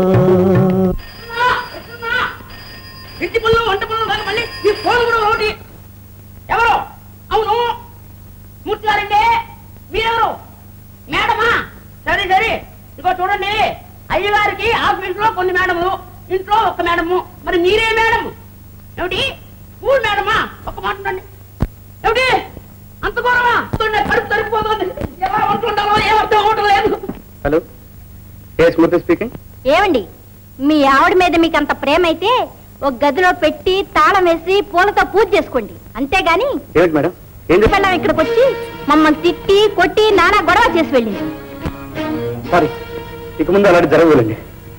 ఇంటి పనులు వంట పనులు కాదు మళ్ళీ ఈ ఫోన్ కూడా ఒకటి ఎవరు అవును మూర్తి గారండి మీరెవరు మేడమా సరే సరే ఇదిగో చూడండి అయ్యగారికి ఆఫీస్ లో కొన్ని మేడములు ఇంట్లో ఒక మేడము మరి మీరే మేడం ఏమిటి స్కూల్ మేడమా ఒక మాట ఉండండి ఏమిటి అంత ఘోరమా చూడండి, కడుపు తరిగిపోతుంది ఎలా ఉంటుండాలో ఏమర్థం అవటం లేదు హలో ఏ స్మృతి స్పీకింగ్ ఏమండి మీ ఆవిడ మీద మీకు అంత ప్రేమ అయితే ఒక గదిలో పెట్టి తాళం వేసి పూలతో పూజ చేసుకోండి అంతేగాని ఏమిటి మేడం ఏం చేస్తా పెళ్ళాం ఇక్కడికి వచ్చి మమ్మల్ని తిట్టి కొట్టి నానా గొడవ చేసి వెళ్ళింది సారీ ఇక ముందు అలాంటి జరగలేండి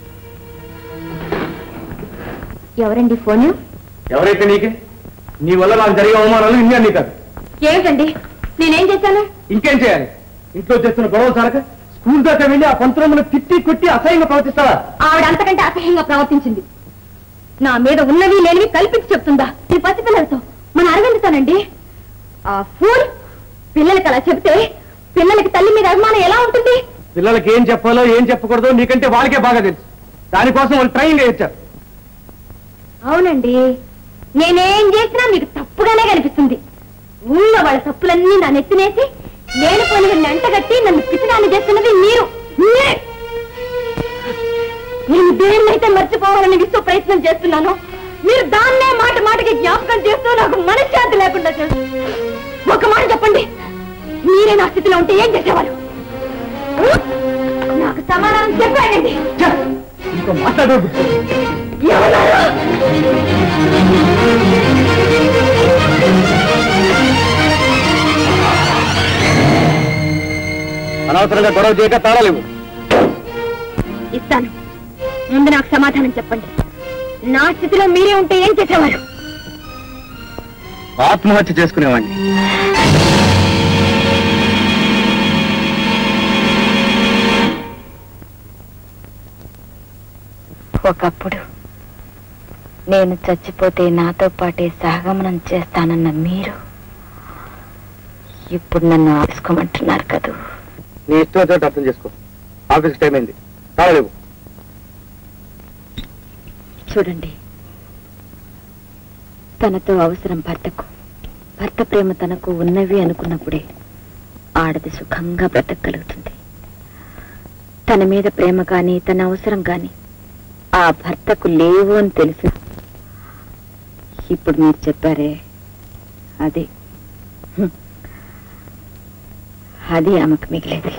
ఎవరండి ఫోన్ ఎవరైతే నీకే నీ వల్ల నాకు జరిగే అవమానాలు ఇన్ని అన్ని కాదు ఏమిటండి నేనేం చేశాను ఇంకేం చేయాలి ఇంట్లో చేస్తున్న గొడవ సారక స్కూల్ దాకా వెళ్ళి ఆ పంతులమ్మను తిట్టి కొట్టి అసహ్యంగా ప్రవర్తిస్తావా ఆవిడ అంతకంటే అసహ్యంగా ప్రవర్తించింది నా మీద ఉన్నవి లేనివి కల్పించి చెప్తుందా ఈ పసిపిల్లలతో మన అరవిందుతానండి ఆ ఫూల్ పిల్లలకి అలా చెప్తే పిల్లలకి తల్లి మీద అభిమానం ఎలా ఉంటుంది పిల్లలకి ఏం చెప్పాలో ఏం చెప్పకూడదో నీకంటే వాళ్ళకే బాగా తెలుసు దానికోసం వాళ్ళు ట్రైనింగ్ ఇచ్చారు అవునండి నేనేం చేసినా మీకు తప్పుగానే కనిపిస్తుంది ఊళ్ళో వాళ్ళ తప్పులన్నీ నా నెత్తినేసి నేను పనులు అంటగట్టి నన్ను పిచ్చిదాన్ని చేస్తున్నది మీరు మీరే. నేను దేన్నైతే మర్చిపోవాలని విశ్వ ప్రయత్నం చేస్తున్నాను మీరు దాన్నే మాట మాటకి జ్ఞాపకం చేస్తూ నాకు మనశ్శాంతి లేకుండా చేస్తారు ఒక మాట చెప్పండి మీరే నా స్థితిలో ఉంటే ఏం చేసేవారు నాకు సమాధానం చెప్పానండి ఇంకో మాట్లాడు ఎవరు అనవసరంగా గొడవ చేయక తాళలేవు ఇస్తాను ముందు నాకు సమాధానం చెప్పండి నా స్థితిలో మీరే ఉంటే ఏం చేసేవారు ఆత్మహత్య చేసుకునేవాడిని ఒకప్పుడు నేను చచ్చిపోతే నాతో పాటే సహగమనం చేస్తానన్న మీరు ఇప్పుడు నన్ను ఆసుకోమంటున్నారు కదూ నీ ఇష్టం వచ్చినట్టు అర్థం చేసుకో ఆఫీస్ టైం అయింది తాళలేవు చూడండి తనతో అవసరం భర్తకు భర్త ప్రేమ తనకు ఉన్నవి అనుకున్నప్పుడే ఆడది సుఖంగా బ్రతకగలుగుతుంది తన మీద ప్రేమ కానీ తన అవసరం కానీ ఆ భర్తకు లేవు అని తెలుసు ఇప్పుడు మీరు చెప్పారే అది హ్మ్. అది ఆమెకు మిగిలేది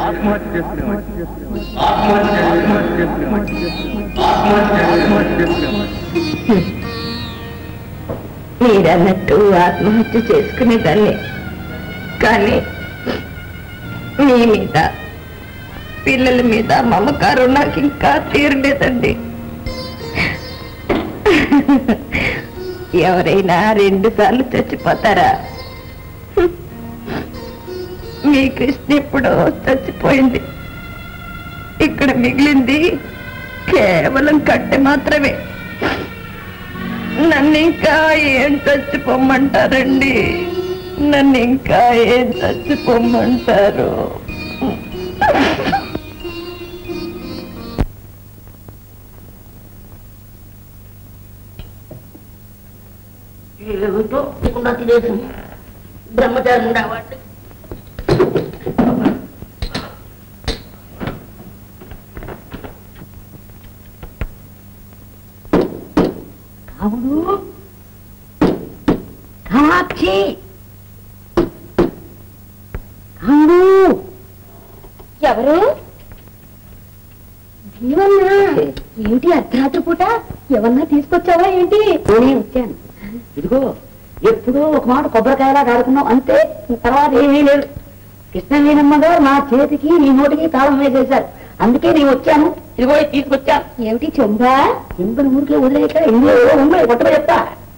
మీరన్నట్టు ఆత్మహత్య చేసుకునేదాన్ని కానీ మీ మీద పిల్లల మీద మమకారం నాకు ఇంకా తీరలేదండి ఎవరైనా రెండు సార్లు చచ్చిపోతారా మీ కృష్ణ ఎప్పుడో చచ్చిపోయింది ఇక్కడ మిగిలింది కేవలం కట్టె మాత్రమే నన్ను ఇంకా ఏం చచ్చిపోమ్మంటారండి నన్ను ఇంకా ఏం చచ్చిపోమ్మంటారు ఏమిటో లేకుండా తినేసి బ్రహ్మచారి ఉండేవాడిని కావుడు కామాక్షి కావుడు ఎవరు భీమన్నా ఏంటి అర్ధరాత్రి పూట ఎవరన్నా తీసుకొచ్చావా ఏంటి నేనే వచ్చాను ఇదిగో ఎప్పుడో ఒక మాట కొబ్బరికాయలా ఆడుకున్నావు అంతే తర్వాత ఏమీ లేదు కృష్ణవేణమ్మ గారు నా చేతికి నీ నోటికి తాళం వేసేశారు అందుకే నేను వచ్చాను ఇదిగో ఇది తీసుకొచ్చాను ఏమిటి చొంబా ఇంకొక ఊరికే వదిలేక ఇందులో ఉన్నాయి కొట్టగా చెప్తా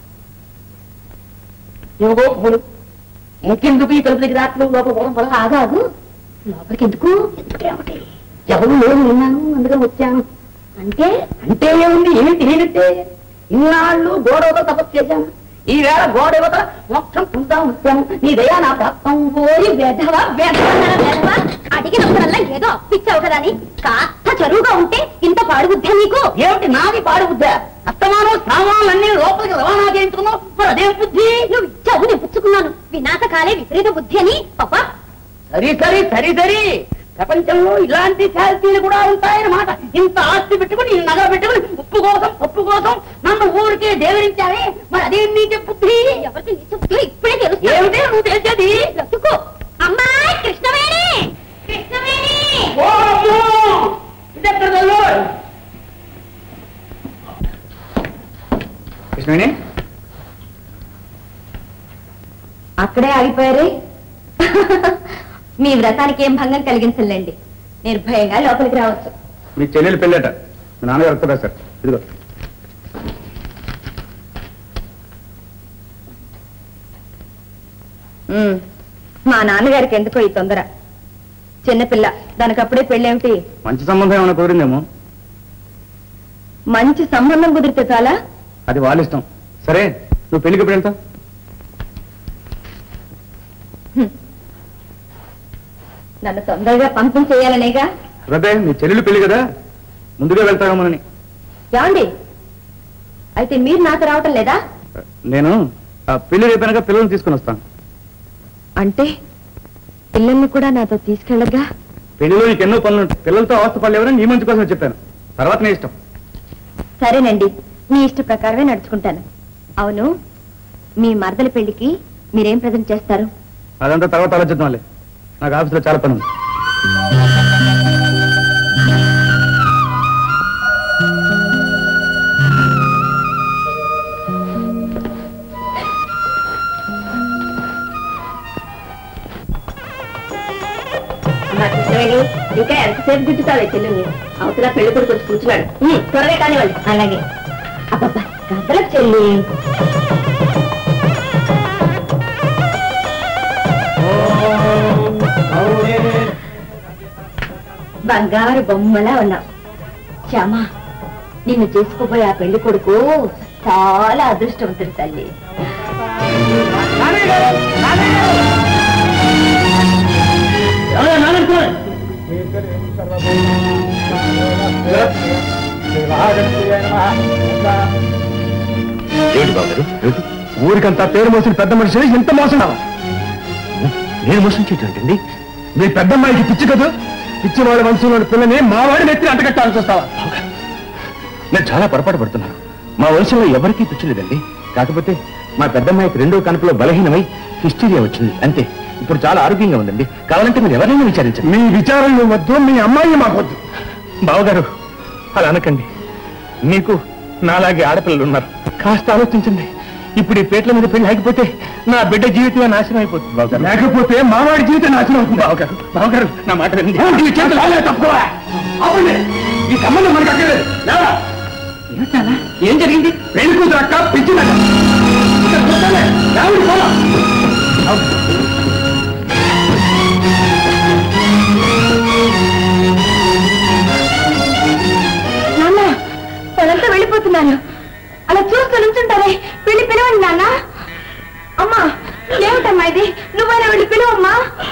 ఇదిగో మూడు ఇంకెందుకు ఈ తలుపు దగ్గర రాట్లు లోపల పోవడం వల్ల ఆగాగు లోపలికి ఎందుకు ఎందుకేమిటి ఎవరు లేదు విన్నాను అందుకని వచ్చాను అంటే అంటే ఏముంది ఏంటి ఏంటంటే ఇన్నాళ్ళు గోడవతో తపస్సు చేశాను ఈ వేళ గోడవత మొత్తం పుందా వచ్చాను నీ దయా నా ప్రాప్తం ఓరి వెధవా వెధవా వెధవా అడిగినప్పుడల్లా ఏదో అప్పిచ్చావు కదా అని కాస్త చరువుగా ఉంటే ఇంత పాడుబుద్ధా నీకు ఏమిటి నాది పాడు బుద్ధ అస్తమానం సామాన్లన్నీ లోపలికి రవాణా చేయించుకున్నావు మరి అదేం బుద్ధి నువ్వు ఇచ్చావు నేను పుచ్చుకున్నాను వినాశకాలే విపరీత బుద్ధి అని పాపా సరి సరి సరి సరి ప్రపంచంలో ఇలాంటి శాల్తీలు కూడా ఉంటాయన్నమాట ఇంత ఆస్తి పెట్టుకుని ఈ నగ పెట్టుకుని ఉప్పు కోసం పప్పు కోసం నన్ను ఊరికే దేవరించావే మరి అదేం నీకే బుద్ధి ఎవరికి నీ చెప్తూ ఇప్పుడే తెలుసు ఏమిటి నువ్వు తెలిసేది బ్రతుకు అమ్మాయి కృష్ణవేణి కృష్ణవేణి ఓ అమ్మో! ఇదెక్కడ తల్లు? కృష్ణవేణి అక్కడే ఆగిపోయారే మీ వ్రతానికి ఏం భంగం కలిగించలేండి నిర్భయంగా లోపలికి రావచ్చు మీ చెల్లెలు పెళ్ళట మీ నాన్నగారు వస్తారా సార్ ఇదిగో ఉమ్, మా నాన్నగారికి ఎందుకో ఈ తొందర చిన్నపిల్ల దానికి అప్పుడే పెళ్ళేమిటి మంచి సంబంధం ఏమైనా కుదిరిందేమో మంచి సంబంధం కుదిరితే చాలా అది వాళ్ళ ఇష్టం సరే నువ్వు పెళ్లికి ఎప్పుడు వెళ్తావు నన్ను తొందరగా పంపం చేయాలనేగా అదే మీ చెల్లెలు పెళ్లి కదా ముందుగా వెళ్తామని ఏమండి అయితే మీరు నాతో రావటం లేదా నేను ఆ పెళ్లి రేపనగా పిల్లల్ని తీసుకుని వస్తాను అంటే పిల్లల్ని కూడా నాతో తీసుకెళ్ళగా పెళ్లిలో నీకు ఎన్నో పనులు ఉంటాయి పిల్లలతో అవస్థ పడలేవని నీ మంచి కోసం చెప్పాను తర్వాత నీ ఇష్టం సరేనండి మీ ఇష్ట ప్రకారమే నడుచుకుంటాను అవును మీ మరదల పెళ్లికి మీరేం ప్రజెంట్ చేస్తారు అదంతా తర్వాత ఆలోచిద్దాంలే నాకు ఆఫీస్లో చాలా పని ఉంది అమ్మా కృష్ణవేణి ఇంకా ఎంతసేపు గుర్తుతావే చెల్లెల్ని అవతల పెళ్లి కొడుకు వచ్చి కూర్చున్నాడు ఉమ్, త్వరగా కానివ్వండి అలాగే అబ్బబ్బా గద్దలకు చెల్లి బంగారు బొమ్మలా ఉన్నావు శ్యామా నిన్ను చేసుకోబోయే ఆ పెళ్లి కొడుకు చాలా అదృష్టవంతుడు తల్లి ఎవరో నాన్ననుకోండి. ఏమిటి బాబు గారు ఏమిటి? ఊరికంతా పేరు మోసిన పెద్ద మనిషి ఇంత మోసం నేను మోసం చేయటండి మీ పెద్దమ్మాయికి పిచ్చి కదా పిచ్చి వాళ్ళ వంశంలోని పిల్లని మా వాడి నెత్తిని అంటగట్టాల్సి వస్తావా నేను చాలా పొరపాటు పడుతున్నాను మా వంశంలో ఎవరికీ పిచ్చలేదండి కాకపోతే మా పెద్దమ్మాయికి రెండో కనుపులో బలహీనమై హిస్టీరియా వచ్చింది అంతే ఇప్పుడు చాలా ఆరోగ్యంగా ఉందండి కావాలంటే మీరు ఎవరైనా విచారించండి మీ విచారణ వద్దు మీ అమ్మాయి మాకొద్దు బావగారు అలా అనకండి మీకు నాలాగే ఆడపిల్లలు ఉన్నారు కాస్త ఆలోచించండి ఇప్పుడు ఈ పేట్ల మీద పెళ్లి ఆగిపోతే నా బిడ్డ జీవితమే నాశనం అయిపోతుంది బావగారు లేకపోతే మావాడి జీవితం నాశనం అవుతుంది బావగారు బావగారు నా మాట వినండి ఈ చేతులు ఆగలే తప్పుకో. ఆపండి. ఈ సంబంధం మనకు అక్కర్లేదు లేవా? ఏం జరిగింది పెళ్లి కూతురు అక్క పిచ్చిందట ఇక్కడ కూర్చోలే. లేవండి, పోదాం. నాన్న వాళ్ళంతా వెళ్ళిపోతున్నారు అలా చూస్తూ నుంచుంటారే వెళ్ళి పిలవండి నాన్న అమ్మా ఏమిటమ్మా ఇది నువ్వైనా వెళ్ళి పిలువమ్మా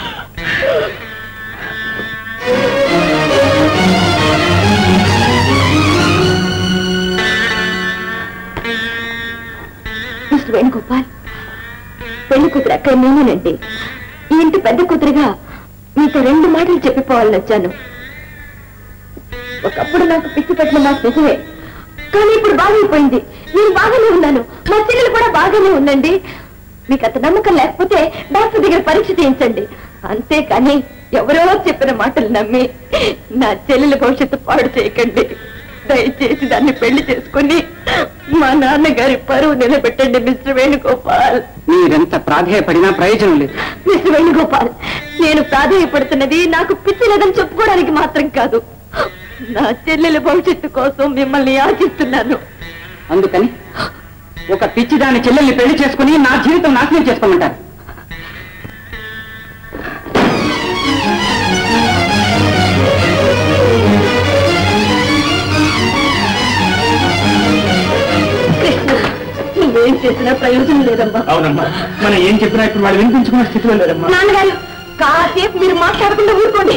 మిస్టర్ వేణుగోపాల్ పెళ్లి కూతురు అక్కడ నేనేనండి ఈ ఇంటి పెద్ద కూతురుగా మీతో రెండు మాటలు చెప్పిపోవాలని వచ్చాను ఒకప్పుడు నాకు పిచ్చి పెట్టిన మాట నిజమే కానీ ఇప్పుడు బాగైపోయింది నేను బాగానే ఉన్నాను మా చెల్లెలు కూడా బాగానే ఉందండి మీకు అంత నమ్మకం లేకపోతే డాక్టర్ దగ్గర పరీక్ష చేయించండి అంతేకాని ఎవరో చెప్పిన మాటలు నమ్మి నా చెల్లెల భవిష్యత్తు పాడు చేయకండి దయచేసి దాన్ని పెళ్లి చేసుకుని మా నాన్నగారి పరువు నిలబెట్టండి మిస్టర్ వేణుగోపాల్ మీరెంత ప్రాధేయపడినా ప్రయోజనం లేదు మిస్టర్ వేణుగోపాల్ నేను ప్రాధాన్యపడుతున్నది నాకు పిచ్చి లేదని చెప్పుకోవడానికి మాత్రం కాదు నా చెల్లెల భవిష్యత్తు కోసం మిమ్మల్ని ఆశిస్తున్నాను అందుకని ఒక పిచ్చి దాని చెల్లెల్ని పెళ్లి చేసుకుని నా జీవితం నాశనం చేసుకోమంటారు కృష్ణ నువ్వేం చేసినా ప్రయోజనం లేదమ్మా అవునమ్మా మనం ఏం చెప్పినా ఇప్పుడు వాళ్ళు వినిపించుకున్న స్థితిలో లేదమ్మా నాన్నగారు కాసేపు మీరు మాట్లాడకుండా ఊరుకోండి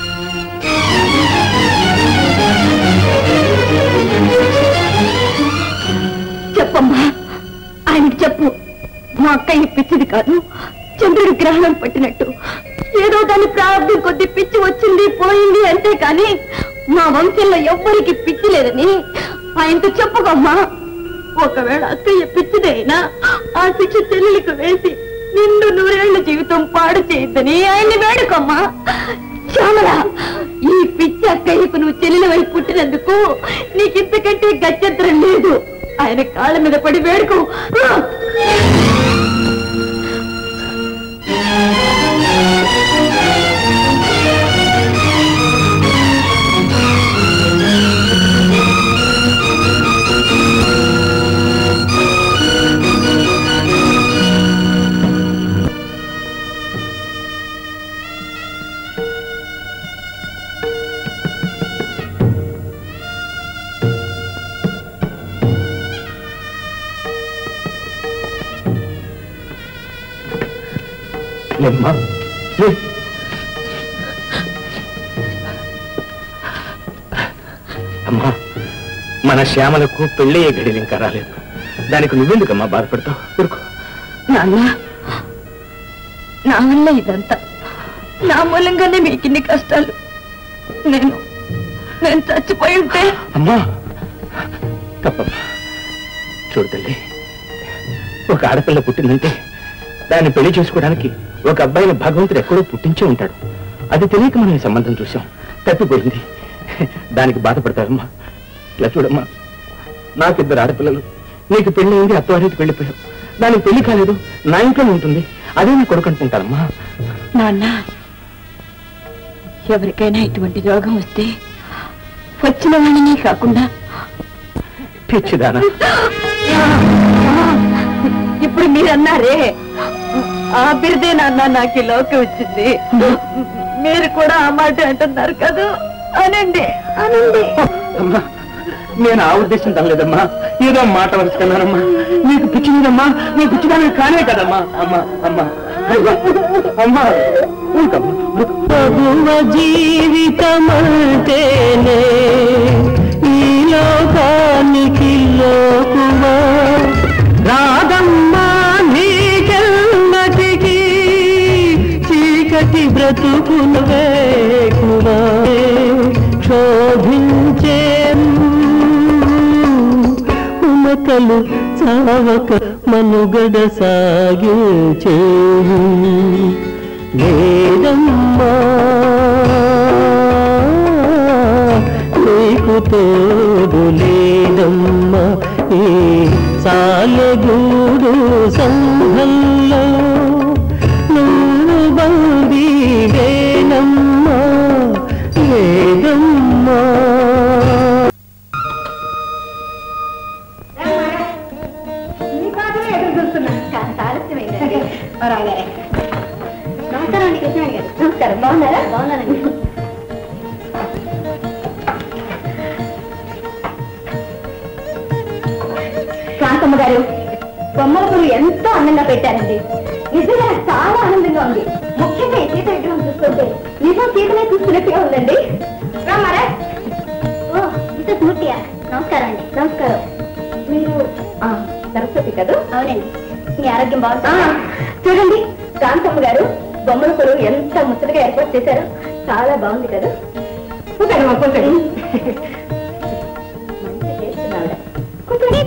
చెప్పమ్మా ఆయనకి చెప్పు మా అక్క ఈ పిచ్చిది కాదు చంద్రుడి గ్రహణం పట్టినట్టు ఏదో దాని ప్రారంభం కొద్ది పిచ్చి వచ్చింది పోయింది అంతే కానీ మా వంశంలో ఎవ్వరికి పిచ్చి లేదని ఆయనతో చెప్పుకోమ్మా ఒకవేళ అక్కయ్య పిచ్చిదైనా ఆ శిక్ష చెల్లెలకు వేసి నిండు నూరేళ్ల జీవితం పాడు చేయొద్దని ఆయన్ని వేడుకోమ్మా శ్యామల ఈ పిచ్చి అక్కయ్యకు నువ్వు చెల్లెల వైపు పుట్టినందుకు నీకింతకంటే గత్యంతరం లేదు ఆయన కాళ్ళ మీద పడి వేడుకో ఏమ్మా లే. అమ్మా మన శ్యామలకు పెళ్ళయ్యే గడియలు ఇంకా రాలేదు దానికి నువ్వెందుకమ్మా బాధపడతావు ఊరుకో నాన్న నా వల్ల ఇదంతా నా మూలంగానే మీకు ఇన్ని కష్టాలు నేను నేను చచ్చిపోయి ఉంటే అమ్మా తప్పమ్మా చూడు తల్లి ఒక ఆడపిల్ల పుట్టిందంటే దాన్ని పెళ్లి చేసుకోవడానికి ఒక అబ్బాయిని భగవంతుడు ఎక్కడో పుట్టించే ఉంటాడు అది తెలియక మనం ఈ సంబంధం చూసాం తప్పిపోయింది దానికి బాధపడతారమ్మా ఇలా చూడమ్మా నాకిద్దరు ఆడపిల్లలు నీకు పెళ్లి అయింది అత్తవారికి వెళ్ళిపోయావు దానికి పెళ్లి కాలేదు నా ఇంట్లోనే ఉంటుంది అదే నీ కొడుకు అనుకుంటారమ్మా నాన్న ఎవరికైనా ఇటువంటి రోగం వస్తే వచ్చిన వాళ్ళని కాకుండా పిచ్చిదానా ఇప్పుడు మీరన్నారే ఆ బిరుదే నాన్న నాకు ఈ లోకం వచ్చింది మీరు కూడా ఆ మాట అంటున్నారు కదా అనండి అనండి అమ్మా నేను ఆ ఉద్దేశం తనలేదమ్మా ఏదో మాట వరుసుకున్నానమ్మా నీకు పిచ్చిదమ్మా నీకు పిచ్చిదాన్ని కానే కదమ్మా అమ్మా అమ్మా అయ్యో, అమ్మా ఊరుకమ్మా ప్రభువ జీవితమంటేనే ఈ లోకానికి లోకుమా రాదమ్మా నీకెన్నటికి చీకటి బ్రతుకులు వేకువా శోభించే ఉమకలు చావక మనుగడ సాగించేవి లేదమ్మా నీకు తోడు లేదమ్మా ఈ సాలెగూడు సంఘంలో నువ్వు బందీ వేనమ్మా లేదమ్మా మీకోసమే ఎదురు చూస్తున్నాను కాస్త ఆలస్యమైందండి రాగానే నమస్కారం అండి కృష్ణ గారు నమస్కారం బాగున్నారా బాగున్నానండి కాంతమ్మ గారు బొమ్మల పురుగు ఎంతో అందంగా పెట్టారండి నిజంగా నాకు చాలా ఆనందంగా ఉంది ముఖ్యంగా ఈ సీత విగ్రహం చూస్తుంటే నిజం సీతనే చూస్తున్నట్టుగా ఉందండి రామారా ఓ ఇంత స్మూర్తియా నమస్కారం అండి నమస్కారం మీరు ఆ, సరస్వతి కదా అవునండి మీ ఆరోగ్యం బాగుంది చూడండి కాంతమ్మ గారు బొమ్మల కొలువు ఎంత ముచ్చటగా ఏర్పాటు చేశారు చాలా బాగుంది కదా కూర్చోండి మా కూర్చోండి మంచి చేస్తుంది ఆవిడ. కూర్చోండి.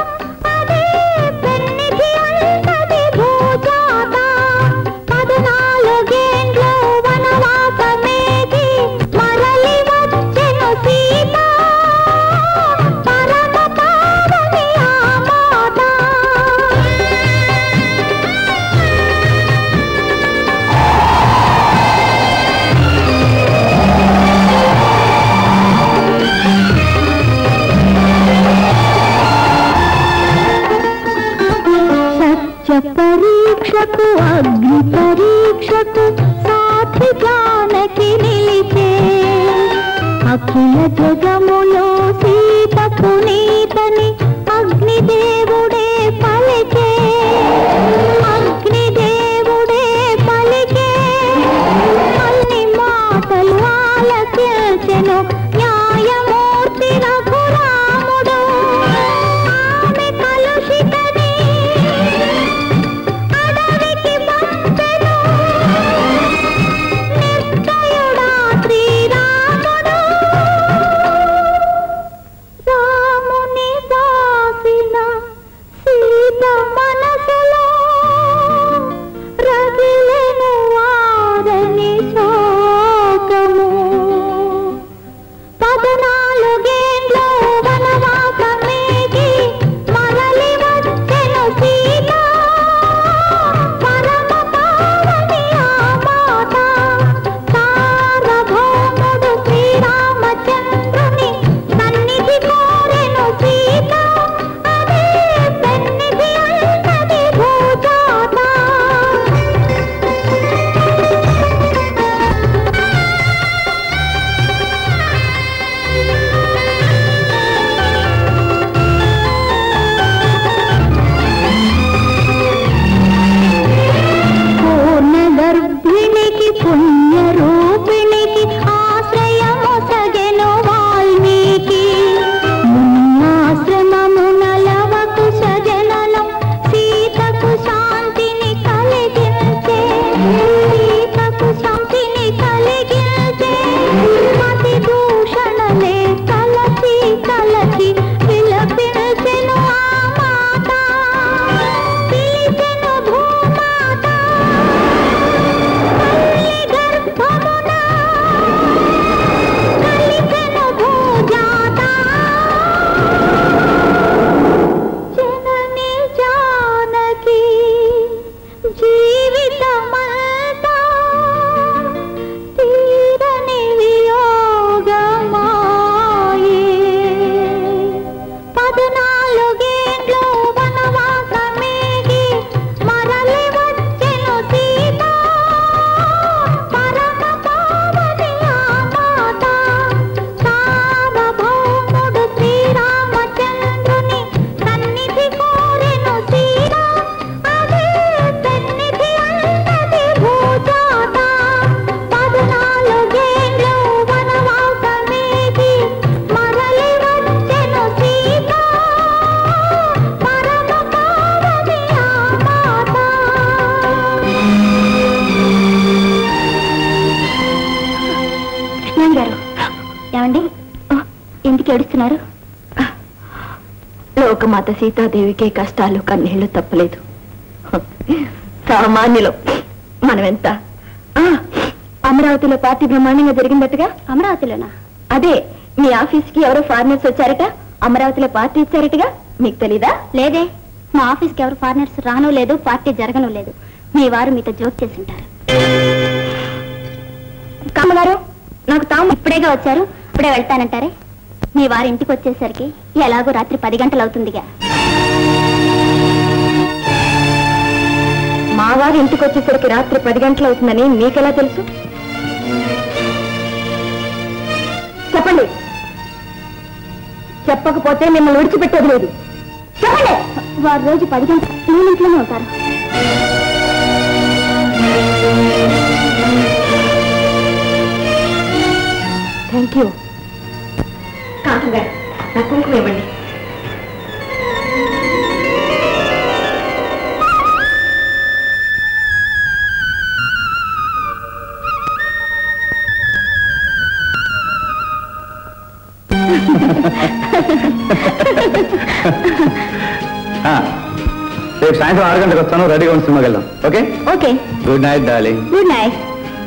సత్య పరీక్షకు అగ్ని పరీక్షకు సాధి జానకి నిలిచే అఖిల జగములో సీతకు నీతని అగ్నిదేవుడే పలికే అగ్నిదేవుడే పలికే అన్ని మాటలు ఆలకించెను న్యాయమూర్తి రఘురాముడు ఆమె కలుషితని అడవికి పంపెను నిశ్చయుడా శ్రీరాముడు రాముని దాసిన సీత మనసులో రగిలెను వారని శోకము పద్నాలుగేండ్ల వనవాసమేగి మరలి వచ్చెను సీత పరమ పావని ఆ మాత సార్వభౌముడు శ్రీరామచంద్రుని సన్నిధి కోరెను సీత అదే సన్నిధి అన్నది భూజాత పూర్ణ గర్భిణికి పుణ్య రూపిణికి ఆశ్రయమొసగెను వాల్మీకి మున్నాశ్రమమునలవకు సజననం సీతకు శాంతిని కలిగించే సీతకు శాంతిని కలిగించే అతి దూషణలే కలచి కలచి విలపించెను ఆ మాత పిలిచెను భూమాత తల్లి గర్భమున కలిసెను భూజాత జనని జానకి జీవితమంతా తీరని వియోగమాయే పద్నాలుగేండ్లు వనవాసమేగి మరలి వచ్చెను సీత పరమ పావని ఆ మాత సార్వభౌముడు శ్రీరామచంద్రుని సన్నిధి కోరెను సీత అదే సన్నిధి అన్నది భూజాత పద్నాలుగేండ్లు వనవాసమేగి మరలి వచ్చెను సీత పరమ పావని ఆ మాత కృష్ణ గారు ఏమండి ఓ, ఎందుకు ఏడుస్తున్నారు లోకమాత సీతాదేవికే కష్టాలు కన్నీళ్లు తప్పలేదు సామాన్యులు మనమెంత అమరావతిలో పార్టీ బ్రహ్మాండంగా జరిగిందట్టుగా అమరావతిలోనా అదే మీ ఆఫీస్ కి ఎవరో ఫారినర్స్ వచ్చారట అమరావతిలో పార్టీ ఇచ్చారటగా మీకు తెలీదా లేదే మా ఆఫీస్ కి ఎవరు ఫారినర్స్ రాను లేదు పార్టీ జరగను లేదు మీ వారు మీతో జోక్ చేసి ఉంటారు కామగారు నాకు తాము ఇప్పుడేగా వచ్చారు ఇప్పుడే వెళ్తానంటారే మీ వారి ఇంటికి వచ్చేసరికి ఎలాగో రాత్రి పది గంటలు అవుతుందిగా మా వారి ఇంటికి వచ్చేసరికి రాత్రి పది గంటలు అవుతుందని మీకెలా తెలుసు చెప్పండి చెప్పకపోతే మిమ్మల్ని విడిచిపెట్టేది లేదు చెప్పండి వారు రోజు పది గంటలు మీ ఇంట్లోనే ఉంటారు థ్యాంక్ యూ కాంతం గారు నా కుంకుమ ఇవ్వండి ఆ, రేపు సాయంత్రం ఆరు గంటలకు వస్తాను రెడీగా ఉంది సినిమాకి వెళ్దాం okay okay good night darling good night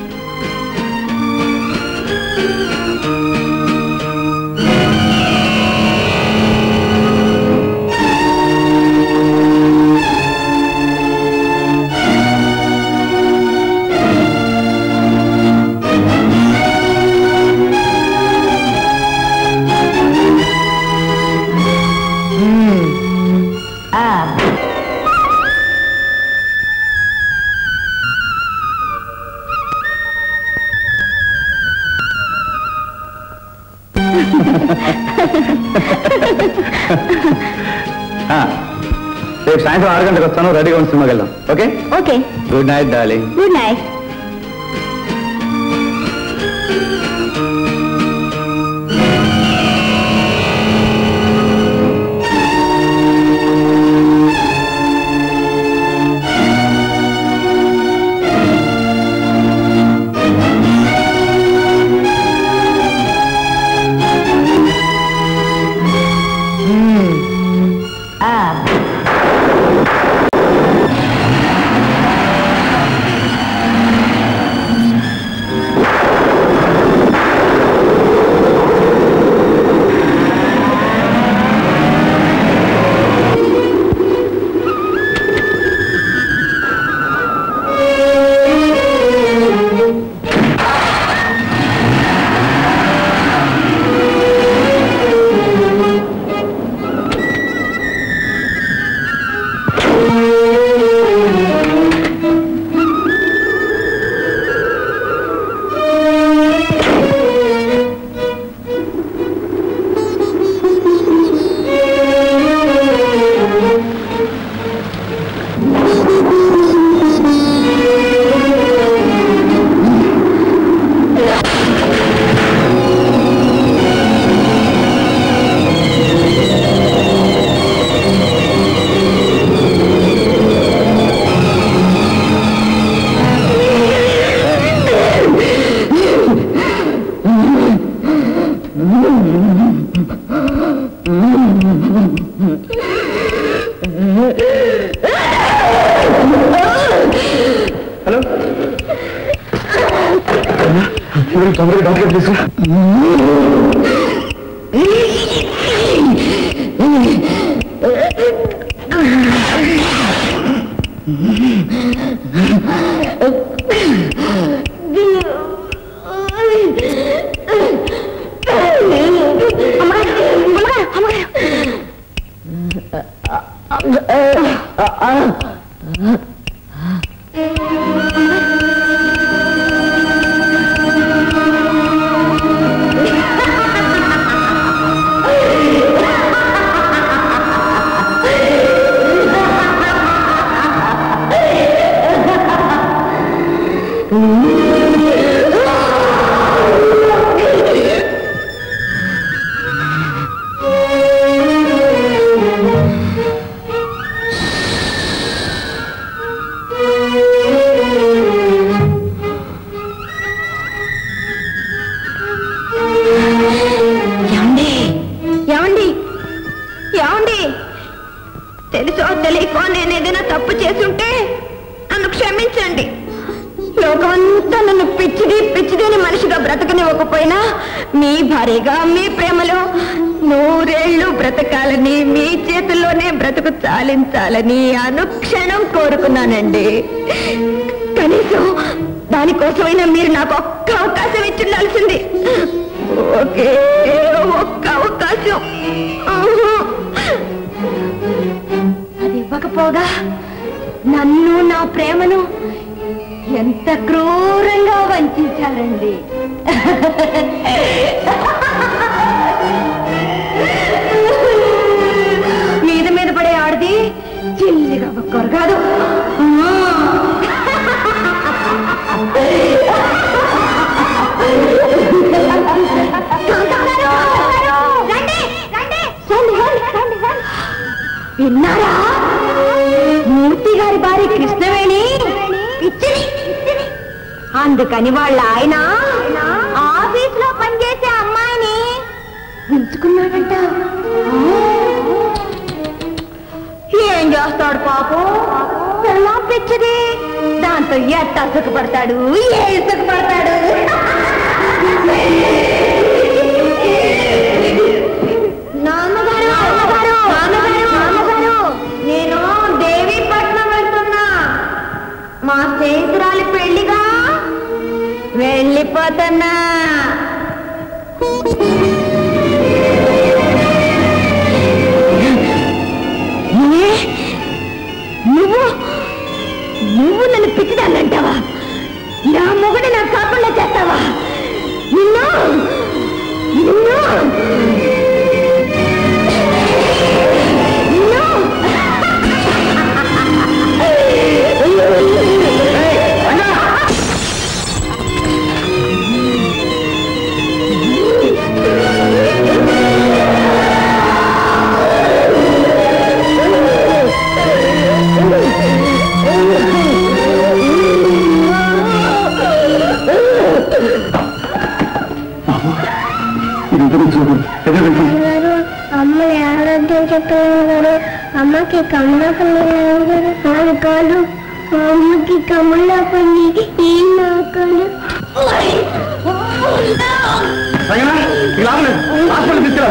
ఆ, రేపు సాయంత్రం ఆరు గంటలకు వస్తాను రెడీగా ఉంది సినిమాకి వెళ్దాం okay okay good night darling good night తొందరగా డాక్టర్ తీసుకురా పిచ్చిదేని మనిషిగా బ్రతకనివ్వకపోయినా మీ భార్యగా మీ ప్రేమలో నూరేళ్లు బ్రతకాలని మీ చేతుల్లోనే బ్రతుకు చాలించాలని అనుక్షణం కోరుకున్నానండి కనీసం దానికోసమైనా మీరు నాకు ఒక్క అవకాశం ఇచ్చిండాల్సింది ఒకే ఒక్క అవకాశం అది ఇవ్వకపోగా నన్ను నా ప్రేమను ఎంత క్రూరంగా వంచారండి మీద మీద పడే ఆడది చిల్లిగా ఒక్కరు కాదు విన్నారా మూర్తి గారి భార్య కృష్ణవేణి పిచ్చిది అందుకని వాళ్ళ ఆయన ఆఫీస్ లో పనిచేసే అమ్మాయిని ఉంచుకున్నాడంట ఏం చేస్తాడు పాపం ఎలా పిచ్చిది దాంతో ఎట్ట సుఖపడతాడు ఏ సుఖపడతాడు నాన్నగారు నాన్నగారు నాన్నగారు నాన్నగారు నేను దేవీపట్నం వెళ్తున్నా మా స్నేహితురాలి పెళ్లిగా వెళ్ళిపోతున్నా ఏ? నువ్వు నువ్వు నన్ను పిచ్చిదాన్నంటావా నా మొగుడు నాకు కాకుండా చేస్తావా నిన్ను నిన్ను గారు అమ్మని ఆరోగ్యం చెప్పారు గారు అమ్మకి కమలాపల్లి నాలుగు కాళ్ళు మా అమ్మకి కమలాపల్లి ఈ నాకలు హాస్పిటల్ తీసుకురా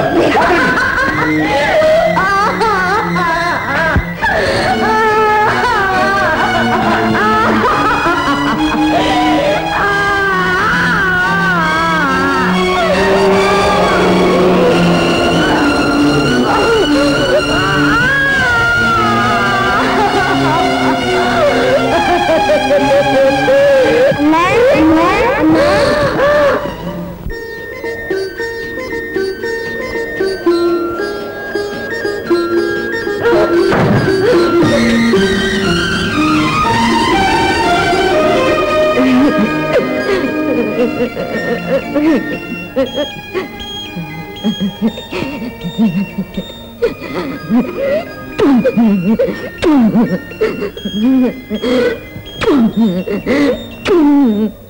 Mm-hmm.